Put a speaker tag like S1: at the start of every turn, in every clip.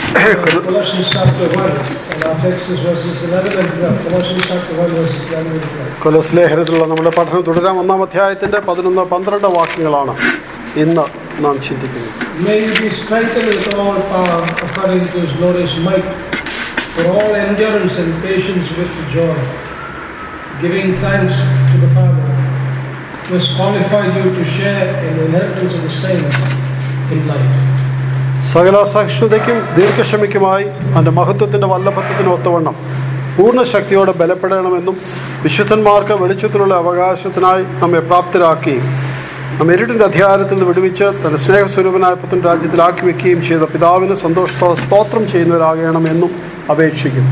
S1: Colossians chapter 1, and our text is verses 11 and 12. Colossians chapter 1, verses 11 and 12.
S2: കൊലോസ് ലേഖനത്തിലുള്ള നമ്മുടെ പഠനം തുടരാം ഒന്നാം അധ്യായത്തിന്റെ പതിനൊന്ന് പന്ത്രണ്ട് വാക്യങ്ങളാണ് ഇന്ന് നാം ചിന്തിക്കുന്നത്
S1: May you be strengthened with all power according to his glorious might, for all endurance and patience with joy, giving thanks to the Father, who has qualified you to share in the inheritance of the saints in light.
S2: സകല സഹിഷ്ണുതയ്ക്കും ദീർഘക്ഷമയ്ക്കുമായി അവന്റെ മഹത്വത്തിന്റെ വല്ലഭത്വത്തിന് ഒത്തവണ്ണം പൂർണ്ണ ശക്തിയോടെ ബലപ്പെടണമെന്നും വിശുദ്ധന്മാർക്ക് വെളിച്ചത്തിലുള്ള അവകാശത്തിനായി നമ്മെ പ്രാപ്തരാക്കി നമ്മെ ഇരുട്ടിന്റെ അധികാരത്തിൽ നിന്ന് വിടുവിച്ച് തന്റെ സ്നേഹസ്വരൂപനായ പുത്തൻ രാജ്യത്തിലാക്കി വെക്കുകയും ചെയ്ത പിതാവിന് സന്തോഷത്തോടെ സ്തോത്രം ചെയ്യുന്നവരാകണമെന്നും അപേക്ഷിക്കുന്നു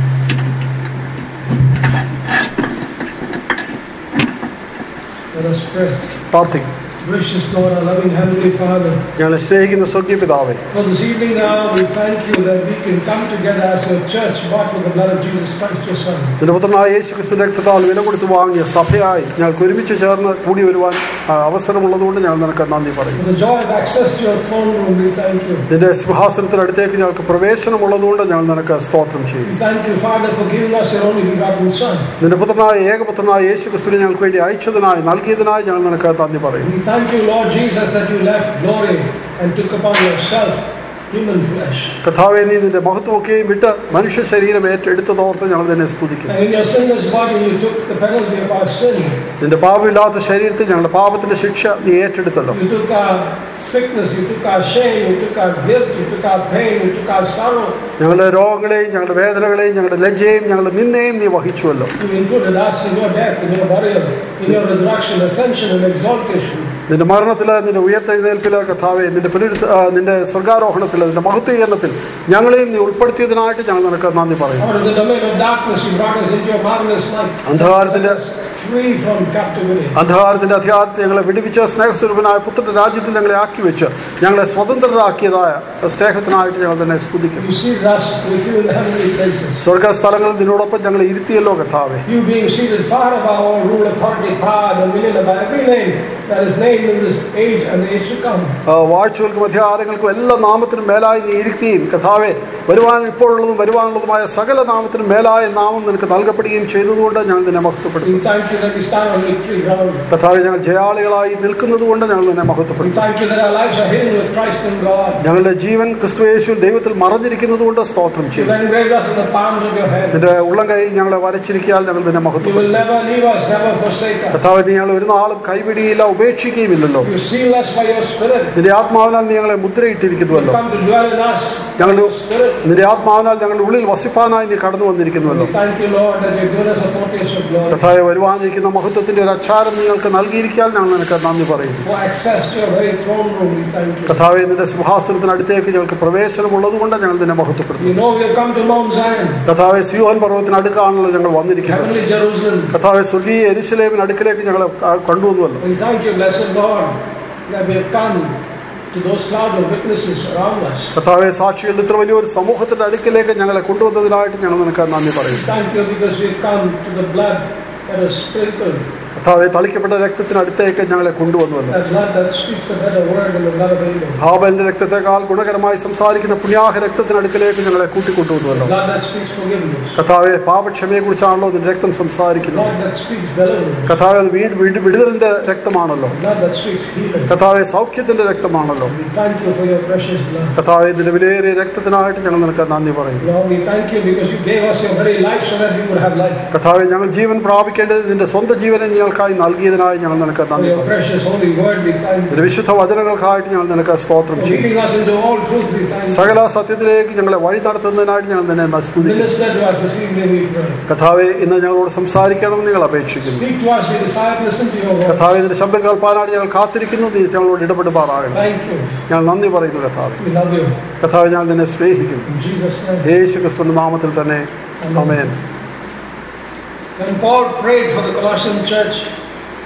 S1: Let us pray.
S2: പ്രാർത്ഥിക്കും
S1: Gracious Lord, our loving Heavenly Father,
S2: ഞങ്ങളെ സ്നേഹിക്കുന്ന സ്വർഗീയ പിതാവേ
S1: for this evening now we thank you that we can come together as a church bought with the blood of Jesus Christ, your Son.
S2: നിന്റെ പുത്രനായ യേശു ക്രിസ്തു രക്തത്താൽ വില കൊടുത്ത് വാങ്ങിയ സഭയായി ഞങ്ങൾക്ക് ഒരുമിച്ച് ചേർന്ന് കൂടി വരുവാൻ ആ, അവസരമുള്ളതുകൊണ്ട് ഞങ്ങൾ നിനക്ക് നന്ദി പറയും
S1: For the joy of access to your throne room, we thank you.
S2: നിന്റെ സിംഹാസനത്തിനടുത്തേക്ക് ഞങ്ങൾക്ക് പ്രവേശനമുള്ളതുകൊണ്ട് ഞങ്ങൾ നിനക്ക് സ്തോത്രം ചെയ്യും
S1: We thank you, Father, for giving us your only begotten Son.
S2: നിന്റെ പുത്രനായ ഏകപുത്രനായ യേശു ക്രിസ്തുവിനെ ഞങ്ങൾക്ക് വേണ്ടി അയച്ചതിനായി നൽകിയതിനായി ഞങ്ങൾ നിനക്ക് നന്ദി പറയും
S1: We thank you, Lord Jesus, that you left glory and took upon yourself human flesh.
S2: കഥാവെ നീ നിന്റെ മഹത്വമൊക്കെയും വിട്ട് മനുഷ്യ ശരീരം ഏറ്റെടുത്തതോർത്ത് ഞങ്ങൾ നിന്നെ സ്തുതിക്കുന്നു
S1: And in your sinless body, you took the penalty of our sin.
S2: നിന്റെ പാപമില്ലാത്ത ശരീരത്തിൽ ഞങ്ങളുടെ പാപത്തിന്റെ ശിക്ഷ നീ ഏറ്റെടുത്തല്ലോ
S1: You took our sickness, you took our shame, you took our guilt, you took our pain, you took our sorrow.
S2: ഞങ്ങളുടെ രോഗങ്ങളെയും ഞങ്ങളുടെ വേദനകളെയും ഞങ്ങളുടെ ലജ്ജയും ഞങ്ങളുടെ നിന്നയും നീ വഹിച്ചുവല്ലോ
S1: You included us in your death, in your burial, in your resurrection, ascension, and exaltation.
S2: നിന്റെ മരണത്തില് നിന്റെ ഉയർത്തെഴുന്നേൽപ്പില് കഥാവെ നിന്റെ പുനരുദ്ധ ആ, നിന്റെ സ്വർഗാരോഹണത്തില് നിന്റെ മഹത്വീകരണത്തിൽ ഞങ്ങളെയും നീ ഉൾപ്പെടുത്തിയതിനായിട്ട് ഞങ്ങൾ നിനക്ക് നന്ദി പറയും
S1: Out of the domain of darkness, you brought us into your marvelous light.
S2: അന്ധകാരത്തിന്റെ
S1: Free from captivity.
S2: അന്ധകാരത്തിന്റെ അധികാരത്തെ ഞങ്ങളെ വിടുവിച്ച് സ്നേഹസ്വരൂപനായ പുത്രന്റെ രാജ്യത്തിൽ ഞങ്ങളെ ആക്കി വെച്ച് ഞങ്ങളെ സ്വതന്ത്രരാക്കിയതായ സ്നേഹത്തിനായിട്ട് ഞങ്ങൾ തന്നെ സ്തുതിക്കുന്നു
S1: You seated us with you in the heavenly places.
S2: സ്വർഗസ്ഥലങ്ങളിൽ നിന്നോടൊപ്പം ഞങ്ങളെ ഇരുത്തിയല്ലോ കർത്താവെ
S1: You being seated far above all rule, authority, power, dominion, above every name that is named in this age and the age to come.
S2: ആ, വാഴ്ചകൾക്കും അധികാരങ്ങൾക്കും എല്ലാ നാമത്തിനും മേലായി നീ ഇരുത്തിയും കഥാവെ വരുവാൻ ഇപ്പോഴുള്ളതും വരുവാനുള്ളതുമായ സകല നാമത്തിനും മേലായ നാമം നിനക്ക് നൽകപ്പെടുകയും ചെയ്തതുകൊണ്ട് ഞങ്ങൾ നിന്നെ മഹത്വപ്പെടുത്തും
S1: We thank you that we stand on victory ground.
S2: കഥാവെ ഞങ്ങൾ ജയാളികളായി നിൽക്കുന്നത് കൊണ്ട് ഞങ്ങൾ നിന്നെ
S1: We
S2: മഹത്വപ്പെടുത്തും
S1: thank you that our lives are hidden with Christ in God.
S2: ഞങ്ങളുടെ ജീവൻ ക്രിസ്തുയേശു ദൈവത്തിൽ മറഞ്ഞിരിക്കുന്നത് കൊണ്ട് സ്തോത്രം
S1: You've
S2: ചെയ്യും
S1: engraved us in the palms of your hand.
S2: നിന്റെ ഉള്ളം കയ്യിൽ ഞങ്ങളെ വരച്ചിരിക്കാൻ ഞങ്ങൾ നിന്നെ
S1: You will
S2: മഹത്വപ്പെടുത്തും
S1: never leave us, never forsake us.
S2: കഥാവെ നീ ഞങ്ങൾ ഒരു നാളും കൈവിടിയില്ല ഉപേക്ഷിക്കുകയുമില്ലല്ലോ
S1: You seal us by your Spirit.
S2: നിന്റെ ആത്മാവിനാൽ നീ ഞങ്ങളെ
S1: You
S2: മുദ്രയിട്ടിരിക്കുന്നുവല്ലോ
S1: come to dwell in us by
S2: ഞങ്ങൾ
S1: your Spirit.
S2: നിന്റെ ആത്മാവിനാൽ ഞങ്ങളുടെ ഉള്ളിൽ വസിപ്പാനായി നീ കടന്നു വന്നിരിക്കുന്നുവല്ലോ
S1: We thank you, Lord, that you've given us a foretaste of glory.
S2: കഥാവെ വരുവാനിരിക്കുന്ന മഹത്വത്തിന്റെ ഒരു അച്ചാരം നിങ്ങൾക്ക് നൽകിയിരിക്കാൻ ഞങ്ങൾ നിനക്ക് നന്ദി പറയുന്നു
S1: For access to your very throne room, we thank you.
S2: കഥാവെ നിന്റെ സിംഹാസനത്തിനടുത്തേക്ക് ഞങ്ങൾക്ക് പ്രവേശനമുള്ളത് കൊണ്ട് ഞങ്ങൾ നിന്നെ മഹത്വപ്പെടുത്തുന്നു
S1: You know we have come to Mount Zion,
S2: കഥാവെ സിയോൻ പർവ്വത്തിനടുക്കാണല്ലോ ഞങ്ങൾ വന്നിരിക്കുന്നത്
S1: heavenly Jerusalem.
S2: കഥാവെ സ്വർഗീയ എരുശലേമിന് അടുക്കിലേക്ക് ഞങ്ങളെ ക- കൊണ്ടുവന്നുവല്ലോ
S1: We thank you, blessed Lord, that we have come to those cloud of witnesses around us.
S2: കഥാവെ സാക്ഷികളുടെ ഇത്ര വലിയൊരു സമൂഹത്തിന്റെ അടുക്കിലേക്ക് ഞങ്ങളെ കൊണ്ടുവന്നതിനായിട്ട് ഞങ്ങൾ നിനക്ക് നന്ദി പറയുന്നു
S1: Thank you because we have come to the blood that is sprinkled,
S2: കഥാവെ തളിക്കപ്പെട്ട രക്തത്തിനടുത്തേക്ക് ഞങ്ങളെ കൊണ്ടുവന്നുവല്ലോ
S1: that blood that speaks a better word than the blood of Abel,
S2: ഹാബലിന്റെ രക്തത്തെക്കാൾ ഗുണകരമായി സംസാരിക്കുന്ന പുണ്യാഹ രക്തത്തിനടുക്കിലേക്ക് ഞങ്ങളെ കൂട്ടിക്കൊണ്ടുവന്നുവല്ലോ
S1: blood that speaks forgiveness,
S2: കഥാവെ പാപക്ഷമയെ കുറിച്ചാണല്ലോ നിന്റെ രക്തം സംസാരിക്കുന്നത്
S1: blood that speaks deliverance,
S2: കഥാവെ അത് വീട് വീട് വിടുതലിന്റെ രക്തമാണല്ലോ
S1: blood that speaks healing.
S2: കഥാവെ സൗഖ്യത്തിന്റെ രക്തമാണല്ലോ
S1: We thank you for your precious blood.
S2: കഥാവെ ഇതിന്റെ വിലയേറിയ രക്തത്തിനായിട്ട് ഞങ്ങൾ നിനക്ക് നന്ദി പറയുന്നു
S1: Lord, we thank you because you gave us your very life so that we would have life.
S2: കഥാവെ ഞങ്ങൾ ജീവൻ പ്രാപിക്കേണ്ടത് നിന്റെ സ്വന്തം ജീവനെ ഞങ്ങൾക്കായി നൽകിയതിനായി ഞങ്ങൾ നിനക്ക്
S1: For
S2: നന്ദി
S1: your
S2: പറയുന്നു
S1: precious holy word, we thank you.
S2: നിന്റെ വിശുദ്ധ വചനങ്ങൾക്കായിട്ട് ഞങ്ങൾ നിനക്ക് സ്തോത്രം
S1: For
S2: ചെയ്യും
S1: leading us into all truth, we thank you.
S2: സകല സത്യത്തിലേക്ക് ഞങ്ങളെ വഴി നടത്തുന്നതിനായിട്ട് ഞങ്ങൾ നിന്നെ സ്തുതിക്കുന്നു
S1: Minister to us this evening, we pray.
S2: കഥാവെ ഇന്ന് ഞങ്ങളോട് സംസാരിക്കണം എന്ന് ഞങ്ങൾ അപേക്ഷിക്കുന്നു
S1: Speak to us, we desire to listen to your word.
S2: കഥാവെ ഇതിന്റെ ശബ്ദം കേൾപ്പാനായിട്ട് ഞങ്ങൾ കാത്തിരിക്കുന്നു നീ ഞങ്ങളോട് ഇടപെടുമാറാകണം
S1: Thank you.
S2: ഞങ്ങൾ നന്ദി പറയുന്നു കഥാവെ
S1: We love you.
S2: കഥാവെ ഞങ്ങൾ നിന്നെ സ്നേഹിക്കുന്നു
S1: In Jesus' name.
S2: യേശു ക്രിസ്തുവിന്റെ നാമത്തിൽ തന്നെ അമേൻ
S1: When Paul prayed for the Colossian church,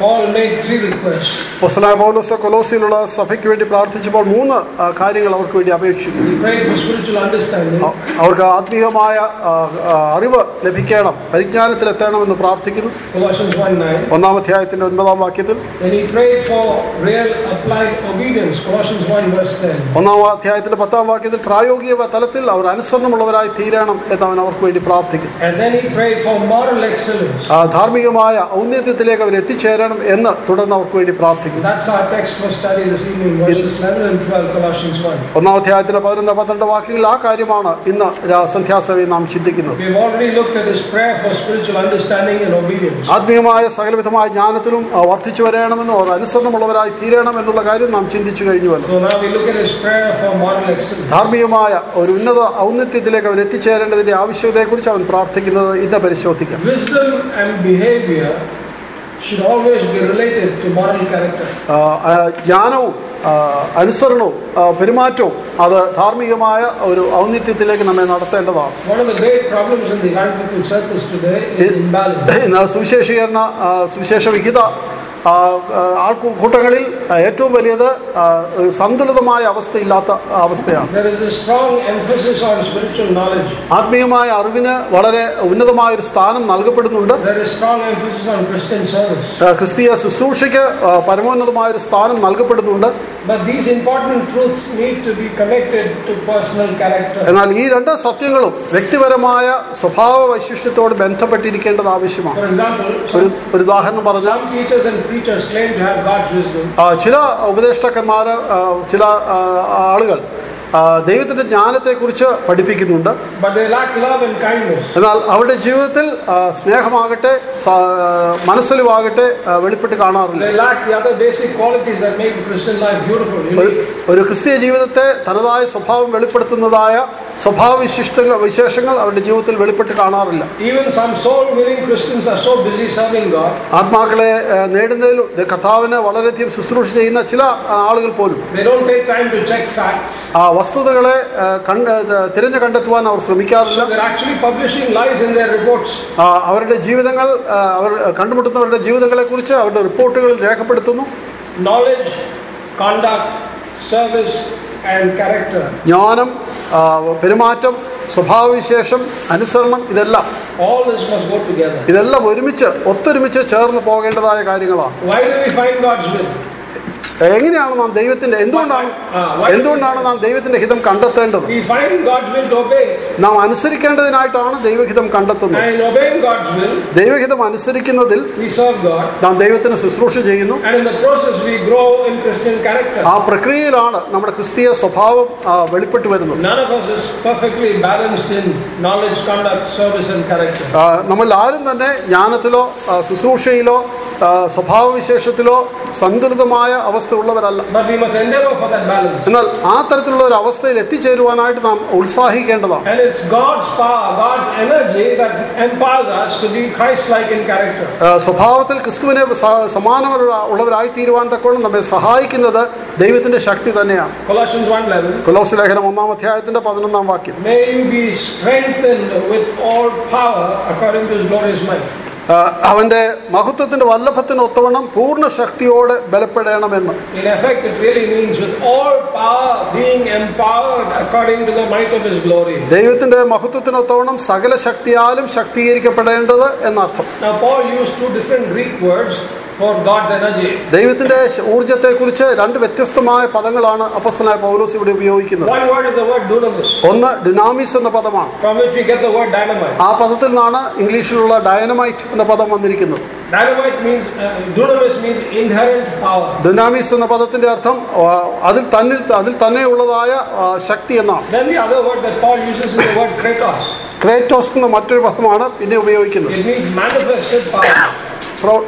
S1: Paul made three requests.
S2: അപ്പോസ്തലനായ പൗലോസ് കൊലോസിയിലുള്ള സഭയ്ക്ക് വേണ്ടി പ്രാർത്ഥിച്ചപ്പോൾ മൂന്ന് ആ, കാര്യങ്ങൾ അവർക്ക് വേണ്ടി അപേക്ഷിച്ചു
S1: He prayed for spiritual understanding.
S2: അ- അവർക്ക് ആത്മീയമായ ആ, ആ, അറിവ് ലഭിക്കണം പരിജ്ഞാനത്തിൽ എത്തണമെന്ന് പ്രാർത്ഥിക്കുന്നു
S1: Colossians 1 9.
S2: ഒന്നാം അധ്യായത്തിന്റെ ഒൻപതാം വാക്യത്തിൽ
S1: Then he prayed for real applied obedience. Colossians 1 verse 10.
S2: ഒന്നാം അധ്യായത്തിന്റെ പത്താം വാക്യത്തിൽ പ്രായോഗിക തലത്തിൽ അവർ അനുസരണമുള്ളവരായി തീരണം എന്ന് അവൻ അവർക്ക് വേണ്ടി പ്രാർത്ഥിക്കുന്നു
S1: And then he prayed for moral excellence.
S2: ആ ധാർമ്മികമായ ഔന്നത്യത്തിലേക്ക് അവർ എത്തിച്ചേരണം എന്ന് തുടർന്ന് അവർക്ക് വേണ്ടി പ്രാർത്ഥിക്കുന്നു
S1: That's our text for study this evening, verses 11 and 12, Colossians 1.
S2: ഒന്നാം അധ്യായത്തിന്റെ പതിനൊന്ന് പന്ത്രണ്ട് വാക്യങ്ങളിൽ ആ കാര്യമാണ് ഇന്ന് രാ- സന്ധ്യാസഭയിൽ നാം ചിന്തിക്കുന്നത്
S1: We've already looked at his prayer for spiritual understanding and obedience.
S2: ആത്മീയമായ സകലവിധമായ ജ്ഞാനത്തിലും ആ, വർദ്ധിച്ചു വരണമെന്നും അവർ അനുസരണമുള്ളവരായി തീരണം എന്നുള്ള കാര്യം നാം ചിന്തിച്ചു കഴിഞ്ഞുവല്ലോ
S1: So now we look at his prayer for moral excellence.
S2: ധാർമ്മികമായ ഒരു ഉന്നത ഔന്നത്യത്തിലേക്ക് അവർ എത്തിച്ചേരേണ്ടതിന്റെ ആവശ്യകതയെക്കുറിച്ച് അവൻ പ്രാർത്ഥിക്കുന്നത് ഇന്ന് പരിശോധിക്കാം
S1: Wisdom and behavior should always be related to moral character.
S2: ആ, ആ, ജ്ഞാനവും ആ, അനുസരണവും ആ, പെരുമാറ്റവും അത് ധാർമ്മികമായ ഒരു ഔന്നിത്യത്തിലേക്ക് നമ്മെ നടത്തേണ്ടതാണ്
S1: One of the great problems in the evangelical circles today is imbalance.
S2: ഇന്ന് സുവിശേഷീകരണ ആ, സുവിശേഷ വിഹിത ആ, ആ, ആൾക്കൂട്ടങ്ങളിൽ ഏറ്റവും വലിയത് ആ, ഒരു സന്തുലിതമായ അവസ്ഥയില്ലാത്ത അവസ്ഥയാണ്
S1: There is a strong emphasis on spiritual knowledge.
S2: ആത്മീയമായ അറിവിന് വളരെ ഉന്നതമായ ഒരു സ്ഥാനം നൽകപ്പെടുന്നുണ്ട്
S1: There is strong emphasis on Christian service.
S2: ആ, ക്രിസ്തീയ ശുശ്രൂഷയ്ക്ക് ആ, പരമോന്നതമായ ഒരു സ്ഥാനം നൽകപ്പെടുന്നുണ്ട്
S1: But these important truths need to be connected to personal character.
S2: എന്നാൽ ഈ രണ്ട് സത്യങ്ങളും വ്യക്തിപരമായ സ്വഭാവ വൈശിഷ്ട്യത്തോട് ബന്ധപ്പെട്ടിരിക്കേണ്ടത് ആവശ്യമാണ്
S1: For example,
S2: ഒരു
S1: some,
S2: ഒരു ഉദാഹരണം പറഞ്ഞാൽ
S1: some teachers and preachers claim to have God's wisdom,
S2: ആ, ചില ഉപദേഷ്ടാക്കന്മാര് ആ, ചില ആ, ആളുകൾ ആ, ദൈവത്തിന്റെ ജ്ഞാനത്തെക്കുറിച്ച് പഠിപ്പിക്കുന്നുണ്ട്
S1: but they lack love and kindness.
S2: എന്നാൽ അവരുടെ ജീവിതത്തിൽ ആ, സ്നേഹമാകട്ടെ സ- മനസ്സിലുമാകട്ടെ ആ, വെളിപ്പെട്ട് കാണാറില്ല
S1: They lack the other basic qualities that make the Christian life beautiful.
S2: ഒരു
S1: unique.
S2: ഒരു ക്രിസ്തീയ ജീവിതത്തെ തനതായ സ്വഭാവം വെളിപ്പെടുത്തുന്നതായ സ്വഭാവ വിശിഷ്ടങ്ങൾ വിശേഷങ്ങൾ അവരുടെ ജീവിതത്തിൽ വെളിപ്പെട്ട് കാണാറില്ല
S1: Even some soul-winning Christians are so busy serving God,
S2: ആത്മാക്കളെ ആ, നേടുന്നതിൽ കഥാവിന് വളരെയധികം ശുശ്രൂഷ ചെയ്യുന്ന ചില ആ, ആളുകൾ പോലും
S1: they don't take time to check facts.
S2: ആ വസ്തുതകളെ ആ, കണ്ട് ആ, തിരഞ്ഞു കണ്ടെത്തുവാൻ അവർ ശ്രമിക്കാറില്ല
S1: So they're actually publishing lies in their reports.
S2: ആ, അവരുടെ ജീവിതങ്ങൾ ആ, അവർ കണ്ടുമുട്ടുന്നവരുടെ ജീവിതങ്ങളെ കുറിച്ച് അവരുടെ റിപ്പോർട്ടുകൾ രേഖപ്പെടുത്തുന്നു
S1: Knowledge, conduct, service, and character.
S2: ജ്ഞാനം ആ, പെരുമാറ്റം സ്വഭാവവിശേഷം അനുസരണം ഇതെല്ലാം
S1: All this must go together.
S2: ഇതെല്ലാം ഒരുമിച്ച് ഒത്തൊരുമിച്ച് ചേർന്ന് പോകേണ്ടതായ കാര്യങ്ങളാണ്
S1: Why do we find God's will?
S2: എങ്ങനെയാണ് നാം ദൈവത്തിന്റെ എന്തുകൊണ്ടാണ് എന്തുകൊണ്ടാണ് നാം ദൈവത്തിന്റെ ഹിതം കണ്ടെത്തേണ്ടത്
S1: We find God's will to obey.
S2: നാം അനുസരിക്കേണ്ടതിനായിട്ടാണ് ദൈവഹിതം കണ്ടെത്തുന്നത്
S1: And in obeying God's will,
S2: ദൈവഹിതം അനുസരിക്കുന്നതിൽ
S1: we serve God.
S2: നാം ദൈവത്തിന് ശുശ്രൂഷ ചെയ്യുന്നു
S1: And in the process, we grow in Christian character.
S2: ആ പ്രക്രിയയിലാണ് നമ്മുടെ ക്രിസ്തീയ സ്വഭാവം ആ, വെളിപ്പെട്ടു വരുന്നത്
S1: None of us is perfectly balanced in knowledge, conduct, service, and character.
S2: ആ, നമ്മൾ ആരും തന്നെ ജ്ഞാനത്തിലോ ആ, ശുശ്രൂഷയിലോ ആ, സ്വഭാവവിശേഷത്തിലോ സന്തുലിതമായ അവസ്ഥ ഉള്ളവരല്ല
S1: But we must endeavor for that balance.
S2: എന്നാൽ ആ തരത്തിലുള്ള ഒരു അവസ്ഥയിൽ എത്തിച്ചേരുവാനായിട്ട് നാം ഉത്സാഹിക്കേണ്ടതാണ്
S1: And it's God's power, God's energy that empowers us to be Christ-like in character.
S2: ആ, സ്വഭാവത്തിൽ ക്രിസ്തുവിനെ സ- സമാനമുള്ള ഉള്ളവരായി തീരുവാൻ തക്കോണം നമ്മെ സഹായിക്കുന്നത് ദൈവത്തിന്റെ ശക്തി തന്നെയാണ്
S1: Colossians 1.11
S2: കൊലോസ് ലേഖനം ഒന്നാം അധ്യായത്തിന്റെ പതിനൊന്നാം വാക്യം
S1: May you be strengthened with all power according to his glorious might.
S2: ആ, അവന്റെ മഹത്വത്തിന്റെ വല്ലഭത്തിന് ഒത്തവണ്ണം പൂർണ്ണ ശക്തിയോടെ ബലപ്പെടണമെന്ന്
S1: In effect, it really means with all power being empowered according to the might of his glory.
S2: ദൈവത്തിന്റെ മഹത്വത്തിനൊത്തവണ്ണം സകല ശക്തിയാലും ശക്തീകരിക്കപ്പെടേണ്ടത് എന്നർത്ഥം
S1: Now, Paul used two different Greek words for God's energy.
S2: ദൈവത്തിന്റെ ഊർജത്തെക്കുറിച്ച് രണ്ട് വ്യത്യസ്തമായ പദങ്ങളാണ് അപ്പസ്തനായ പൗലോസ് ഇവിടെ ഉപയോഗിക്കുന്നത്
S1: One word is the word dunamis,
S2: ഒന്ന് ഡിനാമിസ് എന്ന പദമാണ്
S1: from which we get the word dynamite.
S2: ആ പദത്തിൽ നിന്നാണ് ഇംഗ്ലീഷിലുള്ള ഡയനമൈറ്റ് എന്ന പദം വന്നിരിക്കുന്നത്
S1: Dynamite means, uh, dunamis means inherent power.
S2: ഡിനാമിസ് എന്ന പദത്തിന്റെ അർത്ഥം ആ, അതിൽ തന്നിൽ അതിൽ തന്നെയുള്ളതായ ആ, ശക്തി എന്നാണ്
S1: Then the other word that Paul uses is the word kratos.
S2: ക്രേറ്റോസ് എന്ന മറ്റൊരു പദമാണ് പിന്നെ ഉപയോഗിക്കുന്നത്
S1: It means manifested power.
S2: പ്രോ-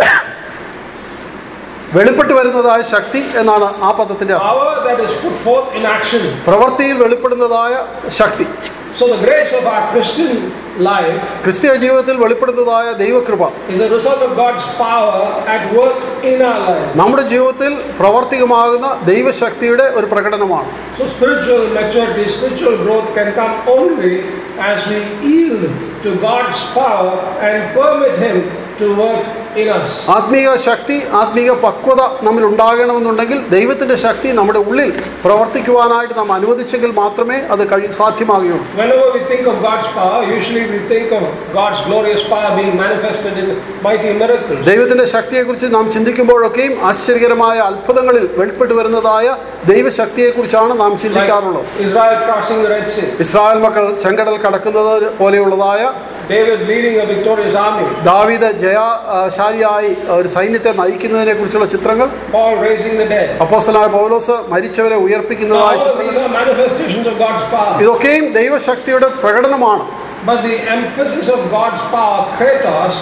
S2: വെളിപ്പെട്ടു വരുന്നതായ ശക്തി എന്നാണ് ആ പദത്തിന്റെ അർത്ഥം
S1: Power that is put forth in action.
S2: പ്രവൃത്തിയിൽ വെളിപ്പെടുന്നതായ ശക്തി
S1: So the grace of our Christian life
S2: ക്രിസ്തീയ ജീവിതത്തിൽ വെളിപ്പെടുന്നതായ ദൈവകൃപ
S1: is a result of God's power at work in our life.
S2: നമ്മുടെ ജീവിതത്തിൽ പ്രവർത്തികമാകുന്ന ദൈവശക്തിയുടെ ഒരു പ്രകടനമാണ്
S1: So spiritual maturity, spiritual growth can come only as we yield to God's power and permit Him to work in us.
S2: ആത്മീക ശക്തി ആത്മീക പക്വത നമ്മിൽ ഉണ്ടാകണമെന്നുണ്ടെങ്കിൽ ദൈവത്തിന്റെ ശക്തി നമ്മുടെ ഉള്ളിൽ പ്രവർത്തിക്കുവാനായിട്ട് നാം അനുവദിച്ചെങ്കിൽ മാത്രമേ അത് കഴി സാധ്യമാകുകയുള്ളൂ
S1: Whenever we think of God's power, usually we think of God's glorious power being manifested in mighty miracles.
S2: ദൈവത്തിന്റെ ശക്തിയെക്കുറിച്ച് നാം ചിന്തിക്കുമ്പോഴൊക്കെയും ആശ്ചര്യകരമായ അത്ഭുതങ്ങളിൽ വെളിപ്പെട്ടു വരുന്നതായ ദൈവശക്തിയെക്കുറിച്ചാണ് നാം ചിന്തിക്കാറുള്ളത്
S1: Like Israel crossing the Red Sea,
S2: Israel മക്കൾ ചെങ്കടൽ കടക്കുന്നത് പോലെയുള്ളതായ
S1: David leading a victorious army,
S2: ദാവീദ് ജയശാലിയായി ഒരു സൈന്യത്തെ നയിക്കുന്നതിനെ കുറിച്ചുള്ള ചിത്രങ്ങൾ
S1: Paul raising the dead.
S2: അപ്പോസ്തലനായ പൗലോസ് മരിച്ചവരെ
S1: Now,
S2: ഉയർപ്പിക്കുന്നതായ
S1: all of these are manifestations of God's power.
S2: ഇതൊക്കെയും ദൈവശക്തിയുടെ പ്രകടനമാണ്
S1: But the emphasis of God's power, Kratos,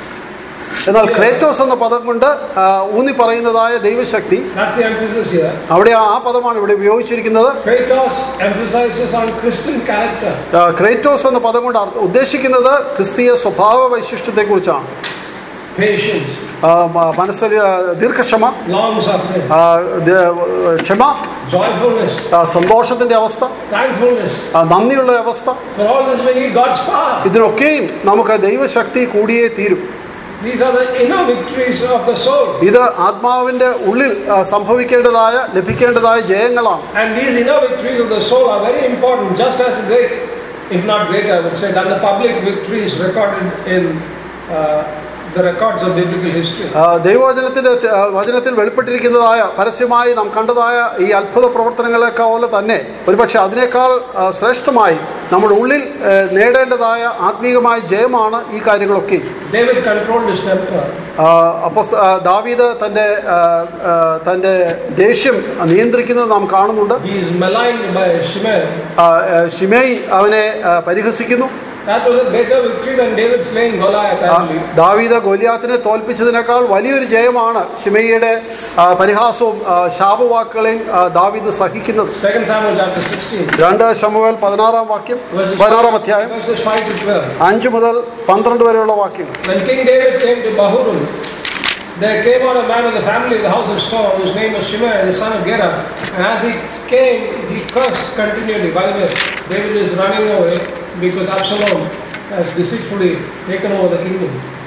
S2: എന്നാൽ ക്രേറ്റോസ് എന്ന പദം കൊണ്ട് ആ, ഊന്നി പറയുന്നതായ ദൈവശക്തി
S1: that's the emphasis here.
S2: അവിടെ ആ ആ പദമാണ് ഇവിടെ ഉപയോഗിച്ചിരിക്കുന്നത്
S1: Kratos emphasizes on Christian character,
S2: ആ, ക്രേറ്റോസ് എന്ന പദം കൊണ്ട് അർത്ഥ- ഉദ്ദേശിക്കുന്നത് ക്രിസ്തീയ സ്വഭാവ വൈശിഷ്ട്യത്തെക്കുറിച്ചാണ്
S1: patience,
S2: ആ, മ- മനസ്സിൽ ആ, ദീർഘക്ഷമ
S1: long suffering,
S2: ആ, ദ- ക്ഷമ
S1: joyfulness,
S2: ആ, സന്തോഷത്തിന്റെ അവസ്ഥ
S1: thankfulness.
S2: ആ, നന്ദിയുള്ള അവസ്ഥ
S1: For all this we need God's power.
S2: ഇതിനൊക്കെയും നമുക്ക് ദൈവശക്തി കൂടിയേ തീരും
S1: These are the inner victories of the soul.
S2: ഇത് ആത്മാവിന്റെ ഉള്ളിൽ ആ, സംഭവിക്കേണ്ടതായ ലഭിക്കേണ്ടതായ ജയങ്ങളാണ്
S1: And these inner victories of the soul are very important, just as great, if not greater, I would say, than the public victories recorded in uh, the records of biblical history.
S2: ആ, ദൈവവചനത്തിന്റെ ആ, വചനത്തിൽ വെളിപ്പെട്ടിരിക്കുന്നതായ പരസ്യമായി നാം കണ്ടതായ ഈ അത്ഭുത പ്രവർത്തനങ്ങളെക്കാൾ തന്നെ ഒരുപക്ഷെ അതിനേക്കാൾ ആ, ശ്രേഷ്ഠമായി നമ്മുടെ ഉള്ളിൽ ആ, നേടേണ്ടതായ ആത്മീകമായ ജയമാണ് ഈ കാര്യങ്ങളൊക്കെ
S1: David controlled his temper.
S2: അപ്പോൾ ദാവീദ് തന്റെ ആ, ആ, തന്റെ ദേഷ്യം നിയന്ത്രിക്കുന്നത് നാം കാണുന്നുണ്ട്
S1: He is maligned by Shimei.
S2: ആ, ആ, ശിമേയി അവനെ ആ, പരിഹസിക്കുന്നു
S1: That was a greater victory than David slaying Goliath,
S2: ആ,
S1: I believe.
S2: ദാവീദ് ഗോലിയാത്തിനെ തോൽപ്പിച്ചതിനേക്കാൾ വലിയൊരു ജയമാണ് ശിമയിയുടെ ആ, പരിഹാസവും ആ, ശാപവാക്കുകളെയും ആ, ദാവീദ് സഹിക്കുന്നത്
S1: 2 Samuel chapter 16,
S2: രണ്ട് ശമുവേൽ പതിനാറാം വാക്യം
S1: verses
S2: പതിനാറാം
S1: 5,
S2: അധ്യായം
S1: verses 5 to 12.
S2: അഞ്ച് മുതൽ പന്ത്രണ്ട് വരെയുള്ള വാക്യങ്ങൾ
S1: When King David came to Bahurim, there came out a man of the family of the house of Saul, whose name was Shimei, the son of Gera. And as he came, he cursed continually. By the way, David is running away because Absalom has deceitfully taken over the kingdom.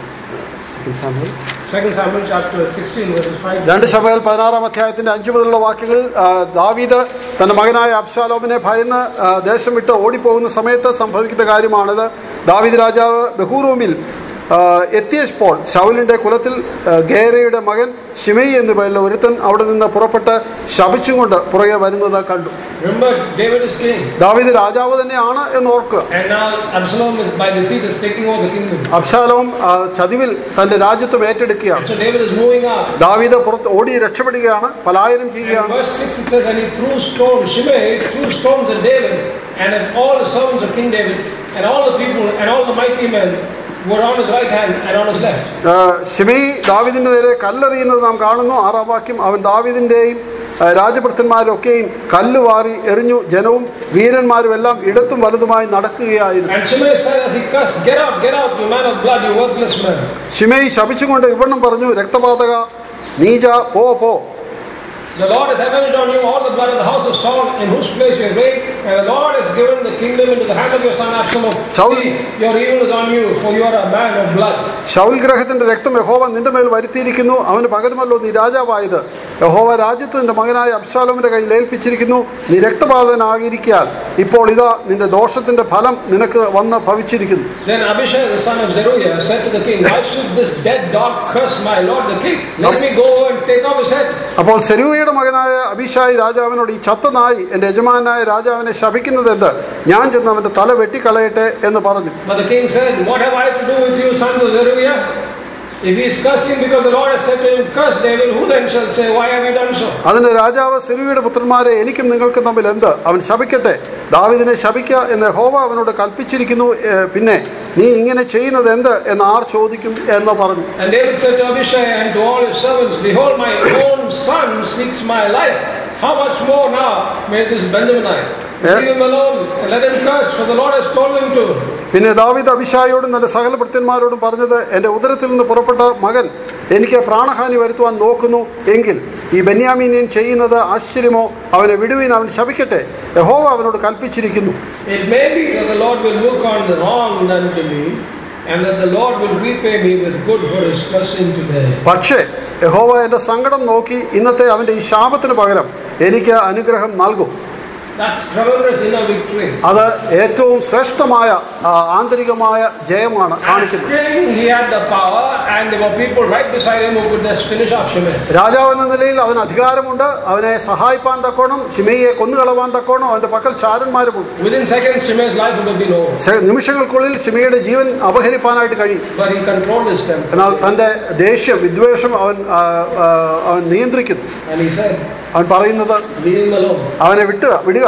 S1: 2 Samuel chapter 16, verses 5.
S2: രണ്ട് ശമുവേൽ പതിനാറാം അധ്യായത്തിന്റെ അഞ്ചു മുതലുള്ള വാക്യങ്ങൾ ആ, ദാവീദ് തന്റെ മകനായ അബ്ശാലോമിനെ ഭയന്ന് ആ, ദേശം വിട്ട് ഓടിപ്പോകുന്ന സമയത്ത് സംഭവിക്കുന്ന കാര്യമാണിത് ദാവീദ് രാജാവ് ബഹൂറൂമിൽ ആ, എത്തിയപ്പോൾ ശൗലിന്റെ കുലത്തിൽ ആ, ഗേരയുടെ മകൻ ഷിമയി എന്നു പേരുള്ള ഒരുത്തൻ അവിടെ നിന്ന് പുറപ്പെട്ട് ശപിച്ചുകൊണ്ട് പുറകെ വരുന്നത് കണ്ടു
S1: Remember, David is king.
S2: ദാവീദ് രാജാവ് തന്നെയാണ് എന്ന് ഓർക്കുക
S1: And now Absalom is by deceit is taking over the kingdom.
S2: Absalom ആ, ചതിവിൽ തന്റെ രാജ്യത്വം ഏറ്റെടുക്കുകയാണ്
S1: So David is moving out.
S2: ദാവീദ് പുറത്ത് ഓടി രക്ഷപ്പെടുകയാണ് പലായനം
S1: And
S2: ചെയ്യുകയാണ്
S1: verse 6 it says, And he threw stones, Shimei threw stones at David, and at all the servants of King David, and all the people, and all the mighty men were on his right hand and on his left.
S2: ആ, ശിമയി ദാവിദിന്റെ നേരെ കല്ലെറിയുന്നത് നാം കാണുന്നു ആറാം വാക്യം അവൻ ദാവിദിന്റെയും ആ, രാജഭൃത്തന്മാരൊക്കെയും കല്ല് വാറി എറിഞ്ഞു ജനവും വീരന്മാരും എല്ലാം ഇടത്തും വലതുമായി നടക്കുകയായിരുന്നു
S1: And Shimei said as he cursed, Get out, get out, you man of blood, you worthless man.
S2: ശിമയി ശപിച്ചുകൊണ്ട് ഇവണ്ണം പറഞ്ഞു രക്തപാതക നീജ പോ പോ
S1: The Lord has avenged on you all the blood of the house of Saul, in whose place you have reigned, and the Lord has given the kingdom into the hand of your son Absalom.
S2: Saul-
S1: See, your evil is on you, for you are a man of blood.
S2: Saul ഗ്രഹത്തിന്റെ രക്തം യഹോവ നിന്റെ മേൽ വരുത്തിയിരിക്കുന്നു അവന് പകരമല്ലോ നീ രാജാവായത് യഹോവ രാജ്യത്തിന്റെ മകനായ അബ്ശാലോമിന്റെ കയ്യിൽ ഏൽപ്പിച്ചിരിക്കുന്നു നീ രക്തപാതനാകിരിക്കാൻ ഇപ്പോൾ ഇതാ നിന്റെ ദോഷത്തിന്റെ ഫലം നിനക്ക് വന്ന് ഭവിച്ചിരിക്കുന്നു
S1: Then Abishai, the son of Zeruiah, said to the king, Why should this dead dog curse my lord the king? Let me go and take off his head.
S2: അപ്പോൾ സെരൂയയുടെ മകനായ അഭിഷായി രാജാവിനോട് ഈ ചത്ത നായി എന്റെ യജമാനായ രാജാവിനെ ശപിക്കുന്നത് എന്ത് ഞാൻ ചെന്ന് അവന്റെ തല വെട്ടിക്കളയട്ടെ എന്ന് പറഞ്ഞു
S1: But the king said, What have I to do with you, sons of Zeruiah? If he is cursing because the Lord has said to him, Curse David, who then shall say, Why have you done so?
S2: അതിന് രാജാവ് സെരൂയുടെ പുത്രന്മാരെ എനിക്കും നിങ്ങൾക്കും തമ്മിൽ എന്ത് അവൻ ശപിക്കട്ടെ ദാവിദിനെ ശപിക്ക എന്ന് ഹോവ അവനോട് കൽപ്പിച്ചിരിക്കുന്നു ഏ, പിന്നെ നീ ഇങ്ങനെ ചെയ്യുന്നത് എന്ത് എന്ന് ആർ ചോദിക്കും എന്ന് പറഞ്ഞു
S1: And David said to Abishai and to all his servants, Behold, my own son seeks my life. How much more now may this Benjaminite?
S2: Yeah.
S1: Leave him alone and let him curse, for the Lord has told him to.
S2: പിന്നെ ദാവിദ് അഭിഷായോടും തന്റെ സകല ഭൃത്യന്മാരോടും പറഞ്ഞത് എന്റെ ഉദരത്തിൽ നിന്ന് പുറപ്പെട്ട മകൻ എനിക്ക് പ്രാണഹാനി വരുത്തുവാൻ നോക്കുന്നു എങ്കിൽ ഈ ബെന്യാമീനിയൻ ചെയ്യുന്നത് ആശ്ചര്യമോ അവനെ വിടുവിൻ അവൻ ശപിക്കട്ടെ യഹോവ അവനോട് കൽപ്പിച്ചിരിക്കുന്നു
S1: It may be that the Lord will look on the wrong done to me and that the Lord will repay me with good for his cursing today.
S2: പക്ഷേ യഹോവ എന്റെ സങ്കടം നോക്കി ഇന്നത്തെ അവന്റെ ഈ ശാപത്തിന് പകരം എനിക്ക് അനുഗ്രഹം നൽകും
S1: That's tremendous inner victory.
S2: അത് ഏറ്റവും ശ്രേഷ്ഠമായ ആ, ആന്തരികമായ ജയമാണ്
S1: As
S2: കാണിക്കുന്നത്
S1: king, he had the power, and there were people right beside him who could just finish off Shimei.
S2: രാജാവ് എന്ന നിലയിൽ അവന് അധികാരമുണ്ട് അവനെ സഹായിപ്പാൻ തക്കോണം ഷിമയെ കൊന്നുകളവാൻ തക്കോണം അവന്റെ പക്കൽ ചാരന്മാരുമുണ്ട്
S1: Within seconds, Shimei's life would have been over.
S2: സെ- നിമിഷങ്ങൾക്കുള്ളിൽ ഷിമയുടെ ജീവൻ അപഹരിപ്പാനായിട്ട് കഴിയും
S1: But he controlled his temper.
S2: എന്നാൽ തന്റെ ദേഷ്യം വിദ്വേഷം അവൻ ആ, ആ, അവൻ നിയന്ത്രിക്കുന്നു
S1: And he said,
S2: അവൻ പറയുന്നത്
S1: Leave him alone
S2: അവനെ വിട്ടുക വിടുക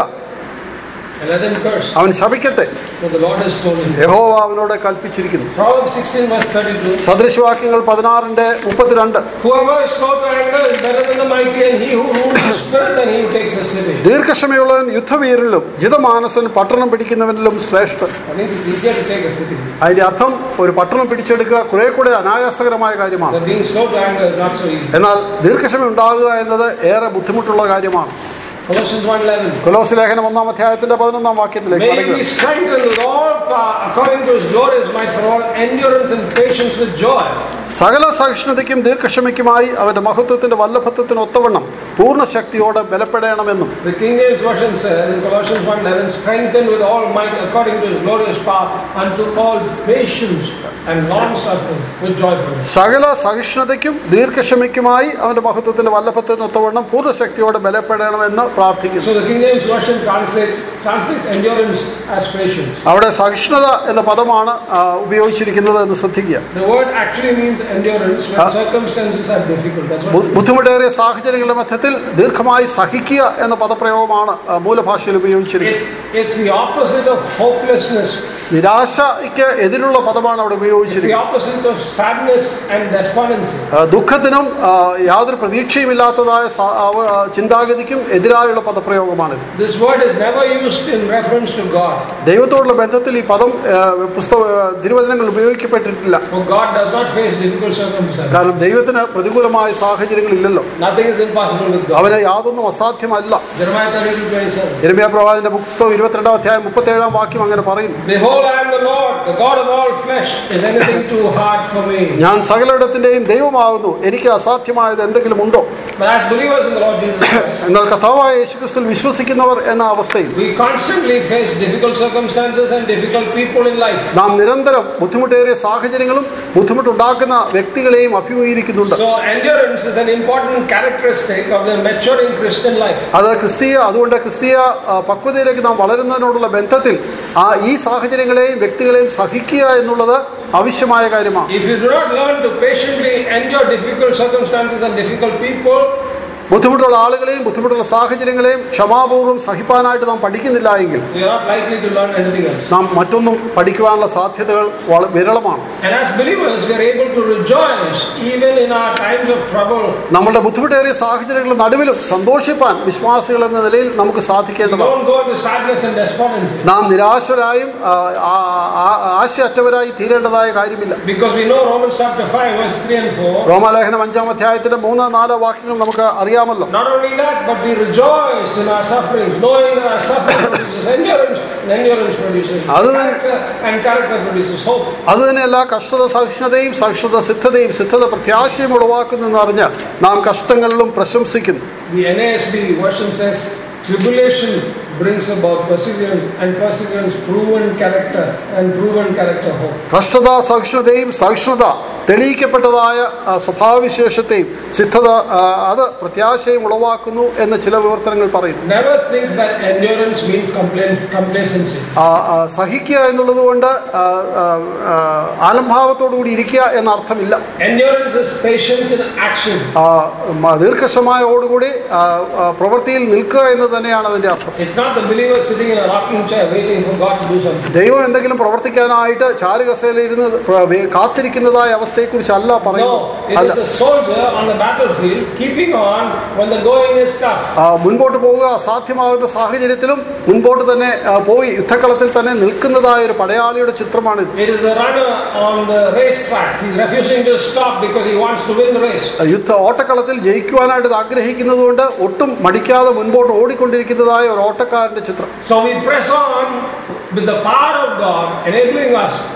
S1: and let him curse.
S2: അവൻ ശപിക്കട്ടെ
S1: For the Lord has told him.
S2: യഹോവ അവനോട് കൽപ്പിച്ചിരിക്കുന്നു
S1: Proverbs 16, verse 32.
S2: സദൃശവാക്യങ്ങൾ പതിനാറിന്റെ മുപ്പത്തിരണ്ട്
S1: Whoever is slow to anger is better than the mighty, and he who rules the spirit than he who takes a city.
S2: ദീർഘക്ഷമയുള്ളവൻ യുദ്ധവീരനിലും ജിതമാനസൻ പട്ടണം പിടിക്കുന്നവനിലും ശ്രേഷ്ഠൻ
S1: I think it's easier to take a city.
S2: അതിന്റെ അർത്ഥം ഒരു പട്ടണം പിടിച്ചെടുക്കുക കുറെ കൂടെ അനായാസകരമായ കാര്യമാണ്
S1: But being slow to anger is not so easy.
S2: എന്നാൽ ദീർഘക്ഷമ ഉണ്ടാകുക എന്നത് ഏറെ ബുദ്ധിമുട്ടുള്ള കാര്യമാണ്
S1: Colossians 1.11
S2: കൊലോസ് ലേഖനം ഒന്നാം അധ്യായത്തിന്റെ പതിനൊന്നാം വാക്യത്തിലേക്ക്
S1: May you
S2: മടങ്ങുക.
S1: be strengthened with all power according to his glorious might for all endurance and patience with joy.
S2: സകല സഹിഷ്ണുതയ്ക്കും ദീർഘക്ഷമയ്ക്കുമായി അവന്റെ മഹത്വത്തിന്റെ വല്ലഭത്വത്തിന് ഒത്തവണ്ണം പൂർണ്ണ ശക്തിയോടെ ബലപ്പെടണമെന്നും
S1: The King James Version says in Colossians 1.11 strengthened with all might according to his glorious power unto all patience and long suffering with joyfulness.
S2: സകല സഹിഷ്ണുതയ്ക്കും ദീർഘക്ഷമയ്ക്കുമായി അവന്റെ മഹത്വത്തിന്റെ വല്ലഭത്വത്തിന് ഒത്തവണ്ണം പൂർണ്ണ ശക്തിയോടെ ബലപ്പെടണമെന്ന് പ്രാർത്ഥിക്കുന്നു
S1: So the King James Version translate, translates endurance as patience.
S2: അവിടെ സഹിഷ്ണുത എന്ന പദമാണ് ആ, ഉപയോഗിച്ചിരിക്കുന്നത് എന്ന് ശ്രദ്ധിക്കുക
S1: The word actually means endurance when
S2: Huh?
S1: circumstances are difficult. That's what
S2: ബു- ബുദ്ധിമുട്ടേറിയ സാഹചര്യങ്ങളുടെ മധ്യത്തിൽ ദീർഘമായി സഹിക്കുക എന്ന പദപ്രയോഗമാണ് ആ, മൂലഭാഷയിൽ ഉപയോഗിച്ചിരിക്കുന്നത്
S1: it's, it's the opposite of hopelessness.
S2: നിരാശയ്ക്ക് എതിരുള്ള പദമാണ് അവിടെ
S1: It's the
S2: ഉപയോഗിച്ചിരിക്കുന്നത്
S1: opposite of sadness and despondency.
S2: ആ, ദുഃഖത്തിനും ആ, യാതൊരു പ്രതീക്ഷയുമില്ലാത്തതായ സ- അവ- ആ, ചിന്താഗതിക്കും എതിരായുള്ള പദപ്രയോഗമാണിത്
S1: This word is never used in reference to God.
S2: ദൈവത്തോടുള്ള ബന്ധത്തിൽ ഈ പദം ആ, പുസ്തക ആ, തിരുവചനങ്ങൾ ഉപയോഗിക്കപ്പെട്ടിട്ടില്ല
S1: For God does not face difficult circumstances.
S2: കാരണം ദൈവത്തിന് പ്രതികൂലമായ സാഹചര്യങ്ങളില്ലല്ലോ
S1: Nothing is impossible with God.
S2: അവന് യാതൊന്നും അസാധ്യമല്ല
S1: Jeremiah 32 27.
S2: ഇരമ്യ പ്രവാചന്റെ പുസ്തകം ഇരുപത്തിരണ്ടാം അധ്യായം മുപ്പത്തേഴാം വാക്യം അങ്ങനെ പറയുന്നു
S1: Behold, I am the Lord, the God of all flesh. Is anything too hard for me?
S2: ഞാൻ സകലയിടത്തിന്റെയും ദൈവമാകുന്നു എനിക്ക് അസാധ്യമായത് എന്തെങ്കിലും ഉണ്ടോ
S1: But as believers in the Lord Jesus Christ,
S2: എന്നാൽ കഥാവായ യേശുക്രിസ്തുവിൽ വിശ്വസിക്കുന്നവർ എന്ന അവസ്ഥയിൽ
S1: we constantly face difficult circumstances and difficult people in life.
S2: നാം നിരന്തരം ബുദ്ധിമുട്ടേറിയ സാഹചര്യങ്ങളും ബുദ്ധിമുട്ടുണ്ടാക്കുന്ന വ്യക്തികളെയും അഭിമുഖീകരിക്കുന്നുണ്ട്
S1: So, endurance is an important characteristic of the maturing Christian life.
S2: അത് ക്രിസ്തീയ അതുകൊണ്ട് ക്രിസ്തീയ ആ, പക്വതയിലേക്ക് നാം വളരുന്നതിനോടുള്ള ബന്ധത്തിൽ ആ ഈ സാഹചര്യങ്ങളെയും വ്യക്തികളെയും സഹിക്കുക എന്നുള്ളത് ആവശ്യമായ കാര്യമാണ്
S1: If you do not learn to patiently endure difficult circumstances and difficult people,
S2: ബുദ്ധിമുട്ടുള്ള ആളുകളെയും ബുദ്ധിമുട്ടുള്ള സാഹചര്യങ്ങളെയും ക്ഷമാപൂർവ്വം സഹിപ്പാനായിട്ട് നാം പഠിക്കുന്നില്ല എങ്കിൽ
S1: you are not likely to learn anything else.
S2: നാം മറ്റൊന്നും പഠിക്കുവാനുള്ള സാധ്യതകൾ വള- വിരളമാണ്
S1: And as believers, we are able to rejoice even in our times of trouble.
S2: നമ്മുടെ ബുദ്ധിമുട്ടേറിയ സാഹചര്യങ്ങളുടെ നടുവിലും സന്തോഷിപ്പാൻ വിശ്വാസികൾ എന്ന നിലയിൽ നമുക്ക്
S1: We
S2: സാധിക്കേണ്ടതാണ്
S1: don't go into sadness and despondency.
S2: നാം നിരാശരായും ആ, ആ- ആ- ആശയറ്റവരായി തീരേണ്ടതായ കാര്യമില്ല
S1: Because we know Romans chapter 5, verse 3 and 4.
S2: റോമാലേഖനം അഞ്ചാം അധ്യായത്തിന്റെ മൂന്ന് നാല് വാക്യങ്ങൾ നമുക്ക് അറിയാമല്ലോ
S1: Not only that, but we rejoice in our sufferings, knowing that our suffering produces endurance, and endurance produces
S2: Other than-
S1: character, and character produces hope.
S2: അത് തന്നെയല്ല കഷ്ടത സഹിഷ്ണുതയും സഹിഷ്ണുത സിദ്ധതയും സിദ്ധത പ്രത്യാശയും ഉളവാക്കുന്നു എന്ന് അറിഞ്ഞ് നാം കഷ്ടങ്ങളിലും പ്രശംസിക്കുന്നു
S1: The NASB version says, Tribulation brings about perseverance, and perseverance proven character, and proven character hope.
S2: കഷ്ടത സഹിഷ്ണുതയും സഹിഷ്ണുത തെളിയിക്കപ്പെട്ടതായ ആ, സ്വഭാവവിശേഷത്തെയും സിദ്ധത ആ, അത് പ്രത്യാശയും ഉളവാക്കുന്നു എന്ന് ചില വിവർത്തനങ്ങൾ പറയുന്നു
S1: Never think that endurance means complaints, complacency.
S2: ആ, ആ, സഹിക്കുക എന്നുള്ളത് കൊണ്ട് ആ, ആ, ആ, ആലംഭാവത്തോടുകൂടി ഇരിക്കുക എന്ന അർത്ഥമില്ല
S1: Endurance is patience in action.
S2: ആ, മ- ദീർഘക്ഷമയോടുകൂടി ആ, ആ, പ്രവൃത്തിയിൽ നിൽക്കുക എന്ന് തന്നെയാണ് അതിന്റെ അർത്ഥം
S1: It's not the believer sitting in a rocking chair waiting for God to do something.
S2: ദൈവം എന്തെങ്കിലും പ്രവർത്തിക്കാനായിട്ട് ചാരുകസേലയിരുന്ന് പ്ര- വേ- കാത്തിരിക്കുന്നതായ അവസ്ഥയെക്കുറിച്ചല്ല
S1: No,
S2: പറയുന്നത്
S1: it
S2: അല്ല
S1: is a soldier on the battlefield keeping on when the going is tough.
S2: ആ, മുൻപോട്ട് പോവുക അസാധ്യമാകുന്ന സാഹചര്യത്തിലും മുൻപോട്ട് തന്നെ ആ, പോയി യുദ്ധക്കളത്തിൽ തന്നെ നിൽക്കുന്നതായ ഒരു പടയാളിയുടെ ചിത്രമാണിത്
S1: It is the runner on the racetrack. He's refusing to stop because he wants to win the race.
S2: യുദ്ധ ഓട്ടക്കളത്തിൽ ജയിക്കുവാനായിട്ട് ഇത് ആഗ്രഹിക്കുന്നതുകൊണ്ട് ഒട്ടും മടിക്കാതെ മുൻപോട്ട് ഓടിക്കൊണ്ടിരിക്കുന്നതായ ഒരു ഓട്ടക്കാരന്റെ ചിത്രം
S1: So we press on with the power of God enabling us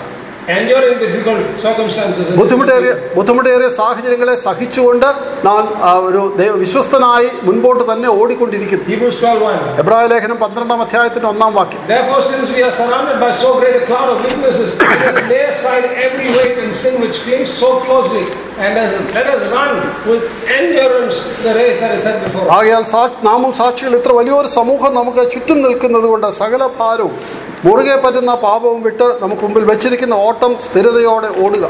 S1: enduring difficult circumstances. and
S2: ബുദ്ധിമുട്ടേറിയ ബുദ്ധിമുട്ടേറിയ സാഹചര്യങ്ങളെ സഹിച്ചുകൊണ്ട് നാം ആ, ഒരു ദൈവ- വിശ്വസ്തനായി മുൻപോട്ട് തന്നെ ഓടിക്കൊണ്ടിരിക്കുന്നു
S1: Hebrews 12:1.
S2: എബ്രായ ലേഖനം പന്ത്രണ്ടാം അധ്യായത്തിന്റെ ഒന്നാം വാക്യം
S1: Therefore, since we are surrounded by so great a cloud of witnesses, let us lay aside every weight and sin which clings so closely, and as- let us run with endurance the race that is set before us.
S2: ആകയാൽ സാ- നാമും സാക്ഷികൾ ഇത്ര വലിയൊരു സമൂഹം നമുക്ക് ചുറ്റും നിൽക്കുന്നത് കൊണ്ട് സകല ഭാരവും മുറുകെ പറ്റുന്ന പാപവും വിട്ട് നമുക്ക് മുമ്പിൽ വെച്ചിരിക്കുന്ന ഓട്ടം സ്ഥിരതയോടെ ഓടുക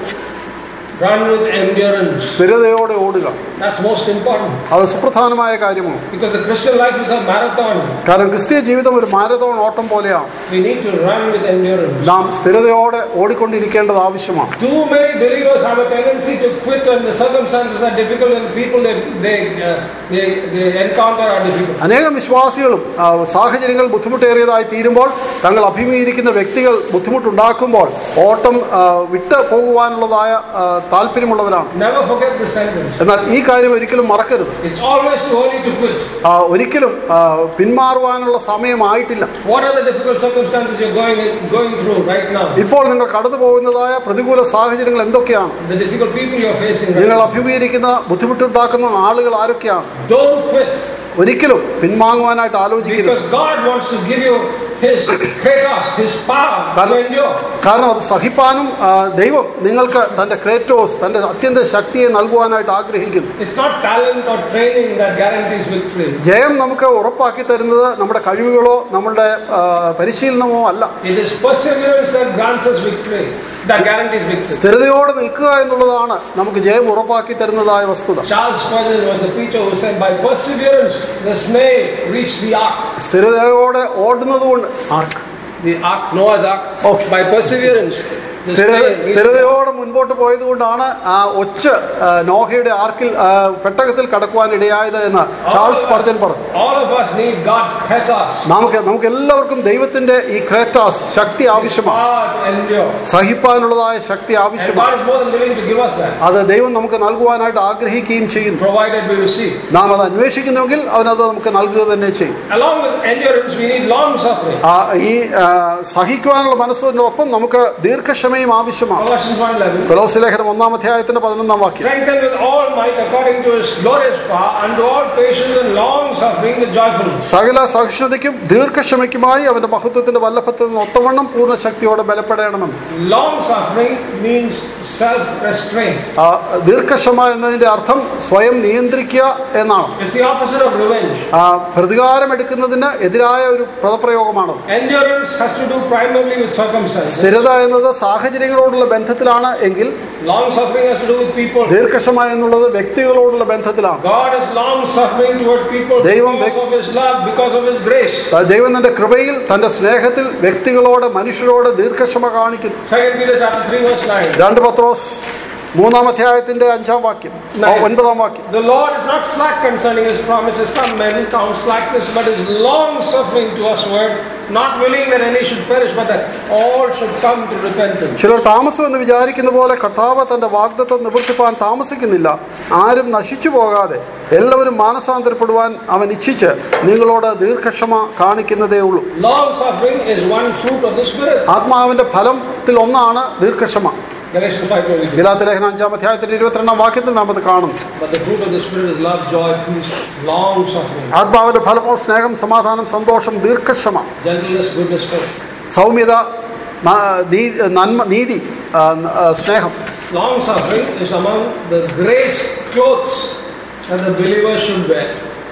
S1: Run with endurance.
S2: സ്ഥിരതയോടെ ഓടുക
S1: That's most important
S2: അത് സുപ്രധാനമായ കാര്യമാണ്
S1: because the Christian life is a marathon.
S2: കാരണം ക്രിസ്തീയ ജീവിതം ഒരു മാരതോൺ ഓട്ടം പോലെയാണ്
S1: We need to run with endurance.
S2: നാം സ്ഥിരതയോടെ ഓടിക്കൊണ്ടിരിക്കേണ്ടത് ആവശ്യമാണ്
S1: Too many believers have a tendency to quit when the circumstances are difficult and the people they, they, uh, they, they encounter are difficult.
S2: അനേകം വിശ്വാസികളും ആ, സാഹചര്യങ്ങൾ ബുദ്ധിമുട്ടേറിയതായി തീരുമ്പോൾ തങ്ങൾ അഭിമുഖീകരിക്കുന്ന വ്യക്തികൾ ബുദ്ധിമുട്ടുണ്ടാക്കുമ്പോൾ ഓട്ടം ആ, വിട്ട് പോകുവാനുള്ളതായ ആ, താല്പര്യമുള്ളവരാണ്
S1: Never forget this sentence.
S2: എന്നാൽ ഈ കാര്യം ഒരിക്കലും മറക്കരുത്
S1: It's always too early to quit.
S2: ആ, ഒരിക്കലും ആ, പിന്മാറുവാനുള്ള സമയമായിട്ടില്ല
S1: What are the difficult circumstances you're going going through right now?
S2: ഇപ്പോൾ നിങ്ങൾ കടന്നു പോകുന്നതായ പ്രതികൂല സാഹചര്യങ്ങൾ എന്തൊക്കെയാണ്
S1: The difficult people you're facing right
S2: നിങ്ങൾ
S1: now.
S2: അഭിമുഖീകരിക്കുന്ന ബുദ്ധിമുട്ടുണ്ടാക്കുന്ന ആളുകൾ ആരൊക്കെയാണ്
S1: Don't quit
S2: ഒരിക്കലും പിൻവാങ്ങുവാനായിട്ട് ആലോചിക്കരുത്
S1: because God wants to give you His kratos, His power to endure.
S2: കാരണം അത് സഹിപ്പാനും ആ, ദൈവം നിങ്ങൾക്ക് തന്റെ ക്രേറ്റോസ് തന്റെ അത്യന്ത ശക്തിയെ നൽകുവാനായിട്ട് ആഗ്രഹിക്കുന്നു
S1: It's not talent or training that guarantees victory.
S2: ജയം നമുക്ക് ഉറപ്പാക്കി തരുന്നത് നമ്മുടെ കഴിവുകളോ നമ്മുടെ ആ, പരിശീലനമോ അല്ല
S1: It is perseverance that grants us victory, that guarantees victory.
S2: സ്ഥിരതയോടെ നിൽക്കുക എന്നുള്ളതാണ് നമുക്ക് ജയം ഉറപ്പാക്കി തരുന്നതായ വസ്തുത
S1: Charles Spurgeon was the preacher who said, By perseverance, the snail reached the ark.
S2: സ്ഥിരതയോടെ ഓടുന്നത് കൊണ്ട് ആർക്ക്
S1: The ark, Noah's ark.
S2: Okay.
S1: By perseverance, the
S2: സ്ഥിര-
S1: snail reached the ark.
S2: സ്ഥിരതയോടെ മുൻപോട്ട് പോയത് കൊണ്ടാണ് ആ ഒച്ച ആ, നോഹയുടെ ആർക്കിൽ ആ, പെട്ടകത്തിൽ കടക്കുവാൻ ഇടയായത് എന്ന് ചാൾസ് പർജൻ പറഞ്ഞു
S1: All of us need God's kratos,
S2: നമുക്ക് നമുക്ക് എല്ലാവർക്കും ദൈവത്തിന്റെ ഈ ക്രേറ്റാസ് ശക്തി ആവശ്യമാണ്
S1: power to endure.
S2: സഹിപ്പാനുള്ളതായ Shakti
S1: And
S2: ആവശ്യമാണ്
S1: God is more than willing to give us that,
S2: അത് ദൈവം നമുക്ക് നൽകുവാനായിട്ട് ആഗ്രഹിക്കുകയും ചെയ്യുന്നു
S1: provided we receive.
S2: നാം അത് അന്വേഷിക്കുന്നുവെങ്കിൽ അവനത് നമുക്ക് നൽകുക തന്നെ ചെയ്യും
S1: Along with endurance, we need long suffering.
S2: ആ, ഈ ആ, സഹിക്കുവാനുള്ള മനസ്സിനൊപ്പം നമുക്ക് ദീർഘക്ഷമയും ആവശ്യമാണ്
S1: Colossians 1.11
S2: കൊലോസ് ലേഖനം ഒന്നാം അധ്യായത്തിന്റെ പതിനൊന്നാം വാക്യം
S1: Strengthened with all might according to his glorious power, unto all patience and long suffering with joyfulness.
S2: സകല സഹിഷ്ണുതയ്ക്കും ദീർഘക്ഷമയ്ക്കുമായി അവന്റെ മഹത്വത്തിന്റെ വല്ലഭത്തിൽ ഒത്തവണ്ണം പൂർണ്ണ ശക്തിയോടെ ബലപ്പെടണമെന്ന്
S1: Long suffering means self-restraint.
S2: ആ, ദീർഘക്ഷമ എന്നതിന്റെ അർത്ഥം സ്വയം നിയന്ത്രിക്കുക എന്നാണ്
S1: It's the opposite of revenge.
S2: ആ, പ്രതികാരം എടുക്കുന്നതിന് എതിരായ ഒരു പദപ്രയോഗമാണ്
S1: Endurance has to do primarily with circumstances.
S2: സ്ഥിരത എന്നത് സാഹചര്യങ്ങളോടുള്ള ബന്ധത്തിലാണ് എങ്കിൽ
S1: Long suffering has to do with people.
S2: ദീർഘക്ഷമ എന്നുള്ളത് വ്യക്തികളോടുള്ള ബന്ധത്തിലാണ്
S1: God is long suffering toward people
S2: ദൈവം
S1: because of his love, because of his grace.
S2: ദൈവം തന്റെ കൃപയിൽ തന്റെ സ്നേഹത്തിൽ വ്യക്തികളോട് മനുഷ്യരോട് ദീർഘക്ഷമ കാണിക്കുന്നു
S1: Second Peter chapter 3 verse 9.
S2: രണ്ട് പത്രോസ് മൂന്നാം അധ്യായത്തിന്റെ അഞ്ചാം വാക്യം ഓ, ഒൻപതാം വാക്യം
S1: The Lord is not slack concerning his promises, some men count slackness, but is long suffering to usward, not willing that any should perish, but that all should come to repentance.
S2: ചിലർ താമസം എന്ന് വിചാരിക്കുന്ന പോലെ കർത്താവ് തന്റെ വാഗ്ദത്തം നിവർത്തിപ്പാൻ താമസിക്കുന്നില്ല ആരും നശിച്ചു പോകാതെ എല്ലാവരും മാനസാന്തരപ്പെടുവാൻ അവൻ ഇച്ഛിച്ച് നിങ്ങളോട് ദീർഘക്ഷമ കാണിക്കുന്നതേ ഉള്ളൂ
S1: Long suffering is one fruit of the Spirit.
S2: ആത്മാവിന്റെ ഫലത്തിൽ ഒന്നാണ് ദീർഘക്ഷമ
S1: Galatians 5.22.
S2: ഗലാത്തി ലേഖനം അഞ്ചാം അധ്യായത്തിന്റെ ഇരുപത്തിരണ്ടാം വാക്യത്തിൽ നാം അത് കാണുന്നു
S1: But the fruit of the Spirit is love, joy, peace, long suffering,
S2: ആത്മാവിന്റെ ഫലമോ സ്നേഹം സമാധാനം സന്തോഷം ദീർഘക്ഷമ
S1: gentleness, goodness, faith.
S2: സൗമ്യത ന- നീ- നന്മ നീതി ആ, ആ, സ്നേഹം
S1: Long suffering is among the grace clothes that the believer should wear.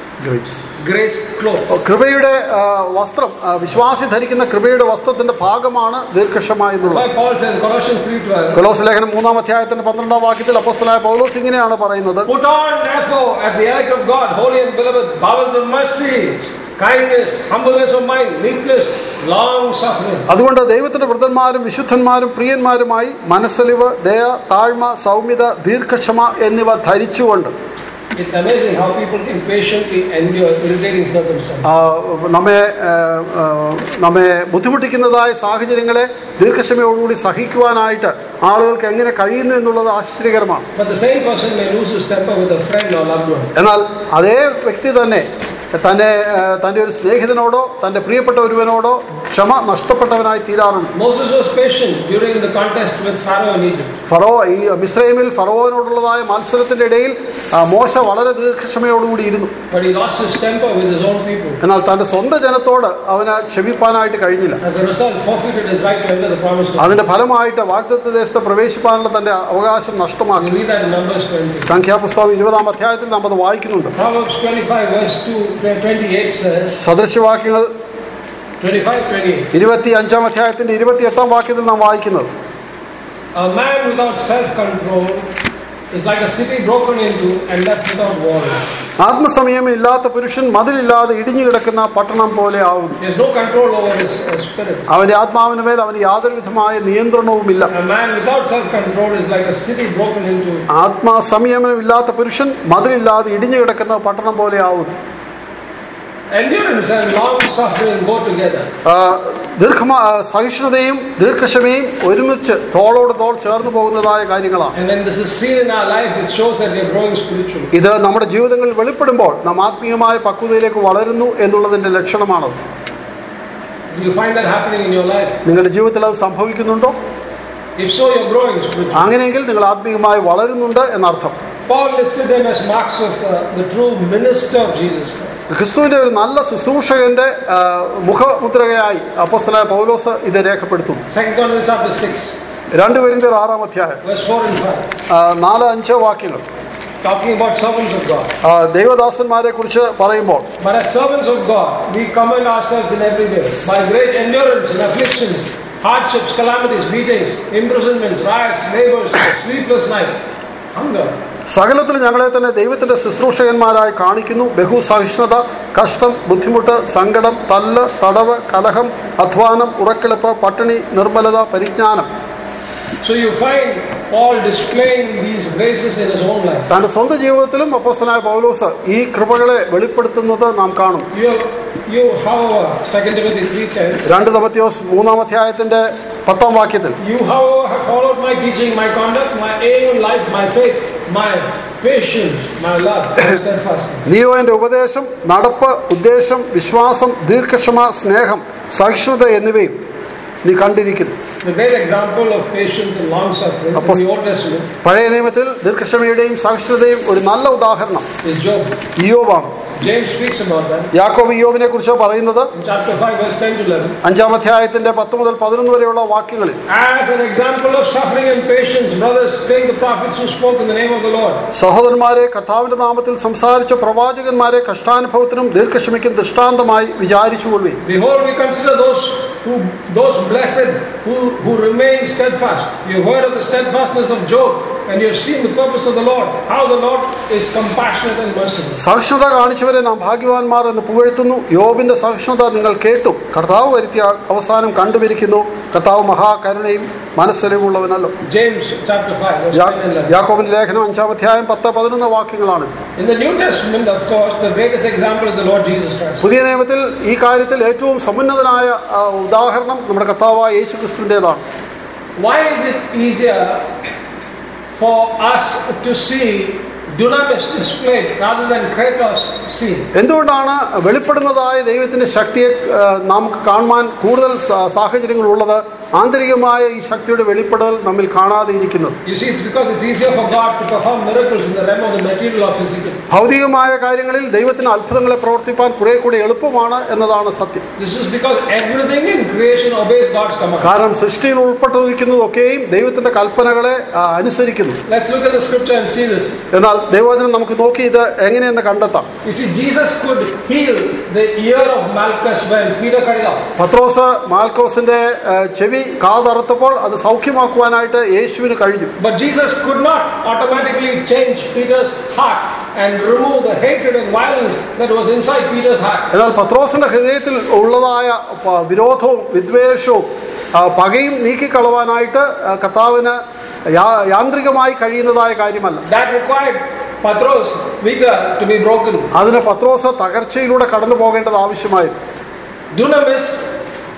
S1: Grace clothes.
S2: കൃപയുടെ ആ, വസ്ത്രം ആ, വിശ്വാസി ധരിക്കുന്ന കൃപയുടെ വസ്ത്രത്തിന്റെ ഭാഗമാണ് ദീർഘക്ഷമ
S1: That's
S2: എന്നുള്ളത്
S1: why Paul says in Colossians 3.12,
S2: കൊലോസ് ലേഖനം മൂന്നാം അധ്യായത്തിന്റെ പന്ത്രണ്ടാം വാക്യത്തിൽ അപ്പോസ്തലായ പൗലോസ് ഇങ്ങനെയാണ് പറയുന്നത്
S1: Put on therefore at the elect of God, holy and beloved, bowels of mercies, kindness, humbleness of mind, meekness, long suffering.
S2: അതുകൊണ്ട് ദൈവത്തിന്റെ വൃദ്ധന്മാരും വിശുദ്ധന്മാരും പ്രിയന്മാരുമായി മനസ്സലിവ് ദയ താഴ്മ സൗമ്യത ദീർഘക്ഷമ എന്നിവ ധരിച്ചുകൊണ്ട്
S1: It's amazing how people can patiently endure irritating circumstances.
S2: ആ, നമ്മെ ആ, ആ, നമ്മെ ബുദ്ധിമുട്ടിക്കുന്നതായ സാഹചര്യങ്ങളെ ദീർഘക്ഷമയോടുകൂടി സഹിക്കുവാനായിട്ട് ആളുകൾക്ക് എങ്ങനെ കഴിയുന്നു എന്നുള്ളത് ആശ്ചര്യകരമാണ്
S1: But the same person may lose his temper with a friend or loved one.
S2: എന്നാൽ അതേ വ്യക്തി തന്നെ തന്നെ ആ, തന്റെ ഒരു സ്നേഹിതനോടോ തന്റെ പ്രിയപ്പെട്ട ഒരുവനോടോ ക്ഷമ നഷ്ടപ്പെട്ടവനായി തീരാറുണ്ട്
S1: Moses was patient during the contest with Pharaoh in Egypt.
S2: Pharaoh ഈ മിസ്രൈമിൽ ഫറോവിനോടുള്ളതായ മത്സരത്തിന്റെ ഇടയിൽ ആ, മോശ വളരെ ദീർഘക്ഷമയോടുകൂടി ഇരുന്നു
S1: But he lost his temper with his own people.
S2: എന്നാൽ തന്റെ സ്വന്തം ജനത്തോട് അവന് ക്ഷമിപ്പാനായിട്ട് കഴിഞ്ഞില്ല
S1: As a result, forfeited his right to enter the promised land.
S2: അതിന്റെ ഫലമായിട്ട് വാഗ്ദത്ത ദേശത്ത് പ്രവേശിപ്പാനുള്ള തന്റെ അവകാശം നഷ്ടമാക്കി
S1: We read that in Numbers 20.
S2: സംഖ്യാപുസ്തകം ഇരുപതാം അധ്യായത്തിൽ നാം അത് വായിക്കുന്നുണ്ട്
S1: Proverbs 25 verse 2, 28 says,
S2: സദൃശവാക്യങ്ങൾ
S1: 25, 28.
S2: ഇരുപത്തി അഞ്ചാം അധ്യായത്തിന്റെ ഇരുപത്തിയെട്ടാം വാക്യത്തിൽ നാം വായിക്കുന്നത്
S1: A man without self-control is like a city broken into and left without walls.
S2: ആത്മസംയമം ഇല്ലാത്ത പുരുഷൻ മതിലില്ലാതെ ഇടിഞ്ഞു കിടക്കുന്ന പട്ടണം പോലെ ആവുന്നു
S1: He has no control over his uh, spirit.
S2: അവന്റെ ആത്മാവിന് മേൽ അവന് യാതൊരു വിധമായ നിയന്ത്രണവുമില്ല
S1: A man without self-control is like a city broken into.
S2: ആത്മാസംയമനമില്ലാത്ത പുരുഷൻ മതിലില്ലാതെ ഇടിഞ്ഞു കിടക്കുന്ന പട്ടണം പോലെ ആവുന്നു
S1: Endurance and long suffering go together.
S2: ആ, ദീർഘമാ ആ, സഹിഷ്ണുതയും ദീർഘക്ഷമയും ഒരുമിച്ച് തോളോട് തോൾ ചേർന്ന് പോകുന്നതായ കാര്യങ്ങളാണ്
S1: And when this is seen in our lives, it shows that we are growing spiritually.
S2: ഇത് നമ്മുടെ ജീവിതങ്ങളിൽ വെളിപ്പെടുമ്പോൾ നാം ആത്മീയമായ പക്വതയിലേക്ക് വളരുന്നു എന്നുള്ളതിന്റെ ലക്ഷണമാണത്
S1: Do you find that happening in your life?
S2: നിങ്ങളുടെ ജീവിതത്തിൽ അത് സംഭവിക്കുന്നുണ്ടോ
S1: If so, you're growing spiritually.
S2: അങ്ങനെയെങ്കിൽ നിങ്ങൾ ആത്മീയമായി വളരുന്നുണ്ട് എന്നർത്ഥം
S1: Paul listed them as marks of uh, the true minister of Jesus Christ.
S2: ക്രിസ്തുവിന്റെ ഒരു നല്ല ശുശ്രൂഷകന്റെ ആ, മുഖമുദ്രകയായി അപ്പോസ്തലായ പൗലോസ് ഇത് രേഖപ്പെടുത്തുന്നു
S1: 2 Corinthians chapter 6,
S2: രണ്ട് പേരിന്റെ ആറാം അധ്യായം
S1: verse 4 and 5.
S2: ആ, നാല് അഞ്ച് വാക്യങ്ങൾ
S1: Talking about servants of God.
S2: ആ, ദൈവദാസന്മാരെ കുറിച്ച് പറയുമ്പോൾ
S1: But as servants of God, we commend ourselves in every way by great endurance in afflictions, hardships, calamities, beatings, imprisonments, riots, labors, sleepless night, hunger.
S2: സകലത്തിൽ ഞങ്ങളെ തന്നെ ദൈവത്തിന്റെ ശുശ്രൂഷകന്മാരായി കാണിക്കുന്നു ബഹുസഹിഷ്ണുത കഷ്ടം ബുദ്ധിമുട്ട് സങ്കടം തല്ല് തടവ് കലഹം അധ്വാനം ഉറക്കിളപ്പ് പട്ടിണി നിർമ്മലത പരിജ്ഞാനം
S1: So you find Paul displaying these graces in his own life.
S2: തന്റെ സ്വന്തം ജീവിതത്തിലും അപ്പോസ്തനായ പൗലോസ് ഈ കൃപകളെ വെളിപ്പെടുത്തുന്നത് നാം കാണും
S1: You, you, however, 2 Timothy 3.10,
S2: രണ്ട് തമത്യോസ് മൂന്നാം അധ്യായത്തിന്റെ പത്താം വാക്യത്തിൽ
S1: you, however, have followed my teaching, my conduct, my aim in life, my faith, my patience, my love, my steadfastness.
S2: നീയോ എന്റെ ഉപദേശം നടപ്പ് ഉദ്ദേശം വിശ്വാസം ദീർഘക്ഷമ സ്നേഹം സഹിഷ്ണുത എന്നിവയും നീ കണ്ടിരിക്കുന്നു
S1: The great example of patience and long suffering in
S2: Apost-
S1: the Old Testament
S2: പഴയ നിയമത്തിൽ ദീർഘക്ഷമയുടെയും സഹിഷ്ണുതയും ഒരു നല്ല ഉദാഹരണം
S1: is Job.
S2: ഇയോബാണ്
S1: James speaks about that
S2: യാക്കോബ് ഇയോബിനെ കുറിച്ച് പറയുന്നത്
S1: in chapter 5, verse 10 to 11.
S2: അഞ്ചാം അധ്യായത്തിന്റെ പത്ത് മുതൽ പതിനൊന്ന് വരെയുള്ള വാക്യങ്ങളിൽ
S1: As an example of suffering and patience, brothers, take the prophets who spoke in the name of the Lord.
S2: സഹോദരന്മാരെ കർത്താവിന്റെ നാമത്തിൽ സംസാരിച്ച പ്രവാചകന്മാരെ കഷ്ടാനുഭവത്തിനും ദീർഘക്ഷമയ്ക്കും ദൃഷ്ടാന്തമായി വിചാരിച്ചുകൊള്ളുകയും
S1: Behold, we consider those who those blessed who, who remain steadfast. You have heard of the steadfastness of Job, and you have seen the purpose of the Lord, how the Lord is compassionate and merciful.
S2: സഹിഷ്ണുത കാണിച്ചവരെ നാം ഭാഗ്യവാന്മാർ എന്ന് പുകഴ്ത്തുന്നു യോബിന്റെ സഹിഷ്ണുത നിങ്ങൾ കേട്ടു കർത്താവ് വരുത്തിയ അവസാനം കണ്ടുപിരിക്കുന്നു കർത്താവ് മഹാകരുണയും മനസ്സലിവുള്ളവനല്ലോ
S1: James chapter 5, verse 10 and 11.
S2: യാക്കോബിന്റെ ലേഖനം അഞ്ചാം അധ്യായം പത്ത് പതിനൊന്ന് വാക്യങ്ങളാണ്
S1: In the New Testament, of course, the greatest example is the Lord Jesus Christ.
S2: പുതിയ നിയമത്തിൽ ഈ കാര്യത്തിൽ ഏറ്റവും സമുന്നതനായ ആ, ഉദാഹരണം നമ്മുടെ കർത്താവായ യേശു ക്രിസ്തുവിൻ്റെതാണ്
S1: Why is it easier for us to see dunamis displayed rather than kratos seen?
S2: എന്തുകൊണ്ടാണ് വെളിപ്പെടുന്നതായ ദൈവത്തിന്റെ ശക്തിയെ ആ, നമുക്ക് കാണുവാൻ കൂടുതൽ സ- സാഹചര്യങ്ങളുള്ളത് ആന്തരികമായ ഈ ശക്തിയുടെ വെളിപ്പെടുതൽ നമ്മിൽ കാണാതെ ഇരിക്കുന്നത്
S1: You see, it's because it's easier for God to perform miracles in the realm of the material or physical.
S2: ഭൗതികമായ കാര്യങ്ങളിൽ ദൈവത്തിന് അത്ഭുതങ്ങളെ പ്രവർത്തിപ്പാൻ കുറെ കൂടി എളുപ്പമാണ് എന്നതാണ് സത്യം
S1: This is because everything in creation obeys God's command.
S2: കാരണം സൃഷ്ടിയിൽ ഉൾപ്പെട്ടിരിക്കുന്നതൊക്കെയും ദൈവത്തിന്റെ കൽപ്പനകളെ ആ, അനുസരിക്കുന്നു
S1: Let's look at the scripture and see this.
S2: എന്നാൽ ദൈവവചനം നമുക്ക് നോക്കി ഇത് എങ്ങനെയെന്ന് കണ്ടെത്താം
S1: You see, Jesus could heal the ear of Malchus when Peter cut it off.
S2: പത്രോസ് മാൽക്കോസിന്റെ ആ, ചെവി കാതറുത്തപ്പോൾ അത് സൗഖ്യമാക്കുവാനായിട്ട് യേശുവിന് കഴിഞ്ഞു
S1: But Jesus could not automatically change Peter's heart and remove the hatred and violence that was inside Peter's heart.
S2: എന്നാൽ പത്രോസിന്റെ ഹൃദയത്തിൽ ഉള്ളതായ പ- വിരോധവും വിദ്വേഷവും ആ, പകയും നീക്കിക്കളവാനായിട്ട് ആ, കർത്താവിന് യാ- യാന്ത്രികമായി കഴിയുന്നതായ കാര്യമല്ല
S1: That required Patros, Peter, to be broken.
S2: അതിന് പത്രോസ് തകർച്ചയിലൂടെ കടന്നു പോകേണ്ടത് ആവശ്യമായിരുന്നു
S1: Dunamis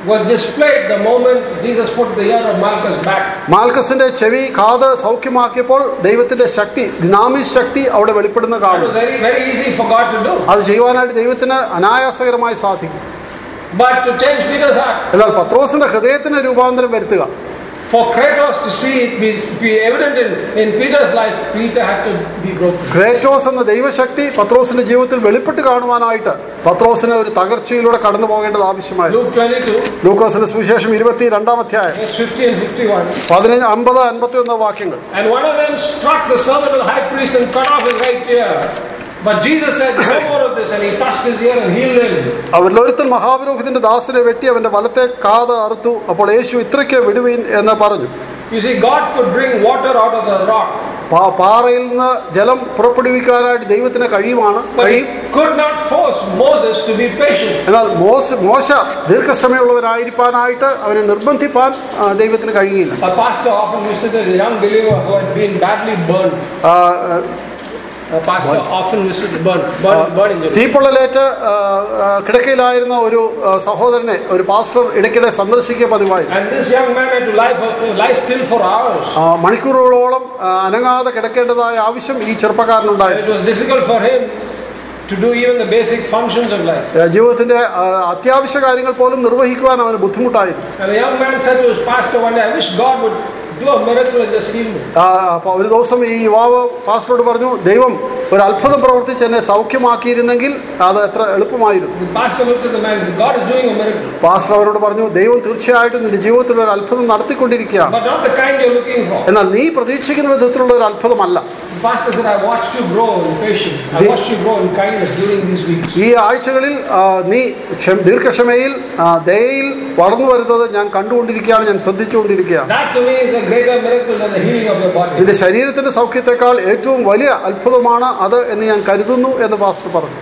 S1: was displayed the moment Jesus put the ear of Malchus back.
S2: മാൽക്കസിന്റെ ചെവി കാത് സൗഖ്യമാക്കിയപ്പോൾ ദൈവത്തിന്റെ ശക്തി ദിനാമിക് ശക്തി അവിടെ വെളിപ്പെടുന്ന
S1: That
S2: കാണും
S1: was very, very easy for God to do.
S2: അത് ചെയ്യുവാനായിട്ട് ദൈവത്തിന് അനായാസകരമായി സാധിക്കും
S1: But to change Peter's heart,
S2: എന്നാൽ പത്രോസിന്റെ ഹൃദയത്തിന് രൂപാന്തരം വരുത്തുക
S1: for Kratos to see it be, be evident in, in Peter's life, Peter had to be broken.
S2: ക്രേറ്റോസ് എന്ന ദൈവശക്തി പത്രോസിന്റെ ജീവിതത്തിൽ വെളിപ്പെട്ട് കാണുവാനായിട്ട് പത്രോസിന് ഒരു തകർച്ചയിലൂടെ കടന്നു പോകേണ്ടത് ആവശ്യമായിരുന്നു
S1: Luke 22,
S2: ലൂക്കോസിന്റെ സുവിശേഷം ഇരുപത്തി രണ്ടാം അധ്യായം
S1: verse 50 and 51.
S2: പതിനഞ്ച് അമ്പത് അൻപത്തി ഒന്ന് വാക്യങ്ങൾ
S1: And one of them struck the servant of the high priest and cut off his right ear. But Jesus said, No more of this, and he touched his ear and healed him.
S2: അവരിൽ ഒരുത്തൻ മഹാപുരോഹിതന്റെ ദാസനെ വെട്ടി അവന്റെ വലത്തെ കാത് അറുത്തു അപ്പോൾ യേശു ഇത്രയ്ക്ക് വിടുവീൻ എന്ന് പറഞ്ഞു
S1: You see, God could bring water out of the rock,
S2: പാ- പാറയിൽ നിന്ന് ജലം പുറപ്പെടുവിക്കാനായിട്ട് ദൈവത്തിന് കഴിയുമാണ്
S1: but he
S2: കഴിയും
S1: could not force Moses to be patient.
S2: എന്നാൽ മോശ മോശ ദീർഘസമയമുള്ളവരായിരിക്കാനായിട്ട് അവനെ നിർബന്ധിപ്പാൻ ആ, ദൈവത്തിന് കഴിയില്ല
S1: A pastor often visited a young believer who had been badly burned.
S2: ആ, ആ,
S1: A pastor often visited burned, burned, burned injury.
S2: തീപ്പൊള്ളലേറ്റ് ആ, ആ, കിടക്കയിലായിരുന്ന ഒരു ആ, സഹോദരനെ ഒരു പാസ്റ്റർ ഇടയ്ക്കിടെ സന്ദർശിക്കുക പതിവായി
S1: And this young man had to lie, for, lie still for hours.
S2: ആ, മണിക്കൂറുകളോളം ആ, അനങ്ങാതെ കിടക്കേണ്ടതായ ആവശ്യം ഈ
S1: And
S2: ചെറുപ്പക്കാരനുണ്ടായിരുന്നു
S1: it was difficult for him to do even the basic functions of life.
S2: ആ, ജീവിതത്തിന്റെ ആ, അത്യാവശ്യ കാര്യങ്ങൾ പോലും നിർവഹിക്കുവാൻ അവന് ബുദ്ധിമുട്ടായിരുന്നു
S1: And the young man said to his pastor one day, I wish God would do a miracle and just heal me.
S2: ആ, അപ്പൊ ഒരു ദിവസം ഈ യുവാവ് പാസ്റ്ററോട് പറഞ്ഞു ദൈവം ഒരു അത്ഭുതം പ്രവർത്തിച്ച് എന്നെ സൗഖ്യമാക്കിയിരുന്നെങ്കിൽ അത് എത്ര എളുപ്പമായിരുന്നു
S1: The pastor looked at the man and said, God is doing a miracle.
S2: Pastor അവരോട് പറഞ്ഞു ദൈവം തീർച്ചയായിട്ടും നിന്റെ ജീവിതത്തിൽ ഒരു അത്ഭുതം നടത്തിക്കൊണ്ടിരിക്കുകയാണ്
S1: But not the kind you're looking for.
S2: എന്നാൽ നീ പ്രതീക്ഷിക്കുന്ന വിധത്തിലുള്ള ഒരു അത്ഭുതമല്ല
S1: The pastor said, I watched you grow in patience. I watched you grow in kindness during these weeks.
S2: ഈ ആഴ്ചകളിൽ ആ, നീ ക്ഷമ- ദീർഘക്ഷമയിൽ ആ, ദയയിൽ വളർന്നു വരുന്നത് ഞാൻ കണ്ടുകൊണ്ടിരിക്കുകയാണ് ഞാൻ ശ്രദ്ധിച്ചുകൊണ്ടിരിക്കുകയാണ്
S1: That to me is a greater miracle than the healing of your body.
S2: നിന്റെ ശരീരത്തിന്റെ സൗഖ്യത്തെക്കാൾ ഏറ്റവും വലിയ അത്ഭുതമാണ് അത് എന്ന് ഞാൻ കരുതുന്നു എന്ന് പാസ്റ്റർ പറഞ്ഞു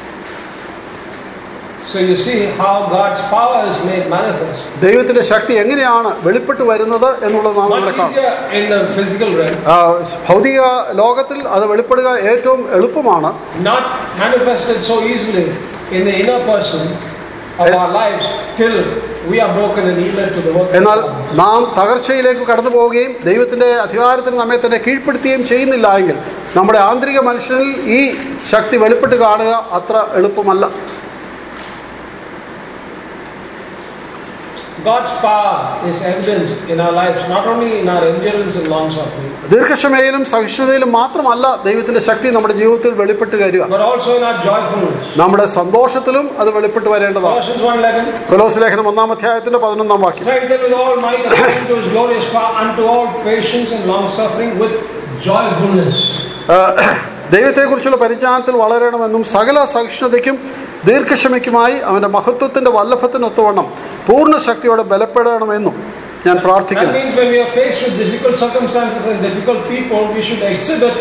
S1: So you see how God's power is made manifest.
S2: ദൈവത്തിന്റെ ശക്തി എങ്ങനെയാണ് വെളിപ്പെട്ട് വരുന്നത് എന്നുള്ളത് നാം ഇവിടെ
S1: Much
S2: കാണാം
S1: easier in the physical realm,
S2: ആ, ഭൗതിക ലോകത്തിൽ അത് വെളിപ്പെടുക ഏറ്റവും എളുപ്പമാണ്
S1: not manifested so easily in the inner person of our lives till we are broken and yielded to the work. of
S2: എന്നാൽ
S1: God.
S2: നാം തകർച്ചയിലേക്ക് കടന്നു പോവുകയും ദൈവത്തിന്റെ അധികാരത്തിന് നമ്മെ തന്നെ കീഴ്പ്പെടുത്തുകയും ചെയ്യുന്നില്ല എങ്കിൽ നമ്മുടെ ആന്തരിക മനുഷ്യനിൽ ഈ ശക്തി വെളിപ്പെട്ട് കാണുക അത്ര എളുപ്പമല്ല
S1: God's power is evidenced in our lives, not only in our endurance and long suffering,
S2: ദീർഘക്ഷമയിലും സഹിഷ്ണുതയിലും മാത്രമല്ല ദൈവത്തിന്റെ ശക്തി നമ്മുടെ ജീവിതത്തിൽ വെളിപ്പെട്ട് വരിക
S1: but also in our joyfulness.
S2: നമ്മുടെ സന്തോഷത്തിലും അത് വെളിപ്പെട്ട് വരേണ്ടതാണ്
S1: Colossians 1.11
S2: കൊലോസ് ലേഖനം ഒന്നാം അധ്യായത്തിന്റെ പതിനൊന്നാം വാക്യം
S1: Strengthened with all might according to his glorious power unto all patience and long suffering with joyfulness.
S2: ആ, ദൈവത്തെക്കുറിച്ചുള്ള പരിജ്ഞാനത്തിൽ വളരണമെന്നും സകല സഹിഷ്ണുതയ്ക്കും ദീർഘക്ഷമയ്ക്കുമായി അവന്റെ മഹത്വത്തിന്റെ വല്ലഭത്തിനൊത്തവണ്ണം പൂർണ്ണ ശക്തിയോടെ ബലപ്പെടണമെന്നും ഞാൻ
S1: That
S2: പ്രാർത്ഥിക്കുന്നു
S1: means when we are faced with difficult circumstances and difficult people, we should exhibit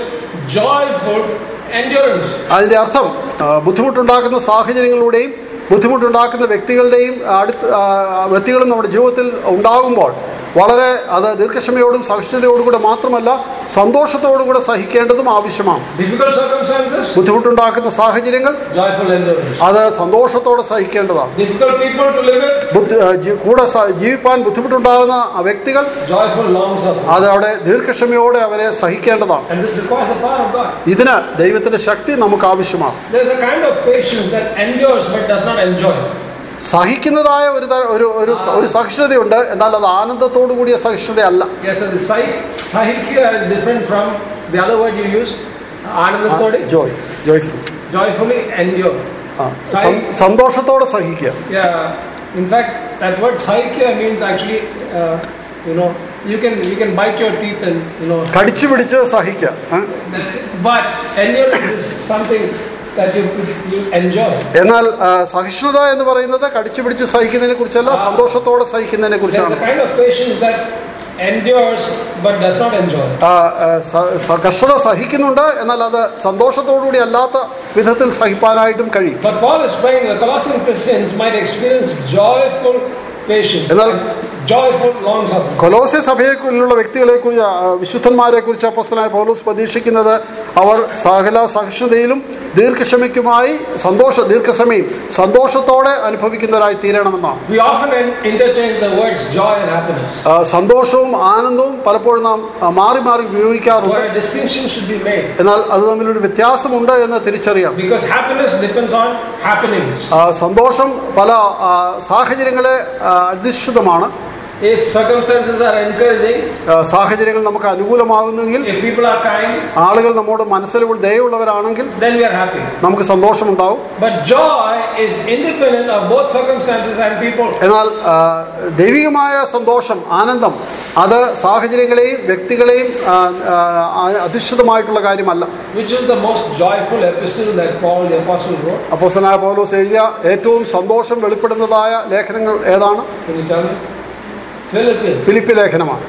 S1: joyful endurance.
S2: അതിന്റെ അർത്ഥം ആ, ബുദ്ധിമുട്ടുണ്ടാക്കുന്ന സാഹചര്യങ്ങളുടെയും ബുദ്ധിമുട്ടുണ്ടാക്കുന്ന വ്യക്തികളുടെയും അടുത്ത് ആ, വ്യക്തികളും നമ്മുടെ ജീവിതത്തിൽ ഉണ്ടാകുമ്പോൾ വളരെ അത് ദീർഘക്ഷമയോടും സഹിഷ്ണുതയോടും കൂടെ മാത്രമല്ല സന്തോഷത്തോടും കൂടെ സഹിക്കേണ്ടതും ആവശ്യമാണ്
S1: Difficult circumstances,
S2: ബുദ്ധിമുട്ടുണ്ടാക്കുന്ന സാഹചര്യങ്ങൾ
S1: joyful endurance.
S2: അത് സന്തോഷത്തോടെ സഹിക്കേണ്ടതാണ്
S1: Difficult people to live with,
S2: ബുദ്ധി- ആ, ജി- കൂടെ സ- ജീവിപ്പാൻ ബുദ്ധിമുട്ടുണ്ടാകുന്ന ആ വ്യക്തികൾ
S1: joyful long suffering.
S2: അത് അവിടെ ദീർഘക്ഷമയോടെ അവരെ സഹിക്കേണ്ടതാണ്
S1: And this requires the power of God.
S2: ഇതിന് ദൈവത്തിന്റെ ശക്തി നമുക്ക് ആവശ്യമാണ്
S1: There's a kind of patience that endures but does not enjoy.
S2: സഹിക്കുന്നതായ ഒരു ത- ഒരു ഒരു സ- ഒരു സഹിഷ്ണുതയുണ്ട് എന്നാൽ അത് ആനന്ദത്തോടു കൂടിയ സഹിഷ്ണുതയല്ല
S1: Yes, so the psych, psyche is different from the other word you used, anandathodi,
S2: joy joyful
S1: joyfully endure.
S2: ആ, സം- സന്തോഷത്തോടെ സഹിക്കുക
S1: Yeah, in fact, that word psyche means actually, uh, you know, you can you can bite your teeth and you know,
S2: കടിച്ചു പിടിച്ച് സഹിക്കുക ഏ?
S1: but endurance is something that you you enjoy.
S2: എന്നാൽ ആ, സഹിഷ്ണുത എന്ന് പറയുന്നത് കടിച്ചു പിടിച്ച് സഹിക്കുന്നതിനെ കുറിച്ചല്ല സന്തോഷത്തോടെ സഹിക്കുന്നതിനെ
S1: There's
S2: കുറിച്ചാണ്
S1: a kind of patience that endures but does not enjoy.
S2: ആ, ആ, സ- സ- കഷ്ടത സഹിക്കുന്നുണ്ട് എന്നാൽ അത് സന്തോഷത്തോടുകൂടി അല്ലാത്ത വിധത്തിൽ സഹിപ്പാനായിട്ടും കഴിയും
S1: But Paul is praying the Colossian Christians might experience joyful patience,
S2: എന്നാൽ
S1: joyful long suffering.
S2: കൊലോസ്യ സഭയെക്കുറിച്ചുള്ള വ്യക്തികളെ കുറിച്ച് വിശുദ്ധന്മാരെ കുറിച്ച് അപ്പോസ്തലനായ പൗലോസ് പ്രതീക്ഷിക്കുന്നത് അവർ സകല സഹിഷ്ണുതയിലും ദീർഘക്ഷമയ്ക്കുമായി സന്തോഷ ദീർഘക്ഷമയും സന്തോഷത്തോടെ അനുഭവിക്കുന്നവരായി തീരണമെന്നാണ്
S1: We often in- interchange the words joy and happiness.
S2: ആ, സന്തോഷവും ആനന്ദവും പലപ്പോഴും നാം ആ, മാറി മാറി ഉപയോഗിക്കാറുണ്ട്
S1: Where a distinction should be made.
S2: എന്നാൽ അത് തമ്മിലൊരു വ്യത്യാസമുണ്ട് എന്ന് തിരിച്ചറിയണം
S1: Because happiness depends on happenings.
S2: ആ, സന്തോഷം പല ആ, സാഹചര്യങ്ങളെ ആ, അധിഷ്ഠിതമാണ്
S1: If circumstances are encouraging,
S2: ആ, സാഹചര്യങ്ങൾ നമുക്ക് അനുകൂലമാകുന്നെങ്കിൽ
S1: if people are kind,
S2: ആളുകൾ നമ്മോട് മനസ്സിൽ ദയുള്ളവരാണെങ്കിൽ
S1: then we are happy.
S2: നമുക്ക് സന്തോഷമുണ്ടാവും
S1: But joy is independent of both circumstances and people.
S2: എന്നാൽ ആ, ദൈവികമായ സന്തോഷം ആനന്ദം അത് സാഹചര്യങ്ങളെയും വ്യക്തികളെയും ആ, ആ, അധിഷ്ഠിതമായിട്ടുള്ള കാര്യമല്ല
S1: Which is the most joyful epistle that Paul the Apostle wrote?
S2: അപ്പോസ്തലനായ പൗലോസ് എഴുതിയ ഏറ്റവും സന്തോഷം വെളിപ്പെടുന്നതായ ലേഖനങ്ങൾ ഏതാണ്
S1: Can you tell me? Philippians.
S2: Philip ലേഖനമാണ്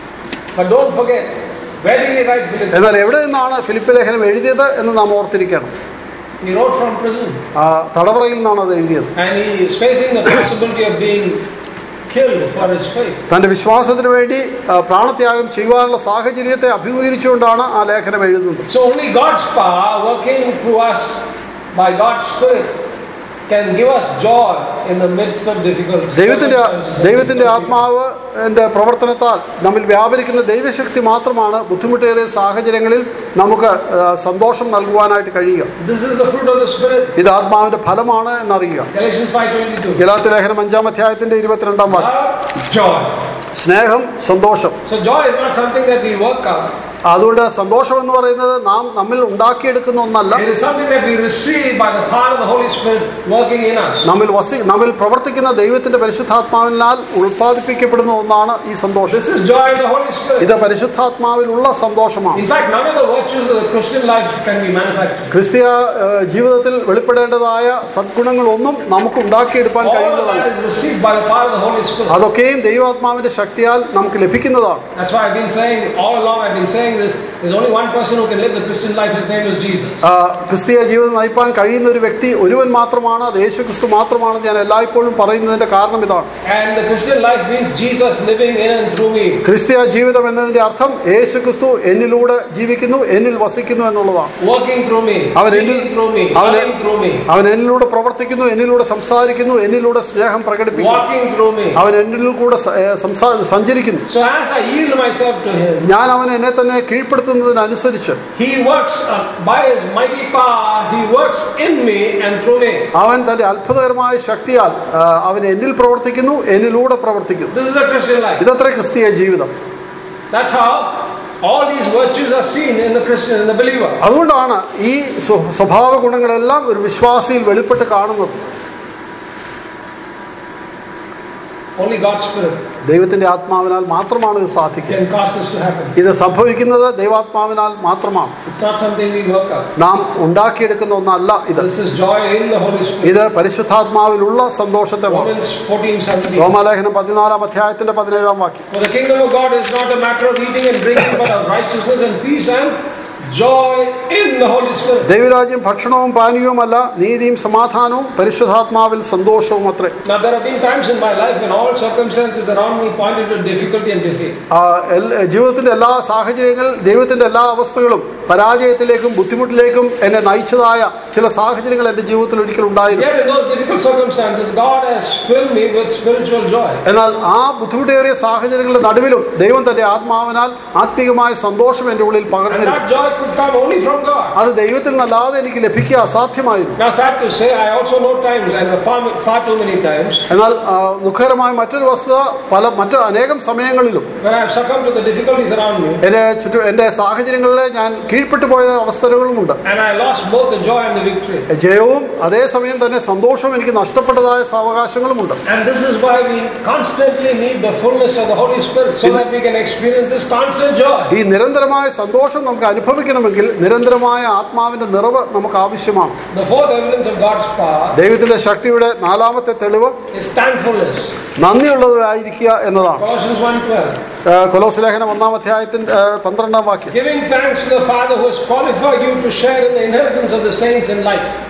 S1: But don't forget, where did he write Philippians?
S2: എന്നാൽ എവിടെ നിന്നാണ് ഫിലിപ്പ് ലേഖനം എഴുതിയത് എന്ന് നാം ഓർത്തിരിക്കണം
S1: He wrote from prison.
S2: ആ, തടവറയിൽ നിന്നാണ് അത് എഴുതിയത്
S1: And he is facing the possibility of being killed for his faith.
S2: തന്റെ വിശ്വാസത്തിന് വേണ്ടി ആ, പ്രാണത്യാഗം ചെയ്യുവാനുള്ള സാഹചര്യത്തെ അഭിമുഖീകരിച്ചുകൊണ്ടാണ് ആ ലേഖനം എഴുതുന്നത്
S1: So only God's power working through us by God's Spirit can give us joy in the midst of difficult
S2: ദൈവത്തിന്റെ
S1: circumstances.
S2: ദൈവത്തിന്റെ ആത്മാവ് എന്റെ പ്രവർത്തനത്താൽ നമ്മിൽ വ്യാപരിക്കുന്ന ദൈവശക്തി മാത്രമാണ് ബുദ്ധിമുട്ടേറിയ സാഹചര്യങ്ങളിൽ നമുക്ക് ആ, സന്തോഷം നൽകുവാനായിട്ട് കഴിയുക
S1: This is the fruit of the Spirit.
S2: ഇത് ആത്മാവിന്റെ ഫലമാണ് എന്നറിയുക
S1: Galatians 5.22.
S2: ഗലാത്തി ലേഖനം അഞ്ചാം അധ്യായത്തിന്റെ ഇരുപത്തിരണ്ടാം വാക്യം
S1: Love, joy.
S2: സ്നേഹം സന്തോഷം
S1: So joy is not something that we work out.
S2: അതുകൊണ്ട് സന്തോഷം എന്ന് പറയുന്നത് നാം നമ്മിൽ ഉണ്ടാക്കിയെടുക്കുന്ന ഒന്നല്ല
S1: It is something that we receive by the power of the Holy Spirit working in us.
S2: നമ്മിൽ വസി നമ്മിൽ പ്രവർത്തിക്കുന്ന ദൈവത്തിന്റെ പരിശുദ്ധാത്മാവിനാൽ ഉൽപ്പാദിപ്പിക്കപ്പെടുന്ന ഒന്നാണ് ഈ സന്തോഷം
S1: This is joy in the Holy Spirit.
S2: ഇത് പരിശുദ്ധാത്മാവിലുള്ള സന്തോഷമാണ്
S1: In fact, none of the virtues of the Christian life can be manufactured.
S2: ക്രിസ്തീയ ഏഹ്, ജീവിതത്തിൽ വെളിപ്പെടേണ്ടതായ സദ്ഗുണങ്ങളൊന്നും നമുക്ക് ഉണ്ടാക്കിയെടുക്കാൻ
S1: All of
S2: കഴിയുന്നതല്ല
S1: that is received by the power of the Holy Spirit.
S2: അതൊക്കെയും ദൈവാത്മാവിന്റെ ശക്തിയാൽ നമുക്ക് ലഭിക്കുന്നതാണ്
S1: That's why I've been saying, all along I've been saying this, there's only one person who can live the Christian life, his name is Jesus.
S2: ആ, ക്രിസ്തീയ ജീവിതം നയിപ്പാൻ കഴിയുന്ന ഒരു വ്യക്തി ഒരുവൻ മാത്രമാണ് അത് യേശു ക്രിസ്തു മാത്രമാണെന്ന് ഞാൻ എല്ലായ്പ്പോഴും പറയുന്നതിന്റെ കാരണം ഇതാണ്
S1: And the Christian life means Jesus living in and through me.
S2: ക്രിസ്തീയ ജീവിതം എന്നതിന്റെ അർത്ഥം യേശു ക്രിസ്തു എന്നിലൂടെ ജീവിക്കുന്നു എന്നിൽ വസിക്കുന്നു എന്നുള്ളതാണ്
S1: Working through me,
S2: അവൻ എന്നിൽ-
S1: speaking through me,
S2: അവൻ-
S1: loving through me,
S2: അവൻ എന്നിലൂടെ പ്രവർത്തിക്കുന്നു എന്നിലൂടെ സംസാരിക്കുന്നു എന്നിലൂടെ സ്നേഹം പ്രകടിപ്പിക്കുന്നു
S1: walking through me.
S2: അവൻ എന്നിൽ കൂടെ സ- ഏ, സംസാ- സഞ്ചരിക്കുന്നു
S1: So as I yield myself to Him,
S2: ഞാൻ അവൻ എന്നെ തന്നെ കീഴ്പ്പെടുത്തുന്നതിനനുസരിച്ച്
S1: He works uh, by His mighty power, He works in me and through me.
S2: അവൻ തന്റെ അത്ഭുതകരമായ ശക്തിയാൽ ആ, അവൻ എന്നിൽ പ്രവർത്തിക്കുന്നു എന്നിലൂടെ പ്രവർത്തിക്കുന്നു
S1: This is the Christian life.
S2: ഇതത്ര ക്രിസ്തീയ ജീവിതം
S1: That's how all these virtues are seen in the Christian, in the believer.
S2: അതുകൊണ്ടാണ് ഈ സ്വ- സ്വഭാവ ഗുണങ്ങളെല്ലാം ഒരു വിശ്വാസിയിൽ വെളിപ്പെട്ട് കാണുന്നത്
S1: Only God's Spirit
S2: ദൈവത്തിന്റെ ആത്മാവിനാൽ മാത്രമാണ് ഇത് സാധിക്കുക
S1: can cause this to happen.
S2: ഇത് സംഭവിക്കുന്നത് ദൈവാത്മാവിനാൽ മാത്രമാണ്
S1: It's not something we work out.
S2: നാം ഉണ്ടാക്കിയെടുക്കുന്ന ഒന്നല്ല ഇത്
S1: This is joy in the Holy Spirit.
S2: ഇത് പരിശുദ്ധാത്മാവിലുള്ള സന്തോഷത്തെ
S1: Romans 14 17.
S2: റോമാലേഖനം പതിനാലാം അധ്യായത്തിന്റെ പതിനേഴാം വാക്യം
S1: For the kingdom of God is not a matter of eating and drinking, but of righteousness and peace and joy in the Holy Spirit.
S2: ദൈവരാജ്യം ഭക്ഷണവും പാനീയവുമല്ല നീതിയും സമാധാനവും പരിശുദ്ധാത്മാവിൽ സന്തോഷവും അത്രേ
S1: Now, there have been times in my life when all circumstances around me pointed to difficulty and defeat.
S2: ആ, എൽ- ജീവിതത്തിന്റെ എല്ലാ സാഹചര്യങ്ങളും ദൈവത്തിന്റെ എല്ലാ അവസ്ഥകളും പരാജയത്തിലേക്കും ബുദ്ധിമുട്ടിലേക്കും എന്നെ നയിച്ചതായ ചില സാഹചര്യങ്ങൾ എന്റെ ജീവിതത്തിൽ ഒരിക്കലും ഉണ്ടായിരുന്നു
S1: Yet, in those difficult circumstances, God has filled me with spiritual joy.
S2: എന്നാൽ ആ ബുദ്ധിമുട്ടേറിയ സാഹചര്യങ്ങളുടെ നടുവിലും ദൈവം തന്റെ ആത്മാവിനാൽ ആത്മീകമായ സന്തോഷം എന്റെ ഉള്ളിൽ
S1: And
S2: പകർന്നിരുന്നു
S1: that joy could come only from God.
S2: അത് ദൈവത്തിൽ നിന്നല്ലാതെ എനിക്ക് ലഭിക്കുക അസാധ്യമായിരുന്നു
S1: Now, sad to say, I also know times, and far, far too many times,
S2: എന്നാൽ ആ, ദുഃഖകരമായ മറ്റൊരു വസ്തുത പല മറ്റ് അനേകം സമയങ്ങളിലും
S1: when I have succumbed to the difficulties around me,
S2: എന്റെ ചുറ്റും എന്റെ സാഹചര്യങ്ങളിൽ ഞാൻ കീഴ്പ്പെട്ടു പോയ അവസരങ്ങളുമുണ്ട്
S1: and I lost both the joy and the victory.
S2: ജയവും അതേസമയം തന്നെ സന്തോഷവും എനിക്ക് നഷ്ടപ്പെട്ടതായ സാവകാശങ്ങളുമുണ്ട്
S1: And this is why we constantly need the fullness of the Holy Spirit so that we can experience this constant joy.
S2: ഈ നിരന്തരമായ സന്തോഷം നമുക്ക് അനുഭവിക്കണമെങ്കിൽ നിരന്തരമായ ആത്മാവിന്റെ നിറവ് നമുക്ക് ആവശ്യമാണ്
S1: The fourth evidence of God's power
S2: ദൈവത്തിന്റെ ശക്തിയുടെ നാലാമത്തെ തെളിവ്
S1: is thankfulness.
S2: നന്ദിയുള്ളവരായിരിക്കുക എന്നതാണ്
S1: Colossians 1.12
S2: ഏഹ് കൊലോസ് ലേഖനം ഒന്നാം അധ്യായത്തിന്റെ ഏഹ് പന്ത്രണ്ടാം വാക്യം
S1: Giving thanks to the Father who has qualified you to share in the inheritance of the saints in light.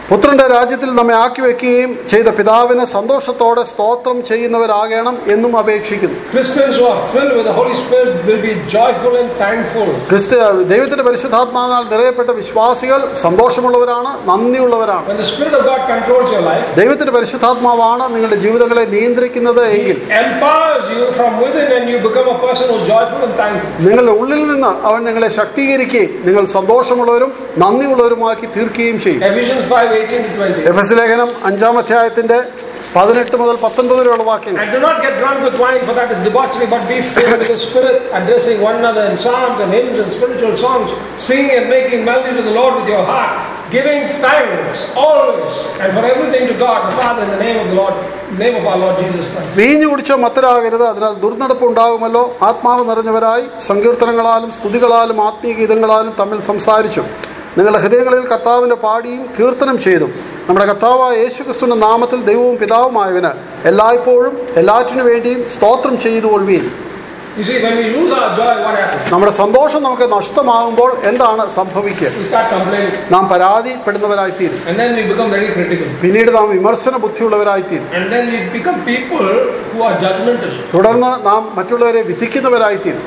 S2: പുത്രന്റെ രാജ്യത്തിൽ നമ്മെ ആക്കി വെക്കുകയും ചെയ്ത പിതാവിന് സന്തോഷത്തോടെ സ്തോത്രം ചെയ്യുന്നവരാകണം എന്നും അപേക്ഷിക്കുന്നു
S1: Christians who are filled with the Holy Spirit will be joyful and thankful.
S2: ക്രിസ്തു ദൈവത്തിന്റെ പരിശുദ്ധാത്മാവിനാൽ നിറയപ്പെട്ട വിശ്വാസികൾ സന്തോഷമുള്ളവരാണ് നന്ദിയുള്ളവരാണ്
S1: When the Spirit of God controls your life,
S2: ദൈവത്തിന്റെ പരിശുദ്ധാത്മാവാണ് നിങ്ങളുടെ ജീവിതങ്ങളെ നിയന്ത്രിക്കുന്നത് എങ്കിൽ
S1: empowers you from within and you become a person who's joyful and thankful.
S2: നിങ്ങളുടെ ഉള്ളിൽ നിന്ന് അവൻ നിങ്ങളെ ശക്തീകരിക്കുകയും നിങ്ങൾ സന്തോഷമുള്ളവരും നന്ദിയുള്ളവരുമാക്കി തീർക്കുകയും ചെയ്യും
S1: Ephesians 5 18 to 20.
S2: എഫ് എസ് ലേഖനം അഞ്ചാം അധ്യായത്തിന്റെ പതിനെട്ട് മുതൽ പത്തൊൻപത് വരെയുള്ള വാക്യങ്ങൾ
S1: And do not get drunk with wine, for that is debauchery, but be filled with the Spirit, addressing one another in psalms and hymns and spiritual songs, singing and making melody to the Lord with your heart, giving thanks always and for everything to God the Father in the name of the Lord, in the name of our Lord Jesus Christ.
S2: വീഞ്ഞു കുടിച്ച മത്തരാകരുത് അതിനാൽ ദുർനടപ്പ് ഉണ്ടാകുമല്ലോ ആത്മാവ് നിറഞ്ഞവരായി സങ്കീർത്തനങ്ങളാലും സ്തുതികളാലും ആത്മീയ ഗീതങ്ങളാലും തമ്മിൽ സംസാരിച്ചു നിങ്ങളുടെ ഹൃദയങ്ങളിൽ കർത്താവിന്റെ പാടിയും കീർത്തനം ചെയ്തും നമ്മുടെ കർത്താവായ യേശുക്രിസ്തുവിന്റെ നാമത്തിൽ ദൈവവും പിതാവുമായവന് എല്ലായ്പ്പോഴും എല്ലാറ്റിനു വേണ്ടിയും സ്തോത്രം ചെയ്തു കൊള്ളുകയും
S1: You see, when we lose our joy, what happens?
S2: നമ്മുടെ സന്തോഷം നമുക്ക് നഷ്ടമാകുമ്പോൾ എന്താണ് സംഭവിക്കുക
S1: We start complaining,
S2: നാം പരാതിപ്പെടുന്നവരായിത്തീരും
S1: and then we become very critical.
S2: പിന്നീട് നാം വിമർശന ബുദ്ധിയുള്ളവരായിത്തീരും
S1: And then we become people who are judgmental.
S2: തുടർന്ന് നാം മറ്റുള്ളവരെ വിധിക്കുന്നവരായിത്തീരും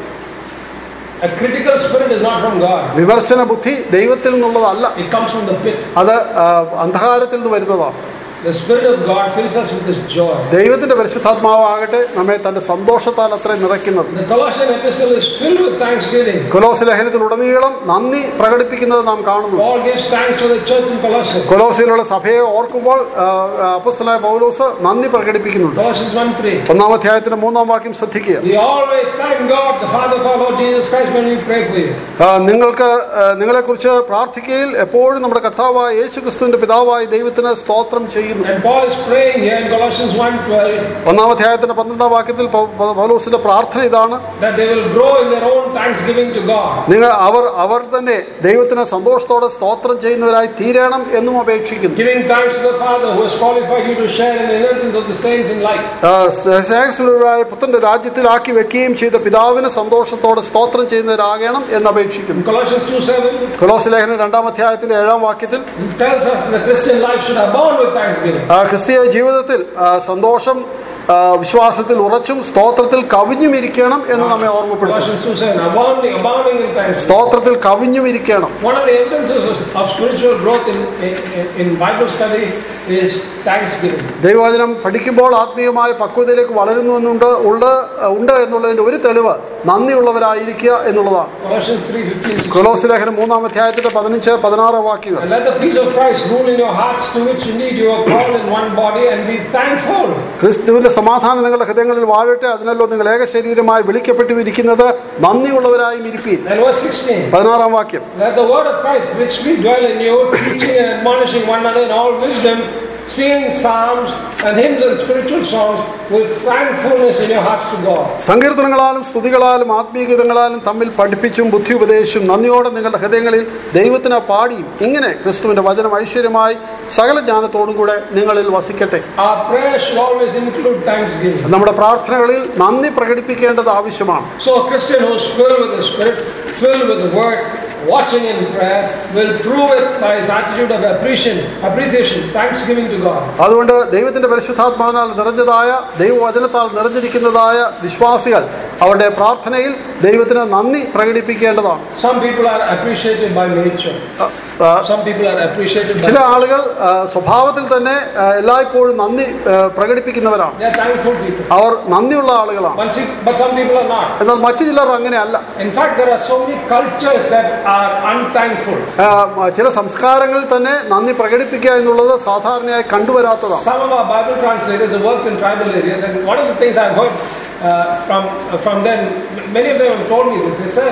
S1: A critical spirit is not from God,
S2: വിമർശന ബുദ്ധി ദൈവത്തിൽ നിന്നുള്ളതല്ല
S1: it comes from the pit.
S2: അത് ആ, അന്ധകാരത്തിൽ നിന്ന് വരുന്നതാണ്
S1: The Spirit of God fills us with this joy.
S2: ദൈവത്തിന്റെ പരിശുദ്ധാത്മാവാകട്ടെ നമ്മെ തന്റെ സന്തോഷത്താൽ അത്ര നിറയ്ക്കുന്നത്
S1: The Colossian epistle is filled with thanksgiving.
S2: കൊലോസ് ലേഖനത്തിലുടനീളം നന്ദി പ്രകടിപ്പിക്കുന്നത് നാം കാണുന്നു
S1: Paul gives thanks to the church in Colossae.
S2: കൊലോസിലുള്ള സഭയെ ഓർക്കുമ്പോൾ ആ, അപ്പസ്തലനായ പൗലോസ് നന്ദി പ്രകടിപ്പിക്കുന്നുണ്ട്
S1: Colossians 1 3.
S2: ഒന്നാം അധ്യായത്തിന്റെ മൂന്നാം വാക്യം ശ്രദ്ധിക്കുക
S1: We always thank God, the Father of our Lord Jesus Christ, when we pray for you.
S2: ആ, നിങ്ങൾക്ക് ആ, നിങ്ങളെക്കുറിച്ച് പ്രാർത്ഥിക്കയിൽ എപ്പോഴും നമ്മുടെ കർത്താവായ യേശു ക്രിസ്തുവിന്റെ പിതാവായ ദൈവത്തിന് സ്തോത്രം ചെയ്യുന്നു
S1: And Paul is praying here in Colossians 1 12
S2: ഒന്നാം അധ്യായത്തിന്റെ പന്ത്രണ്ടാം വാക്യത്തിൽ പൗ- പൗ- പൗലോസിന്റെ പ്രാർത്ഥന ഇതാണ്
S1: that they will grow in their own thanksgiving to God.
S2: നിങ്ങൾ അവർ അവർ തന്നെ ദൈവത്തിന് സന്തോഷത്തോടെ സ്തോത്രം ചെയ്യുന്നവരായി തീരണം എന്നും അപേക്ഷിക്കുന്നു
S1: Giving thanks to the Father who has qualified you to share in the inheritance of the saints in light.
S2: ആ, സ്നേഹസ്വരൂപരായ പുത്രന്റെ രാജ്യത്തിലാക്കി വെക്കുകയും ചെയ്ത പിതാവിന് സന്തോഷത്തോടെ സ്തോത്രം ചെയ്യുന്നവരാകണം എന്ന് അപേക്ഷിക്കുന്നു
S1: In Colossians 2 7,
S2: കൊലോസ് ലേഖനം രണ്ടാം അധ്യായത്തിന്റെ ഏഴാം വാക്യത്തിൽ
S1: it tells us that the Christian life should abound with thanksgiving.
S2: ആ, ക്രിസ്തീയ ജീവിതത്തിൽ ആ, സന്തോഷം ആ, വിശ്വാസത്തിൽ ഉറച്ചും സ്തോത്രത്തിൽ കവിഞ്ഞും ഇരിക്കണം എന്ന് നമ്മെ ഓർമ്മപ്പെടുത്തും
S1: Colossians 2 7, abounding, abounding in thanksgiving.
S2: സ്തോത്രത്തിൽ കവിഞ്ഞും ഇരിക്കണം
S1: One of the evidences of, of spiritual growth in, in, in Bible study is thanksgiving.
S2: ദൈവവചനം പഠിക്കുമ്പോൾ ആത്മീയമായ പക്വതയിലേക്ക് വളരുന്നു എന്നുണ്ട് ഉണ്ട് ഉണ്ട് എന്നുള്ളതിന്റെ ഒരു തെളിവ് നന്ദിയുള്ളവരായിരിക്കുക എന്നുള്ളതാണ്
S1: Colossians 3 15. 16.
S2: കൊലോസ് ലേഖനം മൂന്നാം അധ്യായത്തിന്റെ പതിനഞ്ച് പതിനാറ് വാക്യങ്ങൾ
S1: And let the peace of Christ rule in your hearts, to which indeed you are called in one body, and be thankful.
S2: ക്രിസ്തുവിന്റെ സമാധാനം നിങ്ങളുടെ ഹൃദയങ്ങളിൽ വാഴട്ടെ അതിനല്ലോ നിങ്ങൾ ഏക ശരീരമായി വിളിക്കപ്പെട്ടിരിക്കുന്നത് നന്ദിയുള്ളവരായും ഇരിപ്പീൻ
S1: And verse 16.
S2: പതിനാറാം വാക്യം
S1: Let the word of Christ richly dwell in you, teaching and admonishing one another in all wisdom, singing psalms and hymns and spiritual songs with thankfulness in your hearts to God.
S2: സങ്കീർത്തനങ്ങളാലും സ്തുതികളാലും ആത്മീയഗീതങ്ങളാലും തമ്മിൽ പഠിപ്പിച്ചും ബുദ്ധി ഉപദേശിച്ചും നന്ദിയോടെ നിങ്ങളുടെ ഹൃദയങ്ങളിൽ ദൈവത്തിന് പാടിയും ഇങ്ങനെ ക്രിസ്തുവിന്റെ വചനം ഐശ്വര്യമായി സകല ജ്ഞാനത്തോടും കൂടെ നിങ്ങളിൽ വസിക്കട്ടെ
S1: Our prayer should always include thanksgiving.
S2: നമ്മുടെ പ്രാർത്ഥനകളിൽ നന്ദി പ്രകടിപ്പിക്കേണ്ടത് ആവശ്യമാണ്
S1: So a Christian who is filled with the Spirit, filled with the Word, watching in prayer, will prove it by his attitude of appreciation, appreciation, thanksgiving to God.
S2: അതുകൊണ്ട് ദൈവത്തിന്റെ പരിശുദ്ധാത്മാവിനാൽ നിറഞ്ഞതായ ദൈവവചനത്താൽ നിറഞ്ഞിരിക്കുന്നതായ വിശ്വാസികൾ അവരുടെ പ്രാർത്ഥനയിൽ ദൈവത്തിന് നന്ദി പ്രകടിപ്പിക്കേണ്ടതാണ്
S1: Some people are appreciated by nature.
S2: ആ,
S1: Some people are appreciated by
S2: ചില ആളുകൾ ആ, സ്വഭാവത്തിൽ തന്നെ ആ, എല്ലായ്പ്പോഴും നന്ദി ആ, പ്രകടിപ്പിക്കുന്നവരാണ്
S1: they are thankful people.
S2: അവർ നന്ദിയുള്ള ആളുകളാണ്
S1: But see- But some people are not.
S2: എന്നാൽ മറ്റു ചിലർ അങ്ങനെയല്ല
S1: In fact, there are so many cultures that are unthankful.
S2: ആ, ചില സംസ്കാരങ്ങളിൽ തന്നെ നന്ദി പ്രകടിപ്പിക്കുക എന്നുള്ളത് സാധാരണയായി കണ്ടുവരാത്തതാണ്
S1: Some of our Bible translators have worked in tribal areas, and one of the things I've heard uh, from uh, from them, many of them have told me this. They said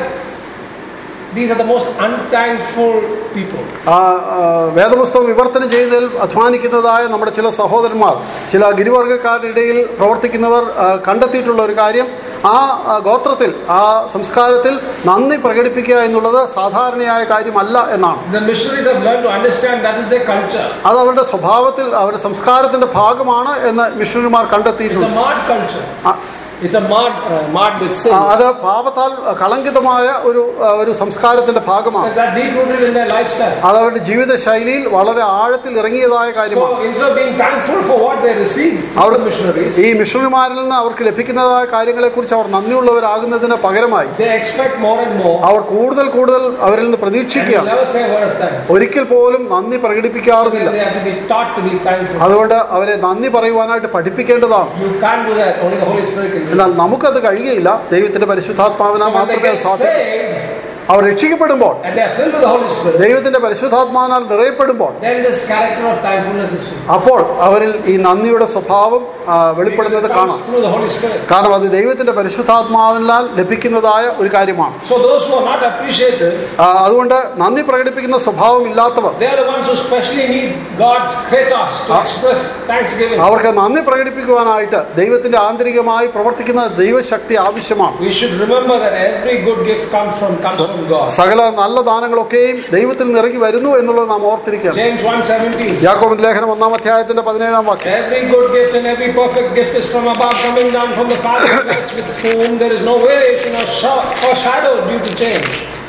S1: these are the most unthankful people.
S2: ആ, ആ, വേദപുസ്തകം വിവർത്തനം ചെയ്യുന്നതിൽ അധ്വാനിക്കുന്നതായ നമ്മുടെ ചില സഹോദരന്മാർ ചില ഗിരിവർഗക്കാരുടെ ഇടയിൽ പ്രവർത്തിക്കുന്നവർ ആ, കണ്ടെത്തിയിട്ടുള്ള ഒരു കാര്യം ആ ആ, ഗോത്രത്തിൽ ആ സംസ്കാരത്തിൽ നന്ദി പ്രകടിപ്പിക്കുക എന്നുള്ളത് സാധാരണയായ കാര്യമല്ല എന്നാണ്
S1: The missionaries have learned to understand that is their culture.
S2: അത് അവരുടെ സ്വഭാവത്തിൽ അവരുടെ സംസ്കാരത്തിന്റെ ഭാഗമാണ് എന്ന് മിഷണറിമാർ
S1: It's
S2: കണ്ടെത്തിയിട്ടുണ്ട്
S1: a mad culture.
S2: ആ,
S1: It's a marred, uh, marred with sin.
S2: ആ, അത് പാപത്താൽ കളങ്കിതമായ ഒരു ആ, ഒരു സംസ്കാരത്തിന്റെ ഭാഗമാണ്
S1: But that deep rooted in their lifestyle.
S2: അത് അവരുടെ ജീവിത ശൈലിയിൽ വളരെ ആഴത്തിൽ ഇറങ്ങിയതായ കാര്യമാണ്
S1: So instead of being thankful for what they received from
S2: Our-
S1: the missionaries,
S2: ഈ മിഷണറിമാരിൽ നിന്ന് അവർക്ക് ലഭിക്കുന്നതായ കാര്യങ്ങളെ കുറിച്ച് അവർ നന്ദിയുള്ളവരാകുന്നതിന് പകരമായി
S1: they expect more and more
S2: അവർ കൂടുതൽ കൂടുതൽ അവരിൽ നിന്ന്
S1: and will
S2: പ്രതീക്ഷിക്കുകയാണ്
S1: never say a word of thanks.
S2: ഒരിക്കൽ പോലും നന്ദി പ്രകടിപ്പിക്കാറുമില്ല
S1: They have to be taught to be thankful.
S2: അതുകൊണ്ട് അവരെ നന്ദി പറയുവാനായിട്ട് പഠിപ്പിക്കേണ്ടതാണ്
S1: You can't do that. Only the Holy Spirit can do that.
S2: എന്നാൽ നമുക്കത് കഴിയുകയില്ല ദൈവത്തിന്റെ പരിശുദ്ധാത്മാവിനാൽ
S1: So when they
S2: മാത്രമേ
S1: get
S2: അത് സാധിക്കൂ
S1: saved
S2: our രക്ഷിക്കപ്പെടുമ്പോൾ
S1: and they are filled with the Holy Spirit,
S2: ദൈവത്തിന്റെ പരിശുദ്ധാത്മാവിനാൽ നിറയപ്പെടുമ്പോൾ
S1: then this character of thankfulness is seen.
S2: അപ്പോൾ അവരിൽ ഈ നന്ദിയുടെ സ്വഭാവം ആ, വെളിപ്പെടുന്നത്
S1: It
S2: കാണാം
S1: comes through the Holy Spirit.
S2: കാരണം അത് ദൈവത്തിന്റെ പരിശുദ്ധാത്മാവിനാൽ ലഭിക്കുന്നതായ ഒരു കാര്യമാണ്
S1: So those who are not appreciated,
S2: ആ, അതുകൊണ്ട് നന്ദി പ്രകടിപ്പിക്കുന്ന സ്വഭാവം ഇല്ലാത്തവർ
S1: they are the ones who especially need God's kratos to express thanksgiving.
S2: അവർക്ക് നന്ദി പ്രകടിപ്പിക്കുവാനായിട്ട് ദൈവത്തിന്റെ ആന്തരികമായി പ്രവർത്തിക്കുന്ന ദൈവശക്തി ആവശ്യമാണ്
S1: We should remember that every good gift comes from comes from God.
S2: സകല നല്ല ദാനങ്ങളൊക്കെയും ദൈവത്തിൽ നിന്ന് ഇറങ്ങി വരുന്നു എന്നുള്ളത് നാം ഓർത്തിരിക്കണം
S1: James 1:17.
S2: യാക്കോബിന്റെ ലേഖനം ഒന്നാം അധ്യായത്തിന്റെ പതിനേഴാം വാക്യം
S1: Every good gift and every perfect gift is from above, coming down from the Father of lights, with whom there is no variation or, sh- or shadow due to change.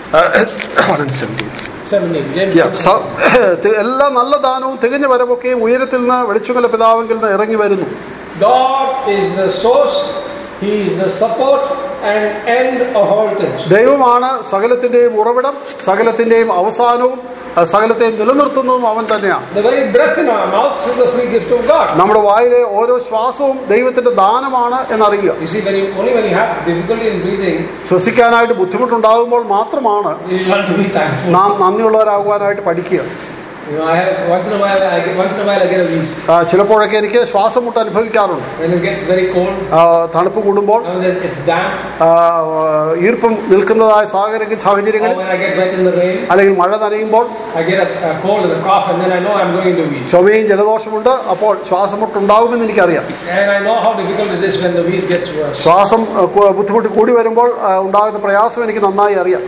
S1: 17. James
S2: Yeah, സ- തി- എല്ലാ നല്ല ദാനവും തികഞ്ഞ വരവൊക്കെയും ഉയരത്തിൽ നിന്ന് വെളിച്ചുകല പിതാവെങ്കിൽ നിന്ന് ഇറങ്ങി വരുന്നു
S1: God is the source, He is the support and end of all things.
S2: ദൈവമാണ് സകലത്തിന്റെയും ഉറവിടം സകലത്തിന്റെയും അവസാനവും അഹ് സകലത്തെയും നിലനിർത്തുന്നതും അവൻ തന്നെയാണ്
S1: The very breath in our mouths is the free gift of God.
S2: നമ്മുടെ വായിലെ ഓരോ ശ്വാസവും ദൈവത്തിന്റെ ദാനമാണ് എന്നറിയുക
S1: You see, when you, only when you have difficulty in breathing,
S2: ശ്വസിക്കാനായിട്ട് ബുദ്ധിമുട്ടുണ്ടാകുമ്പോൾ മാത്രമാണ്
S1: you learn to be thankful.
S2: നാം നന്ദിയുള്ളവരാകുവാനായിട്ട് പഠിക്കുക
S1: You know, I have once in a while, I get, once in a while I get a wheeze.
S2: ആ, ചിലപ്പോഴൊക്കെ എനിക്ക് ശ്വാസം മുട്ട് അനുഭവിക്കാറുണ്ട്
S1: When it gets very cold,
S2: ആ, തണുപ്പ് കൂടുമ്പോൾ
S1: and then it's damp,
S2: ആ, ഈർപ്പം നിൽക്കുന്നതായ സാഹചര്യ
S1: or
S2: സാഹചര്യങ്ങളിൽ
S1: when I get wet in the rain,
S2: അല്ലെങ്കിൽ മഴ നനയുമ്പോൾ
S1: I get a, a cold and a cough, and then I know I'm going to wheeze.
S2: ചുമയും ജലദോഷമുണ്ട് അപ്പോൾ ശ്വാസമുട്ടുണ്ടാകുമെന്ന് എനിക്കറിയാം
S1: And I know how difficult it is when the wheeze gets worse.
S2: ശ്വാസം ആ, കു- ബുദ്ധിമുട്ട് കൂടി വരുമ്പോൾ ആ, ഉണ്ടാകുന്ന പ്രയാസം എനിക്ക് നന്നായി അറിയാം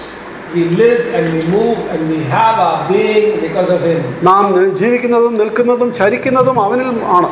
S1: We live and we move and we have our being because of Him.
S2: നാം ജീവിക്കുന്നതും നിൽക്കുന്നതും ചരിക്കുന്നതും അവനിൽ ആണ്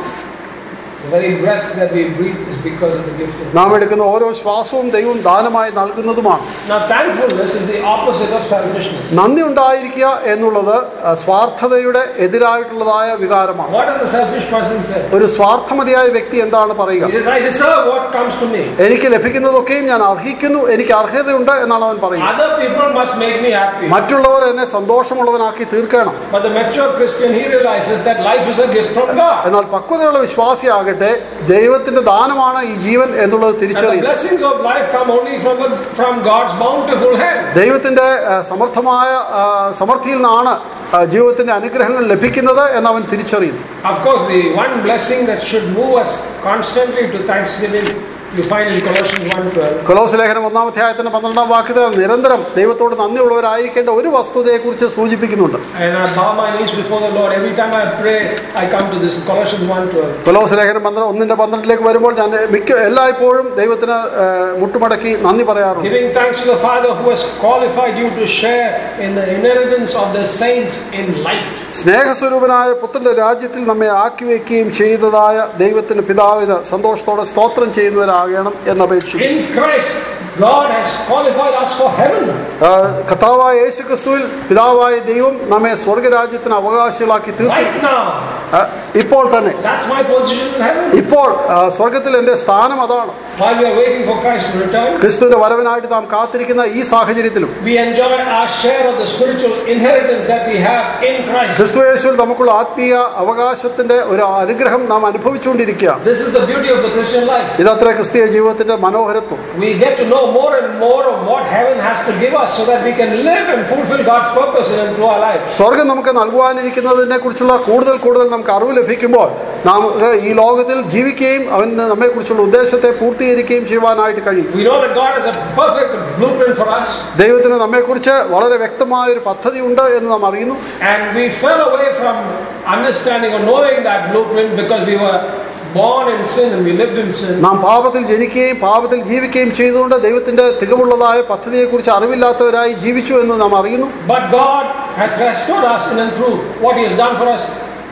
S1: The very breath that we breathe is because of the gift of God.
S2: നാം എടുക്കുന്ന ഓരോ ശ്വാസവും ദൈവം ദാനമായി നൽകുന്നതുമാണ്
S1: Now, thankfulness is the opposite of selfishness.
S2: നന്ദി ഉണ്ടായിരിക്കുക എന്നുള്ളത് ആ, സ്വാർത്ഥതയുടെ എതിരായിട്ടുള്ളതായ വികാരമാണ്
S1: What does the selfish person say?
S2: ഒരു സ്വാർത്ഥമതിയായ വ്യക്തി എന്താണ്
S1: He
S2: പറയുക
S1: says, I deserve what comes to me.
S2: എനിക്ക് ലഭിക്കുന്നതൊക്കെയും ഞാൻ അർഹിക്കുന്നു എനിക്ക് അർഹതയുണ്ട് എന്നാണ് അവൻ പറയുന്നത്
S1: Other people must make me happy.
S2: മറ്റുള്ളവർ എന്നെ സന്തോഷമുള്ളവനാക്കി തീർക്കണം
S1: But the mature Christian, he realizes that life is a gift from God.
S2: എന്നാൽ പക്വതയുള്ള വിശ്വാസിയാകട്ടെ ദൈവത്തിന്റെ ദാനമാണ് ഈ ജീവൻ എന്നുള്ളത്
S1: And the
S2: തിരിച്ചറിയുന്നു
S1: blessings of life come only from, the, from God's bountiful hand.
S2: ദൈവത്തിന്റെ ആ, സമർത്ഥമായ ആ, സമൃദ്ധിയിൽ നിന്നാണ് ആ, ജീവിതത്തിന്റെ അനുഗ്രഹങ്ങൾ ലഭിക്കുന്നത് എന്ന് അവൻ തിരിച്ചറിയുന്നു
S1: Of course, the one blessing that should move us constantly to thanksgiving, you find in Colossians 1.12.
S2: കൊലോസ് ലേഖനം ഒന്നാം അധ്യായത്തിന്റെ പന്ത്രണ്ടാം വാക്യത്തിൽ നിരന്തരം ദൈവത്തോട് നന്ദിയുള്ളവരായിരിക്കേണ്ട ഒരു വസ്തുതയെക്കുറിച്ച് സൂചിപ്പിക്കുന്നുണ്ട്
S1: And I bow my knees before the Lord. Every time I pray, I come to this Colossians 1.12.
S2: കൊലോസ് ലേഖനം പന്ത്ര ഒന്നിന്റെ പന്ത്രണ്ടിലേക്ക് വരുമ്പോൾ ഞാൻ മിക്ക എല്ലായ്പ്പോഴും ദൈവത്തിന് ആ, മുട്ടുമടക്കി നന്ദി പറയാറുണ്ട്
S1: Giving thanks to the Father who has qualified you to share in the inheritance of the saints in light.
S2: സ്നേഹസ്വരൂപനായ പുത്രന്റെ രാജ്യത്തിൽ നമ്മെ ആക്കി വയ്ക്കുകയും ചെയ്തതായ ദൈവത്തിന്റെ പിതാവിന് സന്തോഷത്തോടെ സ്തോത്രം ചെയ്യുന്നവരാകണം എന്നപേക്ഷിക്കുന്നു
S1: In Christ, God has qualified us for heaven.
S2: ആ, കർത്താവായ യേശു ക്രിസ്തുവിൽ പിതാവായ ദൈവം നമ്മെ സ്വർഗരാജ്യത്തിന് അവകാശികളാക്കി തീർന്നു
S1: Right now.
S2: ആ, ഇപ്പോൾ തന്നെ
S1: That's my position in heaven.
S2: ഇപ്പോൾ ആ, സ്വർഗത്തിൽ എന്റെ സ്ഥാനം അതാണ്
S1: While we are waiting for Christ to return,
S2: ക്രിസ്തുവിന്റെ വരവിനായിട്ട് നാം കാത്തിരിക്കുന്ന ഈ സാഹചര്യത്തിലും
S1: we enjoy our share of the spiritual inheritance that we have in Christ.
S2: ക്രിസ്തു യേശുവിൽ നമുക്കുള്ള ആത്മീയ അവകാശത്തിന്റെ ഒരു അനുഗ്രഹം നാം അനുഭവിച്ചുകൊണ്ടിരിക്കുകയാണ്
S1: This is the beauty of the Christian life.
S2: ഇതത്ര ക്രിസ്തീയ ജീവിതത്തിന്റെ മനോഹരത്വം
S1: We get to know more and more of what heaven has to give us so that we can live and fulfill God's purpose in and through our lives.
S2: സ്വർഗം നമുക്ക് നൽകുവാനിരിക്കുന്നതിനെ കുറിച്ചുള്ള കൂടുതൽ കൂടുതൽ നമുക്ക് അറിവ് ലഭിക്കുമ്പോൾ നാം ഈ ലോകത്തിൽ ജീവിക്കുകയും അവന് നമ്മെ കുറിച്ചുള്ള ഉദ്ദേശത്തെ പൂർത്തീകരിക്കുകയും ചെയ്യുവാനായിട്ട് കഴിയും
S1: We know that God has a perfect blueprint for us,
S2: ദൈവത്തിന് നമ്മെക്കുറിച്ച് വളരെ വ്യക്തമായ ഒരു പദ്ധതി ഉണ്ട് എന്ന് നാം അറിയുന്നു
S1: and we fell away from understanding or knowing that blueprint because we were born in sin and we lived in sin.
S2: നാം പാപത്തിൽ ജനിക്കുകയും പാപത്തിൽ ജീവിക്കുകയും ചെയ്തുകൊണ്ട് ദൈവത്തിന്റെ തികവുള്ളതായ പദ്ധതിയെക്കുറിച്ച് അറിവില്ലാത്തവരായി ജീവിച്ചു എന്ന് നാം അറിയുന്നു
S1: But God has restored us in and through what He has done for us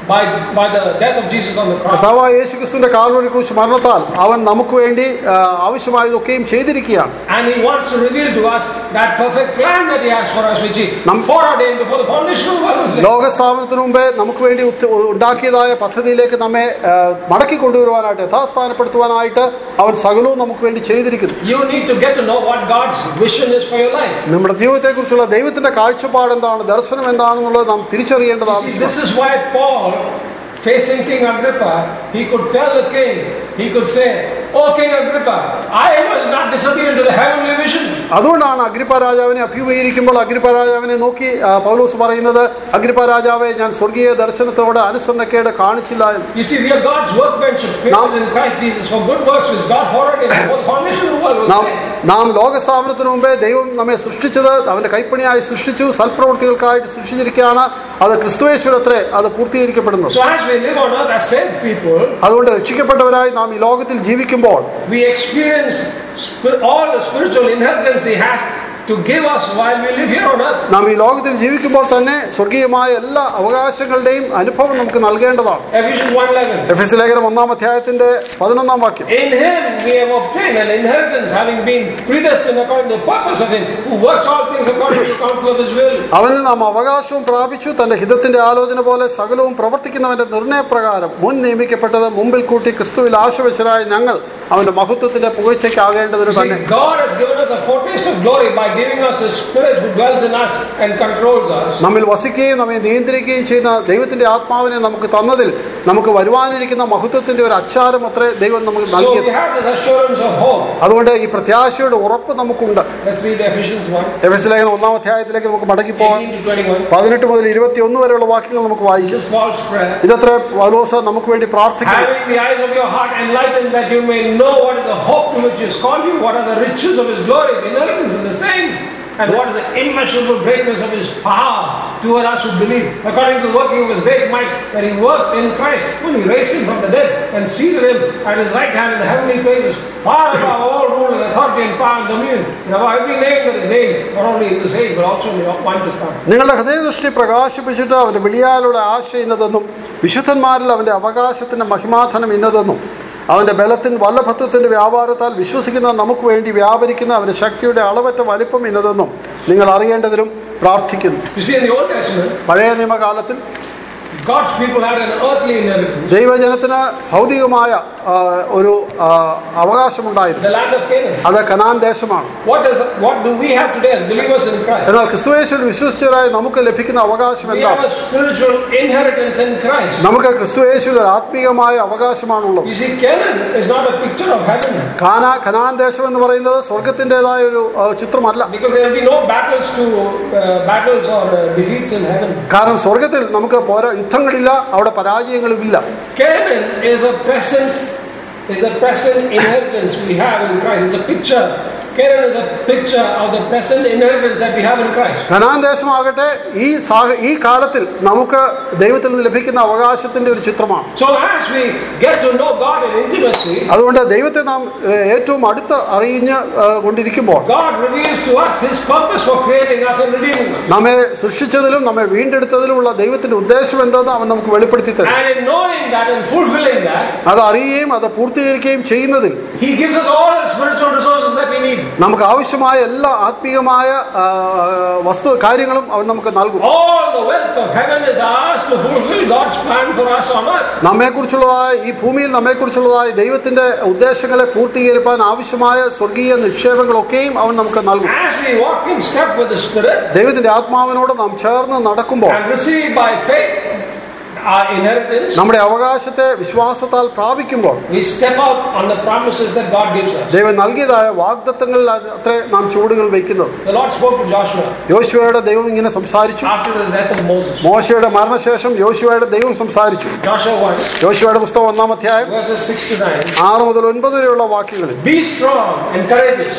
S1: by, by the death of Jesus on the cross.
S2: കർത്താവായ യേശുക്രിസ്തുവിന്റെ കാൽവരി കുറിച്ച് മരണത്താൽ അവൻ നമുക്ക് വേണ്ടി ആ, ആവശ്യമായതൊക്കെയും ചെയ്തിരിക്കുകയാണ്
S1: And he wants to reveal to us that perfect plan that he has for us, which he
S2: Nam-
S1: foreordained before the foundation of the world was laid.
S2: ലോകസ്ഥാപനത്തിന് മുമ്പേ നമുക്ക് വേണ്ടി ഉത്ത- ഉണ്ടാക്കിയതായ പദ്ധതിയിലേക്ക് നമ്മെ ആ, മടക്കി കൊണ്ടുവരുവാനായിട്ട് യഥാസ്ഥാനപ്പെടുത്തുവാനായിട്ട് അവൻ സകലവും നമുക്ക് വേണ്ടി ചെയ്തിരിക്കുന്നു
S1: You need to get to know what God's vision is for your life.
S2: നമ്മുടെ ജീവിതത്തെക്കുറിച്ചുള്ള ദൈവത്തിന്റെ കാഴ്ചപ്പാട് എന്താണ് ദർശനം എന്താണെന്നുള്ളത് നാം തിരിച്ചറിയേണ്ടത്
S1: See,
S2: ആവശ്യമാണ്
S1: this is why Paul, facing King Agrippa, he could tell the king, he could say, Oh King Agrippa, I was not disobedient to the heavenly vision.
S2: അതുകൊണ്ടാണ് അഗ്രിപ്പ രാജാവിനെ അഭിമുഖീകരിക്കുമ്പോൾ അഗ്രിപ്പ രാജാവിനെ നോക്കി ആ, പൗലോസ് പറയുന്നത് അഗ്രിപ്പ രാജാവെ ഞാൻ സ്വർഗീയ ദർശനത്തോട് അനുസരണക്കേട് കാണിച്ചില്ല എന്ന്
S1: You see, we are God's workmanship created in Christ Jesus for good works which God foreordained before the foundation of the world was
S2: നാം
S1: laid.
S2: നാം ലോകസ്ഥാപനത്തിന് മുമ്പേ ദൈവം നമ്മെ സൃഷ്ടിച്ചത് അവന്റെ കൈപ്പണിയായി സൃഷ്ടിച്ചു സൽപ്രവൃത്തികൾക്കായിട്ട് സൃഷ്ടിച്ചിരിക്കുകയാണ് അത് ക്രിസ്തുവേശ്വരത്രേ അത് പൂർത്തീകരിക്കപ്പെടുന്നത്
S1: So as we live on earth as saved people,
S2: അതുകൊണ്ട് രക്ഷിക്കപ്പെട്ടവരായി നാം ഈ ലോകത്തിൽ ജീവിക്കുമ്പോൾ
S1: we experience spi- all the spiritual inheritance He has to give us while we live here on earth.
S2: നാം ഈ ലോകത്തിൽ ജീവിക്കുമ്പോൾ തന്നെ സ്വർഗീയമായ എല്ലാ അവകാശങ്ങളുടെയും അനുഭവം നമുക്ക് നൽകേണ്ടതാണ്
S1: Ephesians 1.11
S2: എഫ് എസ് ലേഖനം ഒന്നാം അധ്യായത്തിന്റെ പതിനൊന്നാം വാക്യം
S1: In Him we have obtained an inheritance, having been predestined according to the purpose of Him, who works all things according to the counsel of His will.
S2: അവനിൽ നാം അവകാശവും പ്രാപിച്ചു തന്റെ ഹിതത്തിന്റെ ആലോചന പോലെ സകലവും പ്രവർത്തിക്കുന്നവന്റെ നിർണയപ്രകാരം മുൻ നിയമിക്കപ്പെട്ടത് മുമ്പിൽ കൂട്ടി ക്രിസ്തുവിൽ ആശവശരായ ഞങ്ങൾ അവന്റെ മഹത്വത്തിന്റെ പുകഴ്ചയ്ക്കാകേണ്ടതിന് തന്നെ
S1: See, God has given us a foretaste of glory by giving us His Spirit who dwells in us and controls us.
S2: നമ്മിൽ വസിക്കുകയും നമ്മെ നിയന്ത്രിക്കുകയും ചെയ്യുന്ന ദൈവത്തിന്റെ ആത്മാവിനെ നമുക്ക് തന്നതിൽ നമുക്ക് വരുവാനിരിക്കുന്ന മഹത്വത്തിന്റെ ഒരു അച്ചാരം അത്രേ ദൈവം നമുക്ക്
S1: So we
S2: നൽകിയത്
S1: have this assurance of hope.
S2: അതുകൊണ്ട് ഈ പ്രത്യാശയുടെ ഉറപ്പ് നമുക്കുണ്ട്
S1: Let's read Ephesians 1,
S2: F S ലേഖനം ഒന്നാം അധ്യായത്തിലേക്ക് നമുക്ക് മടക്കി പോകാം
S1: 18 to 21.
S2: പതിനെട്ട് മുതൽ ഇരുപത്തിയൊന്ന് വരെയുള്ള വാക്യങ്ങൾ നമുക്ക്
S1: This
S2: വായിച്ചു
S1: is Paul's prayer.
S2: ഇതത്ര പൗലോസ് നമുക്ക് വേണ്ടി പ്രാർത്ഥിക്കുന്നു
S1: Having the eyes of your heart enlightened, that you may know what is the hope to which He has called you, what are the riches of His glory, His inheritance in the saints, and what is the immeasurable greatness of His power toward us who believe, according to the working of His great might that He worked in Christ when He raised Him from the dead and seated Him at His right hand in the heavenly places, far above all rule and authority and power and dominion, and above every name that is named, not only in this age but also in the one to come.
S2: നിങ്ങളുടെ ഹൃദയദൃഷ്ടി പ്രകാശിപ്പിച്ചിട്ട് അവന്റെ വിളിയാലുള്ള ആശ ഇന്നതെന്നും വിശുദ്ധന്മാരിൽ അവന്റെ അവകാശത്തിന്റെ മഹിമാധനം ഇന്നതെന്നും അവന്റെ ബലത്തിൻ വല്ലഭത്വത്തിന്റെ വ്യാപാരത്താൽ വിശ്വസിക്കുന്ന നമുക്ക് വേണ്ടി വ്യാപരിക്കുന്ന അവന്റെ ശക്തിയുടെ അളവറ്റ വലിപ്പം ഇന്നതെന്നും നിങ്ങൾ അറിയേണ്ടതിലും പ്രാർത്ഥിക്കുന്നു
S1: You see, in the Old Testament,
S2: പഴയ നിയമകാലത്തിൽ
S1: God's people had an earthly inheritance,
S2: ദൈവജനത്തിന് ഭൗതികമായ ആ, ഒരു ആ, അവകാശമുണ്ടായിരുന്നു
S1: the land of Canaan.
S2: അത് കനാൻ ദേശമാണ്
S1: What does what do we have today as believers in Christ?
S2: എന്നാൽ ക്രിസ്തുവേശ്വരിൽ വിശ്വസിച്ചവരായി നമുക്ക് ലഭിക്കുന്ന അവകാശം
S1: We have
S2: എന്താണ്
S1: a spiritual inheritance in Christ.
S2: നമുക്ക് ക്രിസ്തുവേശ്വരിൽ ആത്മീയമായ അവകാശമാണുള്ളത്
S1: You see, Canaan is not a picture of heaven
S2: കാന കനാൻ ദേശം എന്ന് പറയുന്നത് സ്വർഗത്തിന്റേതായ ഒരു ആ, ചിത്രമല്ല
S1: because there will be no battles to uh, battles or uh, defeats in heaven.
S2: കാരണം സ്വർഗത്തിൽ നമുക്ക് പോരാ യുദ്ധങ്ങളില്ല അവിടെ പരാജയങ്ങളുമില്ല
S1: Canaan is a present is the present inheritance we have in Christ. It's a picture. Canaan is a picture of the present inheritance that we have in Christ.
S2: Canaan ദേശമാകട്ടെ ഈ സാഹ- ഈ കാലത്തിൽ നമുക്ക് ദൈവത്തിൽ നിന്ന് ലഭിക്കുന്ന അവകാശത്തിന്റെ ഒരു ചിത്രമാണ്
S1: So as we get to know God in intimacy,
S2: അതുകൊണ്ട് ദൈവത്തെ നാം ഏ, ഏറ്റവും അടുത്ത് അറിഞ്ഞ് ഏ, കൊണ്ടിരിക്കുമ്പോൾ
S1: God reveals to us His purpose for creating us and redeeming us.
S2: നമ്മെ സൃഷ്ടിച്ചതിലും നമ്മെ വീണ്ടെടുത്തതിലുമുള്ള ദൈവത്തിന്റെ ഉദ്ദേശം എന്തെന്ന് അവൻ നമുക്ക് വെളിപ്പെടുത്തി തരും
S1: And in knowing that and fulfilling that,
S2: അത് അറിയുകയും അത് പൂർത്തീകരിക്കുകയും ചെയ്യുന്നതിൽ
S1: He gives us all the spiritual resources that we need.
S2: നമുക്ക് ആവശ്യമായ എല്ലാ ആത്മീയമായ ആ, വസ്തു കാര്യങ്ങളും അവൻ നമുക്ക് നൽകും
S1: All the wealth of heaven is ours to fulfill God's plan for us on earth.
S2: നമ്മെക്കുറിച്ചുള്ളതായ ഈ ഭൂമിയിൽ നമ്മെക്കുറിച്ചുള്ളതായ ദൈവത്തിന്റെ ഉദ്ദേശങ്ങളെ പൂർത്തീകരിക്കാൻ ആവശ്യമായ സ്വർഗീയ നിക്ഷേപങ്ങളൊക്കെയും അവൻ നമുക്ക് നൽകും
S1: As we walk in step with the Spirit
S2: ദൈവത്തിന്റെ ആത്മാവിനോട് നാം ചേർന്ന് നടക്കുമ്പോൾ
S1: and receive by faith our inheritance,
S2: നമ്മുടെ അവകാശത്തെ വിശ്വാസത്താൽ പ്രാപിക്കുമ്പോൾ
S1: we step out on the promises that God gives us.
S2: ദൈവം നൽകിയതായ വാഗ്ദത്തങ്ങളിൽ അത്രേ നാം ചുവടുകൾ വയ്ക്കുന്നത്
S1: The Lord spoke to Joshua
S2: യോശുവയുടെ ദൈവം ഇങ്ങനെ സംസാരിച്ചു
S1: after the death of Moses.
S2: മോശയുടെ മരണശേഷം യോശുവയുടെ ദൈവം സംസാരിച്ചു
S1: Joshua 1,
S2: യോശുവയുടെ പുസ്തകം ഒന്നാം അധ്യായം
S1: verses 6 to 9.
S2: ആറ് മുതൽ ഒൻപത് വരെയുള്ള വാക്യങ്ങളിൽ
S1: Be strong and courageous,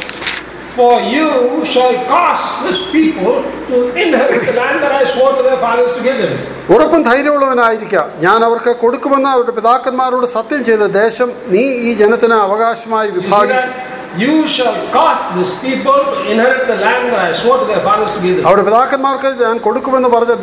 S1: for you shall cause this people to inherit the land that I swore to their fathers to give them.
S2: ഉറപ്പും ധൈര്യമുള്ളവനായിരിക്കാം ഞാൻ അവർക്ക് കൊടുക്കുമെന്ന് അവരുടെ പിതാക്കന്മാരോട് സത്യം ചെയ്ത ദേശം നീ ഈ ജനത്തിന് അവകാശമായി
S1: You see
S2: വിഭാഗി
S1: that? You shall cause this people to inherit the land that I swore to their fathers to give them.
S2: അവരുടെ പിതാക്കന്മാർക്ക് ഞാൻ കൊടുക്കുമെന്ന് പറഞ്ഞ ദേശം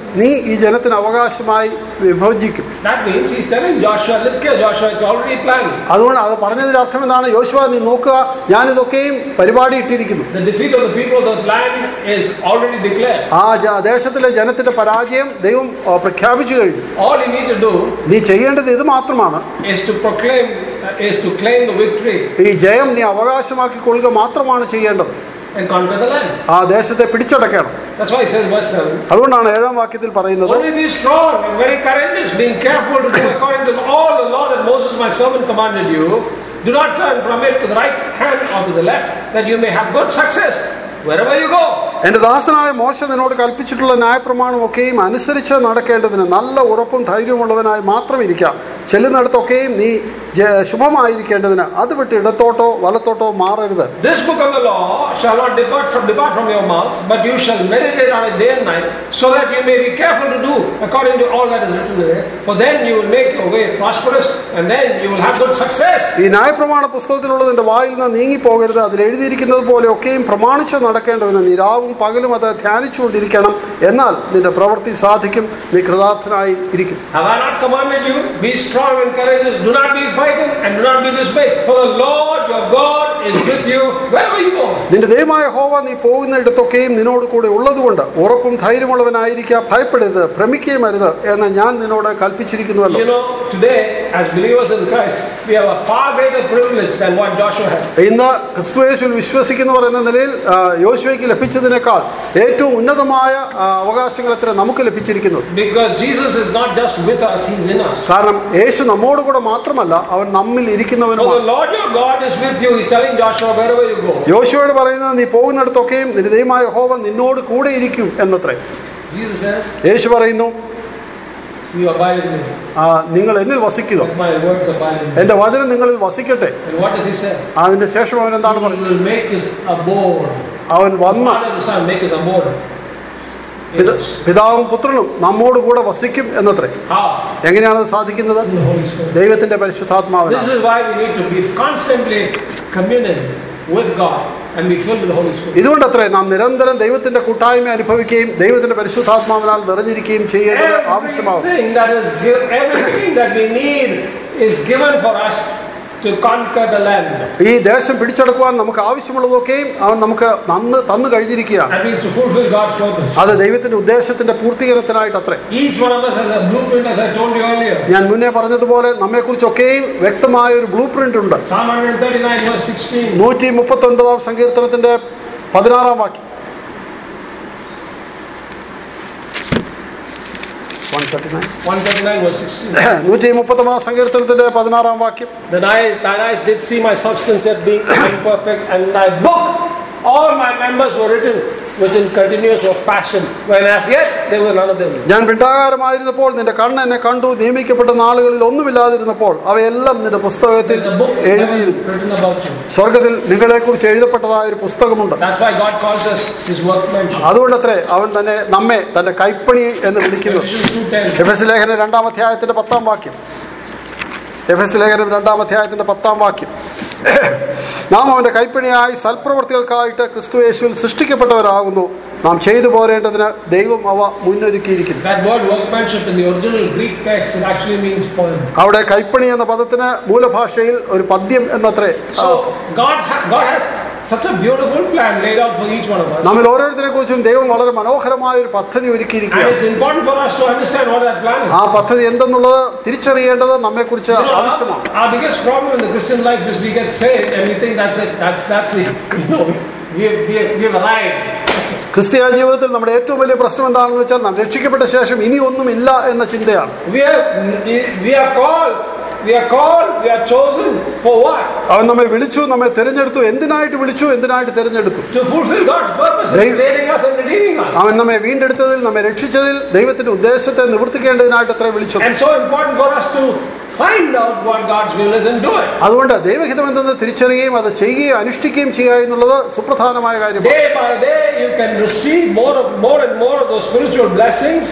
S2: നീ ഈ ജനത്തിന് അവകാശമായി വിഭജിക്കും
S1: That means he's telling Joshua, look here, Joshua, it's already planned.
S2: അതുകൊണ്ട് അത് പറഞ്ഞതിന്റെ അർത്ഥം എന്താണ് യോശുവ നീ നോക്കുക ഞാനിതൊക്കെയും പരിപാടി ഇട്ടിരിക്കുന്നു
S1: The defeat of the people of the land is already declared.
S2: ആ ജ- ദേശത്തിലെ ജനത്തിന്റെ പരാജയം ദൈവം ആ, പ്രഖ്യാപിച്ചു കഴിഞ്ഞു
S1: All you need to do
S2: നീ ചെയ്യേണ്ടത് ഇത് മാത്രമാണ്
S1: is to proclaim, uh, is to claim the victory
S2: ഈ ജയം നീ അവകാശമാക്കി കൊള്ളുക മാത്രമാണ് ചെയ്യേണ്ടത്
S1: and conquer the land.
S2: ആ ദേശത്തെ പിടിച്ചടക്കണം
S1: That's why he says, verse 7.
S2: അതുകൊണ്ടാണ് ഏഴാം വാക്യത്തിൽ പറയുന്നത്
S1: Only be strong and very courageous, being careful to do according to all the law that Moses my servant commanded you. Do not turn from it to the right hand or to the left, that you may have good success wherever you go.
S2: എന്റെ ദാസനായ മോശ നിന്നോട് കൽപ്പിച്ചിട്ടുള്ള ന്യായപ്രമാണം ഒക്കെയും അനുസരിച്ച് നടക്കേണ്ടതിന് നല്ല ഉറപ്പും ധൈര്യമുള്ളവനായി മാത്രം ഇരിക്കാം ചെല്ലുന്നിടത്തൊക്കെയും നീ ജ- ശുഭമായിരിക്കേണ്ടതിന് അത് വിട്ട് ഇടത്തോട്ടോ വലത്തോട്ടോ മാറരുത്
S1: This book of the law shall not depart from depart from your mouth, but you shall meditate on it day and night, so that you may be careful to do according to all that is written there. For then you will make your way prosperous, and then you will have good success.
S2: ഈ ന്യായപ്രമാണ പുസ്തകത്തിലുള്ളത് നിന്റെ വായിൽ നിന്ന് നീങ്ങിപ്പോകരുത് അതിൽ എഴുതിയിരിക്കുന്നത് പോലെ ഒക്കെയും പ്രമാണിച്ച് നടക്കേണ്ടതിന് നീ രാവും പകലും അത് ധ്യാനിച്ചുകൊണ്ടിരിക്കണം എന്നാൽ നിന്റെ പ്രവൃത്തി സാധിക്കും നീ കൃതാർത്ഥനായി ഇരിക്കും
S1: Have I not commanded you? Be strong and courageous. Do not be frightened and do not be dismayed. For the Lord your God is with you wherever you go.
S2: നിന്റെ ദൈവമായ ഹോവ നീ പോകുന്ന ഇടത്തൊക്കെയും നിന്നോട് കൂടെ ഉള്ളതുകൊണ്ട് ഉറപ്പും ധൈര്യമുള്ളവനായിരിക്കുക ഭയപ്പെടരുത് ഭ്രമിക്കുകയും അരുത് എന്ന് ഞാൻ നിന്നോട് കൽപ്പിച്ചിരിക്കുന്നുവല്ലോ
S1: You know, today, as believers in Christ, we have a far greater privilege than what Joshua had.
S2: ഇന്ന് ക്രിസ്തുയേശുവിൽ വിശ്വസിക്കുന്നവർ എന്ന നിലയിൽ ആ, യോശുവയ്ക്ക് ലഭിച്ചതിനേക്കാൾ ഏറ്റവും ഉന്നതമായ ആ, അവകാശങ്ങൾ എത്ര നമുക്ക് ലഭിച്ചിരിക്കുന്നു
S1: Because Jesus is not just with us, He's in us.
S2: കാരണം യേശു നമ്മോട് കൂടെ മാത്രമല്ല അവൻ നമ്മിൽ
S1: For
S2: ഇരിക്കുന്നവനുമാണ്
S1: the Lord your God is with you. He's telling Joshua, wherever you go.
S2: യോശുവോട് പറയുന്നത് നീ പോകുന്നിടത്തൊക്കെയും നിന്റെ ദൈവമായ ഹോവ നിന്നോട് കൂടെ ഇരിക്കും എന്നത്രേ
S1: Jesus says,
S2: യേശു പറയുന്നു
S1: You abide in me.
S2: ആ, നിങ്ങൾ എന്നിൽ വസിക്കുക
S1: Let my words abide in me.
S2: എന്റെ വചനം നിങ്ങളിൽ വസിക്കട്ടെ
S1: And what does He say?
S2: അതിന്റെ ശേഷം അവൻ എന്താണ്
S1: He
S2: പറയുന്നത്
S1: will make His abode.
S2: അവൻ
S1: The
S2: വന്ന
S1: Father and the Son make His abode. in
S2: പിത-
S1: us.
S2: പിതാവും പുത്രനും നമ്മോട് കൂടെ വസിക്കും എന്നത്രേ
S1: How?
S2: എങ്ങനെയാണ് അത് സാധിക്കുന്നത്
S1: In the Holy Spirit.
S2: ദൈവത്തിന്റെ പരിശുദ്ധാത്മാവിനാണ്
S1: This is why we need to be constantly communing with God and be filled with the Holy Spirit.
S2: ഇതുകൊണ്ടത്രേ നാം നിരന്തരം ദൈവത്തിന്റെ കൂട്ടായ്മ അനുഭവിക്കുകയും ദൈവത്തിന്റെ പരിശുദ്ധാത്മാവിനാൽ നിറഞ്ഞിരിക്കുകയും ചെയ്യേണ്ടത് ആവശ്യമാകും
S1: Everything that is gi- everything that we need is given for us to conquer the land.
S2: ഈ ദേശം പിടിച്ചെടുക്കുവാൻ നമുക്ക് ആവശ്യമുള്ളതൊക്കെയും അവൻ നമുക്ക് നന്ന് തന്നു കഴിഞ്ഞിരിക്കുകയാണ്
S1: That means to fulfill God's purpose.
S2: അത് ദൈവത്തിന്റെ ഉദ്ദേശത്തിന്റെ പൂർത്തീകരണത്തിനായിട്ട് അത്രേ
S1: Each one of us has a blueprint, as I told you earlier.
S2: ഞാൻ മുന്നേ പറഞ്ഞതുപോലെ നമ്മെക്കുറിച്ചൊക്കെയും വ്യക്തമായ ഒരു ബ്ലൂ പ്രിന്റ് ഉണ്ട്
S1: Psalm 139, verse 16.
S2: നൂറ്റി മുപ്പത്തി ഒൻപതാം സങ്കീർത്തനത്തിന്റെ പതിനാറാം വാക്യം 139.
S1: 139, verse 16.
S2: നൂറ്റി മുപ്പത്തൊമ്പതാം സങ്കീർത്തനത്തിന്റെ പതിനാറാം വാക്യം
S1: Thine eyes, thine eyes did see my substance yet being imperfect, and in thy book all my members were written, which in continuous were fashioned, when as yet there were none of them.
S2: ഞാൻ പിണ്ടാകാരമായിരുന്നപ്പോൾ നിന്റെ കണ്ണ് എന്നെ കണ്ടു നിയമിക്കപ്പെട്ട നാളുകളിൽ ഒന്നുമില്ലാതിരുന്നപ്പോൾ അവയെല്ലാം നിന്റെ പുസ്തകത്തിൽ
S1: There's a book
S2: എഴുതിയിരുന്നു
S1: written about you.
S2: സ്വർഗത്തിൽ നിങ്ങളെക്കുറിച്ച് എഴുതപ്പെട്ടതായ ഒരു പുസ്തകമുണ്ട്
S1: That's why God calls us his workmanship.
S2: അതുകൊണ്ടത്രേ അവൻ തന്നെ നമ്മെ തന്റെ കൈപ്പണി എന്ന് വിളിക്കുന്നു
S1: Ephesians 2.10.
S2: എഫ് എസ് ലേഖനം രണ്ടാം അധ്യായത്തിന്റെ പത്താം വാക്യം എഫ് എസ് ലേഖനം രണ്ടാം അധ്യായത്തിന്റെ പത്താം വാക്യം നാം അവന്റെ കൈപ്പണിയായി സൽപ്രവർത്തികൾക്കായിട്ട് ക്രിസ്തു യേശുവിൽ സൃഷ്ടിക്കപ്പെട്ടവരാകുന്നു നാം ചെയ്തു പോരേണ്ടതിന് ദൈവം അവ മുന്നൊരുക്കിയിരിക്കുന്നു
S1: That word workmanship in the original Greek text, it actually means poem.
S2: അവിടെ കൈപ്പണി എന്ന പദത്തിന് മൂലഭാഷയിൽ ഒരു പദ്യം എന്നത്രേ ആ,
S1: So God, ha- God has such a beautiful plan laid out for each one of us.
S2: നമ്മിൽ ഓരോരുത്തരെ കുറിച്ചും ദൈവം വളരെ മനോഹരമായ ഒരു പദ്ധതി
S1: And
S2: ഒരുക്കിയിരിക്കുകയാണ്
S1: it's important for us to understand what that plan is.
S2: ആ പദ്ധതി എന്തെന്നുള്ളത് തിരിച്ചറിയേണ്ടത് നമ്മെക്കുറിച്ച്
S1: You know,
S2: ആവശ്യമാണ്
S1: our, our biggest problem in the Christian life is we get saved and we think that's it. That's that's it. You know, we have, we have, we have arrived.
S2: ക്രിസ്തീയ ജീവിതത്തിൽ നമ്മുടെ ഏറ്റവും വലിയ പ്രശ്നം എന്താണെന്ന് വെച്ചാൽ നാം രക്ഷിക്കപ്പെട്ട ശേഷം ഇനി ഒന്നുമില്ല എന്ന ചിന്തയാണ്
S1: We are we are called. We are called. We are chosen for what?
S2: അവൻ നമ്മെ വിളിച്ചു നമ്മെ തിരഞ്ഞെടുത്തു എന്തിനായിട്ട് വിളിച്ചു എന്തിനായിട്ട് തിരഞ്ഞെടുത്തു
S1: To fulfill God's purpose in
S2: They-
S1: creating us and redeeming us.
S2: അവൻ നമ്മെ വീണ്ടെടുത്തതിൽ നമ്മെ രക്ഷിച്ചതിൽ ദൈവത്തിന്റെ ഉദ്ദേശത്തെ നിവർത്തിക്കേണ്ടതിനായിട്ട് അത്ര വിളിച്ചത്
S1: And so important for us to find out what God's will is and do it.
S2: അതുകൊണ്ട് ദൈവഹിതം എന്തെന്ന് തിരിച്ചറിയുകയും അത് ചെയ്യുകയും അനുഷ്ഠിക്കുകയും ചെയ്യുക എന്നുള്ളത് സുപ്രധാനമായ കാര്യമാണ്
S1: Day by day, you can receive more of more and more of those spiritual blessings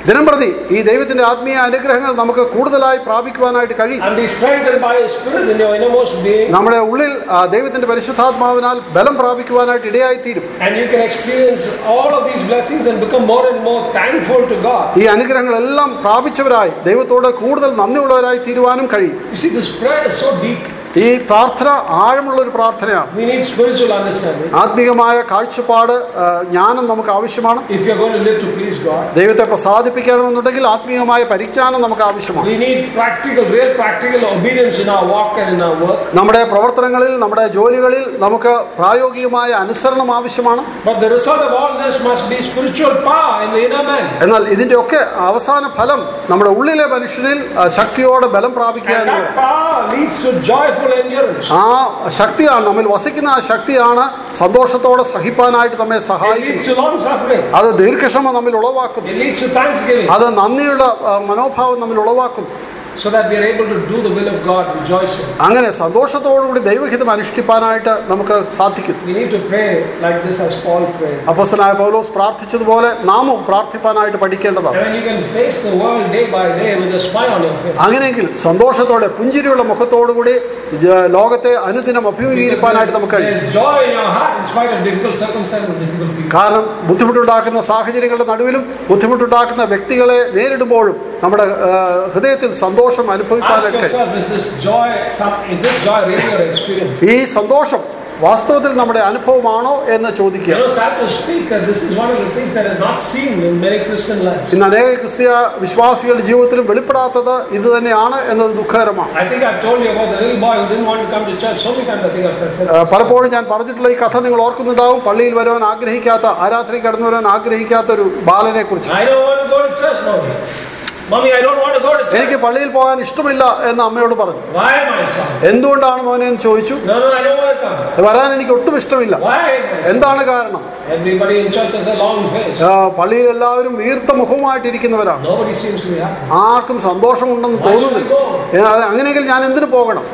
S2: ദിനം പ്രതി ഈ ദൈവത്തിന്റെ ആത്മീയ അനുഗ്രഹങ്ങൾ നമുക്ക് കൂടുതലായി പ്രാപിക്കുവാനായിട്ട് കഴിയും
S1: and be strengthened by His Spirit in your innermost being.
S2: നമ്മുടെ ഉള്ളിൽ ആ, ദൈവത്തിന്റെ പരിശുദ്ധാത്മാവിനാൽ ബലം പ്രാപിക്കുവാനായിട്ട് ഇടയായിത്തീരും
S1: And you can experience all of these blessings and become more and more thankful to God.
S2: ഈ അനുഗ്രഹങ്ങളെല്ലാം പ്രാപിച്ചവരായി ദൈവത്തോട് കൂടുതൽ നന്ദിയുള്ളവരായി തീരുവാനും കഴിയും
S1: You see, this prayer is so deep.
S2: ഈ പ്രാർത്ഥന ആഴമുള്ള ഒരു പ്രാർത്ഥനയാണ്
S1: We need spiritual understanding.
S2: ആത്മീയമായ കാഴ്ചപ്പാട് ആ, ജ്ഞാനം നമുക്ക് ആവശ്യമാണ്
S1: If you're going to live to please God,
S2: ദൈവത്തെ പ്രസാദിപ്പിക്കണമെന്നുണ്ടെങ്കിൽ ആത്മീയമായ പരിജ്ഞാനം നമുക്ക് ആവശ്യമാണ്
S1: we need practical, real practical obedience in our walk and in our work.
S2: നമ്മുടെ പ്രവർത്തനങ്ങളിൽ നമ്മുടെ ജോലികളിൽ നമുക്ക് പ്രായോഗികമായ അനുസരണം ആവശ്യമാണ്
S1: But the result of all this must be spiritual power in the inner man.
S2: എന്നാൽ ഇതിന്റെ ഒക്കെ അവസാന ഫലം നമ്മുടെ ഉള്ളിലെ മനുഷ്യനിൽ ആ, ശക്തിയോടെ ബലം പ്രാപിക്കുക
S1: And
S2: എന്നുള്ളത്
S1: that power leads to joyful endurance.
S2: ആ ശക്തിയാണ് നമ്മിൽ വസിക്കുന്ന ആ ശക്തിയാണ് സന്തോഷത്തോടെ സഹിപ്പാനായിട്ട് നമ്മെ
S1: It
S2: സഹായിക്കുന്നത്
S1: leads to long suffering.
S2: അത് ദീർഘക്ഷമ നമ്മിൽ ഉളവാക്കുന്നു
S1: It leads to thanksgiving.
S2: അത് നന്ദിയുടെ ആ, മനോഭാവം നമ്മിൽ ഉളവാക്കുന്നു
S1: So that we are able to do the will of God rejoicing.
S2: അങ്ങനെ സന്തോഷത്തോടുകൂടി ദൈവഹിതം അനുഷ്ഠിപ്പാനായിട്ട് നമുക്ക് സാധിക്കും
S1: We need to pray like this as Paul prayed.
S2: അപ്പോസ്തലനായ പൗലോസ് പ്രാർത്ഥിച്ചതുപോലെ നാമും പ്രാർത്ഥിപ്പാനായിട്ട് പഠിക്കേണ്ടതാണ്
S1: And when you can face the world day by day with a smile on your face.
S2: അങ്ങനെയെങ്കിൽ സന്തോഷത്തോടെ പുഞ്ചിരിയുള്ള മുഖത്തോടുകൂടി ജ- ലോകത്തെ അനുദിനം അഭിമുഖീകരിപ്പാനായിട്ട് നമുക്ക് കഴിയും
S1: There's joy in your heart in spite of difficult circumstances and difficult people.
S2: കാരണം ബുദ്ധിമുട്ടുണ്ടാക്കുന്ന സാഹചര്യങ്ങളുടെ നടുവിലും ബുദ്ധിമുട്ടുണ്ടാക്കുന്ന വ്യക്തികളെ നേരിടുമ്പോഴും നമ്മുടെ ആ, ഹൃദയത്തിൽ സന്തോഷം
S1: Ask
S2: അനുഭവിക്കാനൊക്കെ
S1: yourself, is this joy some is this joy really your experience?
S2: ഈ സന്തോഷം വാസ്തവത്തിൽ നമ്മുടെ അനുഭവമാണോ എന്ന്
S1: You
S2: ചോദിക്കുക
S1: know, sad to speak, uh, this is one of the things that is not seen in many Christian lives.
S2: ഇന്ന് അനേക ക്രിസ്തീയ വിശ്വാസികളുടെ ജീവിതത്തിലും വെളിപ്പെടാത്തത് ഇത് തന്നെയാണ് എന്നത് ദുഃഖകരമാണ്
S1: I think I've told you about the little boy who didn't want to come to church. So many times I think I've said
S2: ആ, പലപ്പോഴും ഞാൻ പറഞ്ഞിട്ടുള്ള ഈ കഥ നിങ്ങൾ ഓർക്കുന്നുണ്ടാവും പള്ളിയിൽ വരുവാൻ ആഗ്രഹിക്കാത്ത ആരാധനയ്ക്ക് കടന്നു വരാൻ ആഗ്രഹിക്കാത്ത ഒരു ബാലനെ കുറിച്ച്
S1: I don't want to go to church, mommy. Mommy, I don't want to go to church.
S2: എനിക്ക് പള്ളിയിൽ പോകാൻ ഇഷ്ടമില്ല എന്ന് അമ്മയോട് പറഞ്ഞു
S1: Why, my son?
S2: എന്തുകൊണ്ടാണ് മോനെ എന്ന് ചോദിച്ചു
S1: No, no, I don't want to come.
S2: വരാൻ എനിക്ക് ഒട്ടും ഇഷ്ടമില്ല
S1: Why, my son?
S2: എന്താണ് കാരണം
S1: Everybody in church has a long face.
S2: ആ, പള്ളിയിൽ എല്ലാവരും വീർത്ത മുഖവുമായിട്ടിരിക്കുന്നവരാണ്
S1: Nobody seems to be happy.
S2: ആർക്കും സന്തോഷമുണ്ടെന്ന്
S1: Why should I
S2: തോന്നുന്നില്ല
S1: go?
S2: ഏ, അത് അങ്ങനെയെങ്കിൽ ഞാൻ എന്തിനു പോകണം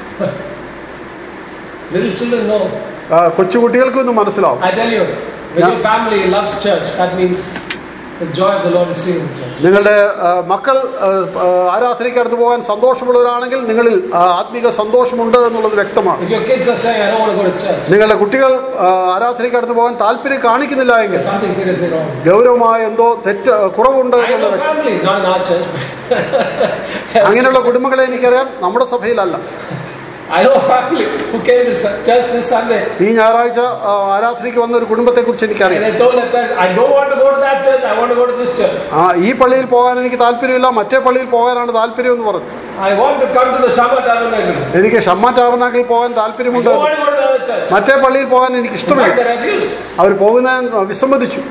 S1: Little children know.
S2: ആ, കൊച്ചുകുട്ടികൾക്കും ഇത് മനസ്സിലാവും
S1: I tell you, when
S2: Yeah.
S1: your family loves church, that means the joy of the Lord is seen in church.
S2: നിങ്ങളുടെ ആ, മക്കൾ ആ, ആ, ആരാധനയ്ക്ക് കടന്നു പോകാൻ സന്തോഷമുള്ളവരാണെങ്കിൽ നിങ്ങളിൽ ആ, ആത്മീക സന്തോഷമുണ്ട് എന്നുള്ളത് വ്യക്തമാണ്
S1: If your kids are saying, I don't want to go to church,
S2: നിങ്ങളുടെ കുട്ടികൾ ആ, ആരാധനയ്ക്ക് കടന്നു പോകാൻ താല്പര്യം കാണിക്കുന്നില്ല എങ്കിൽ
S1: there's something seriously wrong.
S2: ഗൗരവമായ എന്തോ തെറ്റ് കുറവുണ്ട്
S1: I know
S2: എന്നുള്ളത് വ്യക്തം.
S1: families, not in our church, but
S2: അങ്ങനെയുള്ള കുടുംബങ്ങളെ എനിക്കറിയാം നമ്മുടെ സഭയിലല്ല
S1: I know a family who came to su- church this Sunday
S2: ഈ ഞായറാഴ്ച ആ, ആരാധനയ്ക്ക് വന്ന ഒരു കുടുംബത്തെ കുറിച്ച്
S1: and
S2: എനിക്കറിയാം
S1: they told their parents, I don't want to go to that church, I want to go to this church.
S2: ആ ഈ പള്ളിയിൽ പോകാൻ എനിക്ക് താല്പര്യമില്ല മറ്റേ പള്ളിയിൽ പോകാനാണ് താല്പര്യം എന്ന് പറഞ്ഞു
S1: I want to come to the Shabbat Tabernacles.
S2: എനിക്ക് ഷമ്മ ടാബർനാക്കിൽ പോകാൻ
S1: I
S2: താല്പര്യമുണ്ട്
S1: don't want to go to the other church.
S2: മറ്റേ പള്ളിയിൽ പോകാൻ എനിക്ക്
S1: In fact,
S2: ഇഷ്ടമില്ല
S1: they refused.
S2: അവർ പോകുന്നതിന് വിസമ്മതിച്ചു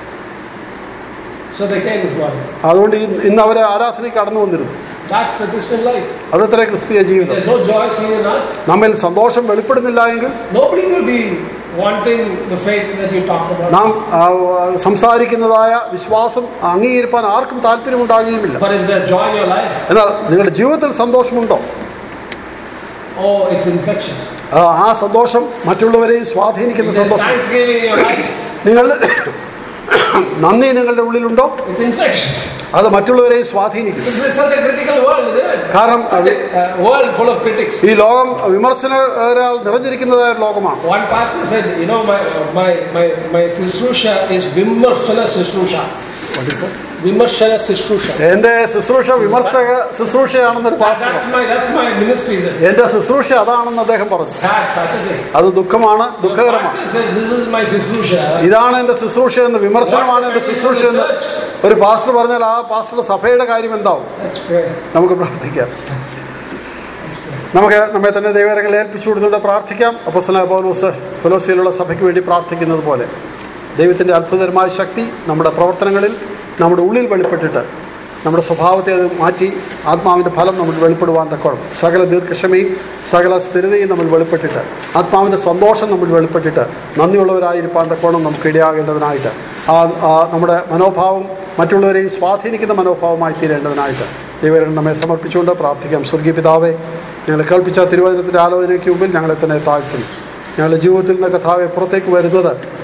S1: So they came this morning.
S2: അതുകൊണ്ട് ഇ- ഇന്ന് അവരെ ആരാധനയ്ക്ക് കടന്നു വന്നിരുന്നു
S1: That's the Christian life.
S2: അതത്ര ക്രിസ്തീയ ജീവിതം
S1: There's no joy seen in us.
S2: നമ്മിൽ സന്തോഷം വെളിപ്പെടുന്നില്ല എങ്കിൽ
S1: Nobody will be wanting the faith that you talk about.
S2: നാം ആ, സംസാരിക്കുന്നതായ വിശ്വാസം അംഗീകരിപ്പാൻ ആർക്കും താല്പര്യമുണ്ടാകുകയുമില്ല
S1: But is there joy in your life?
S2: എന്നാൽ നിങ്ങളുടെ ജീവിതത്തിൽ സന്തോഷമുണ്ടോ
S1: Oh, it's infectious.
S2: ആ, ആ സന്തോഷം മറ്റുള്ളവരെയും സ്വാധീനിക്കുന്ന
S1: Is there
S2: സന്തോഷം
S1: thanksgiving in your life?
S2: നിങ്ങൾ നന്ദി നിങ്ങളുടെ ഉള്ളിലുണ്ടോ
S1: It's infectious.
S2: അത് മറ്റുള്ളവരെയും സ്വാധീനിക്കും
S1: It's such a critical world, isn't it?
S2: കാരണം
S1: Such a uh, world full of critics.
S2: ഈ ലോകം വിമർശനരാൽ നിറഞ്ഞിരിക്കുന്നതായ ഒരു ലോകമാണ്
S1: One pastor said, you know, my my my my Sisrusha is Vimarshana Sisrusha. Vimarshana Sisrusha.
S2: എന്റെ ശുശ്രൂഷ വിമർശക ശുശ്രൂഷയാണെന്നൊരു
S1: That-
S2: pastor
S1: That's my that's my ministry. Is it?
S2: എന്റെ ശുശ്രൂഷ അതാണെന്ന് അദ്ദേഹം പറഞ്ഞു
S1: Sad, Saturday.
S2: അത് ദുഃഖമാണ്
S1: The
S2: ദുഃഖകരമാണ്
S1: pastor said, this is my Sisrusha.
S2: ഇതാണ് എന്റെ ശുശ്രൂഷ എന്ന് വിമർശനമാണ് എന്റെ ശുശ്രൂഷ എന്ന് ഒരു പാസ്റ്റർ പറഞ്ഞാൽ ആ പാസ്റ്ററുടെ സഭയുടെ കാര്യം എന്താവും
S1: Let's pray.
S2: നമുക്ക് പ്രാർത്ഥിക്കാം
S1: Let's pray.
S2: നമുക്ക് നമ്മെ തന്നെ ദൈവകരങ്ങളെ ഏൽപ്പിച്ചു കൊടുത്തുകൊണ്ട് പ്രാർത്ഥിക്കാം അപ്പസ്തല പൗലോസ് ഫിലോസിയിലുള്ള സഭയ്ക്ക് വേണ്ടി പ്രാർത്ഥിക്കുന്നത് പോലെ ദൈവത്തിന്റെ അത്ഭുതകരമായ ശക്തി നമ്മുടെ പ്രവർത്തനങ്ങളിൽ നമ്മുടെ ഉള്ളിൽ വെളിപ്പെട്ടിട്ട് നമ്മുടെ സ്വഭാവത്തെ അത് മാറ്റി ആത്മാവിന്റെ ഫലം നമ്മൾ വെളിപ്പെടുവാൻ തക്കോണം സകല ദീർഘക്ഷമയും സകല സ്ഥിരതയും നമ്മൾ വെളിപ്പെട്ടിട്ട് ആത്മാവിന്റെ സന്തോഷം നമ്മൾ വെളിപ്പെട്ടിട്ട് നന്ദിയുള്ളവരായിരിക്കാൻ തക്കോണം നമുക്ക് ഇടയാകേണ്ടതിനായിട്ട് ആ ആ നമ്മുടെ മനോഭാവം മറ്റുള്ളവരെയും സ്വാധീനിക്കുന്ന മനോഭാവമായി തീരേണ്ടതിനായിട്ട് ദൈവം നമ്മെ സമർപ്പിച്ചുകൊണ്ട് പ്രാർത്ഥിക്കാം സ്വർഗീയ പിതാവെ ഞങ്ങളെ കേൾപ്പിച്ച തിരുവചനത്തിന്റെ ആലോചനയ്ക്ക് മുമ്പിൽ ഞങ്ങളെ തന്നെ താഴ്ത്തുന്നു ഞങ്ങളുടെ ജീവിതത്തിൽ നിന്ന് കഥാവെ പുറത്തേക്ക് വരുന്നത്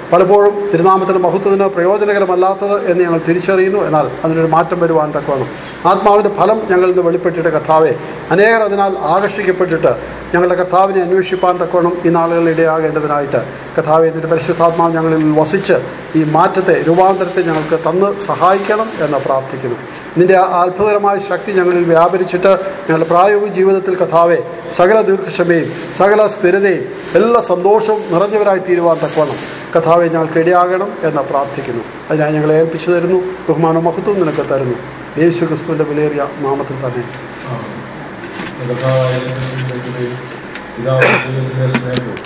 S2: പലപ്പോഴും തിരുനാമത്തിന്റെ മഹത്വത്തിന് പ്രയോജനകരമല്ലാത്തത് എന്ന് ഞങ്ങൾ തിരിച്ചറിയുന്നു എന്നാൽ അതിനൊരു മാറ്റം വരുവാൻ തക്കവണ്ണം ആത്മാവിന്റെ ഫലം ഞങ്ങളിൽ നിന്ന് വെളിപ്പെട്ടിട്ട് കഥാവെ അനേകർ അതിനാൽ ആകർഷിക്കപ്പെട്ടിട്ട് ഞങ്ങളുടെ കഥാവിനെ അന്വേഷിപ്പാൻ തക്കവണ്ണം ഈ നാളുകളിൽ ഇടയാകേണ്ടതിനായിട്ട് കഥാവെ ഇതിന്റെ പരിശുദ്ധാത്മാവ് ഞങ്ങളിൽ വസിച്ച് ഈ മാറ്റത്തെ രൂപാന്തരത്തെ ഞങ്ങൾക്ക് തന്ന് സഹായിക്കണം എന്ന് പ്രാർത്ഥിക്കുന്നു നിന്റെ ആ അത്ഭുതകരമായ ശക്തി ഞങ്ങളിൽ വ്യാപരിച്ചിട്ട് ഞങ്ങളുടെ പ്രായോഗിക ജീവിതത്തിൽ കഥാവെ സകല ദീർഘക്ഷമയും സകല സ്ഥിരതയും എല്ലാ സന്തോഷവും നിറഞ്ഞവരായി തീരുവാൻ തക്കവണ്ണം കഥാവെ ഞങ്ങൾക്ക് ഇടയാകണം എന്ന് പ്രാർത്ഥിക്കുന്നു അതിനായി ഞങ്ങളെ ഏൽപ്പിച്ചു തരുന്നു ബഹുമാനം മഹത്വം നിനക്ക് തരുന്നു യേശു ക്രിസ്തുവിന്റെ വിലയേറിയ നാമത്തിൽ തന്നെ
S3: കർത്താവായ യേശുക്രിസ്തുവിന്റെ കൃപയും പിതാവായ ദൈവത്തിന്റെ സ്നേഹവും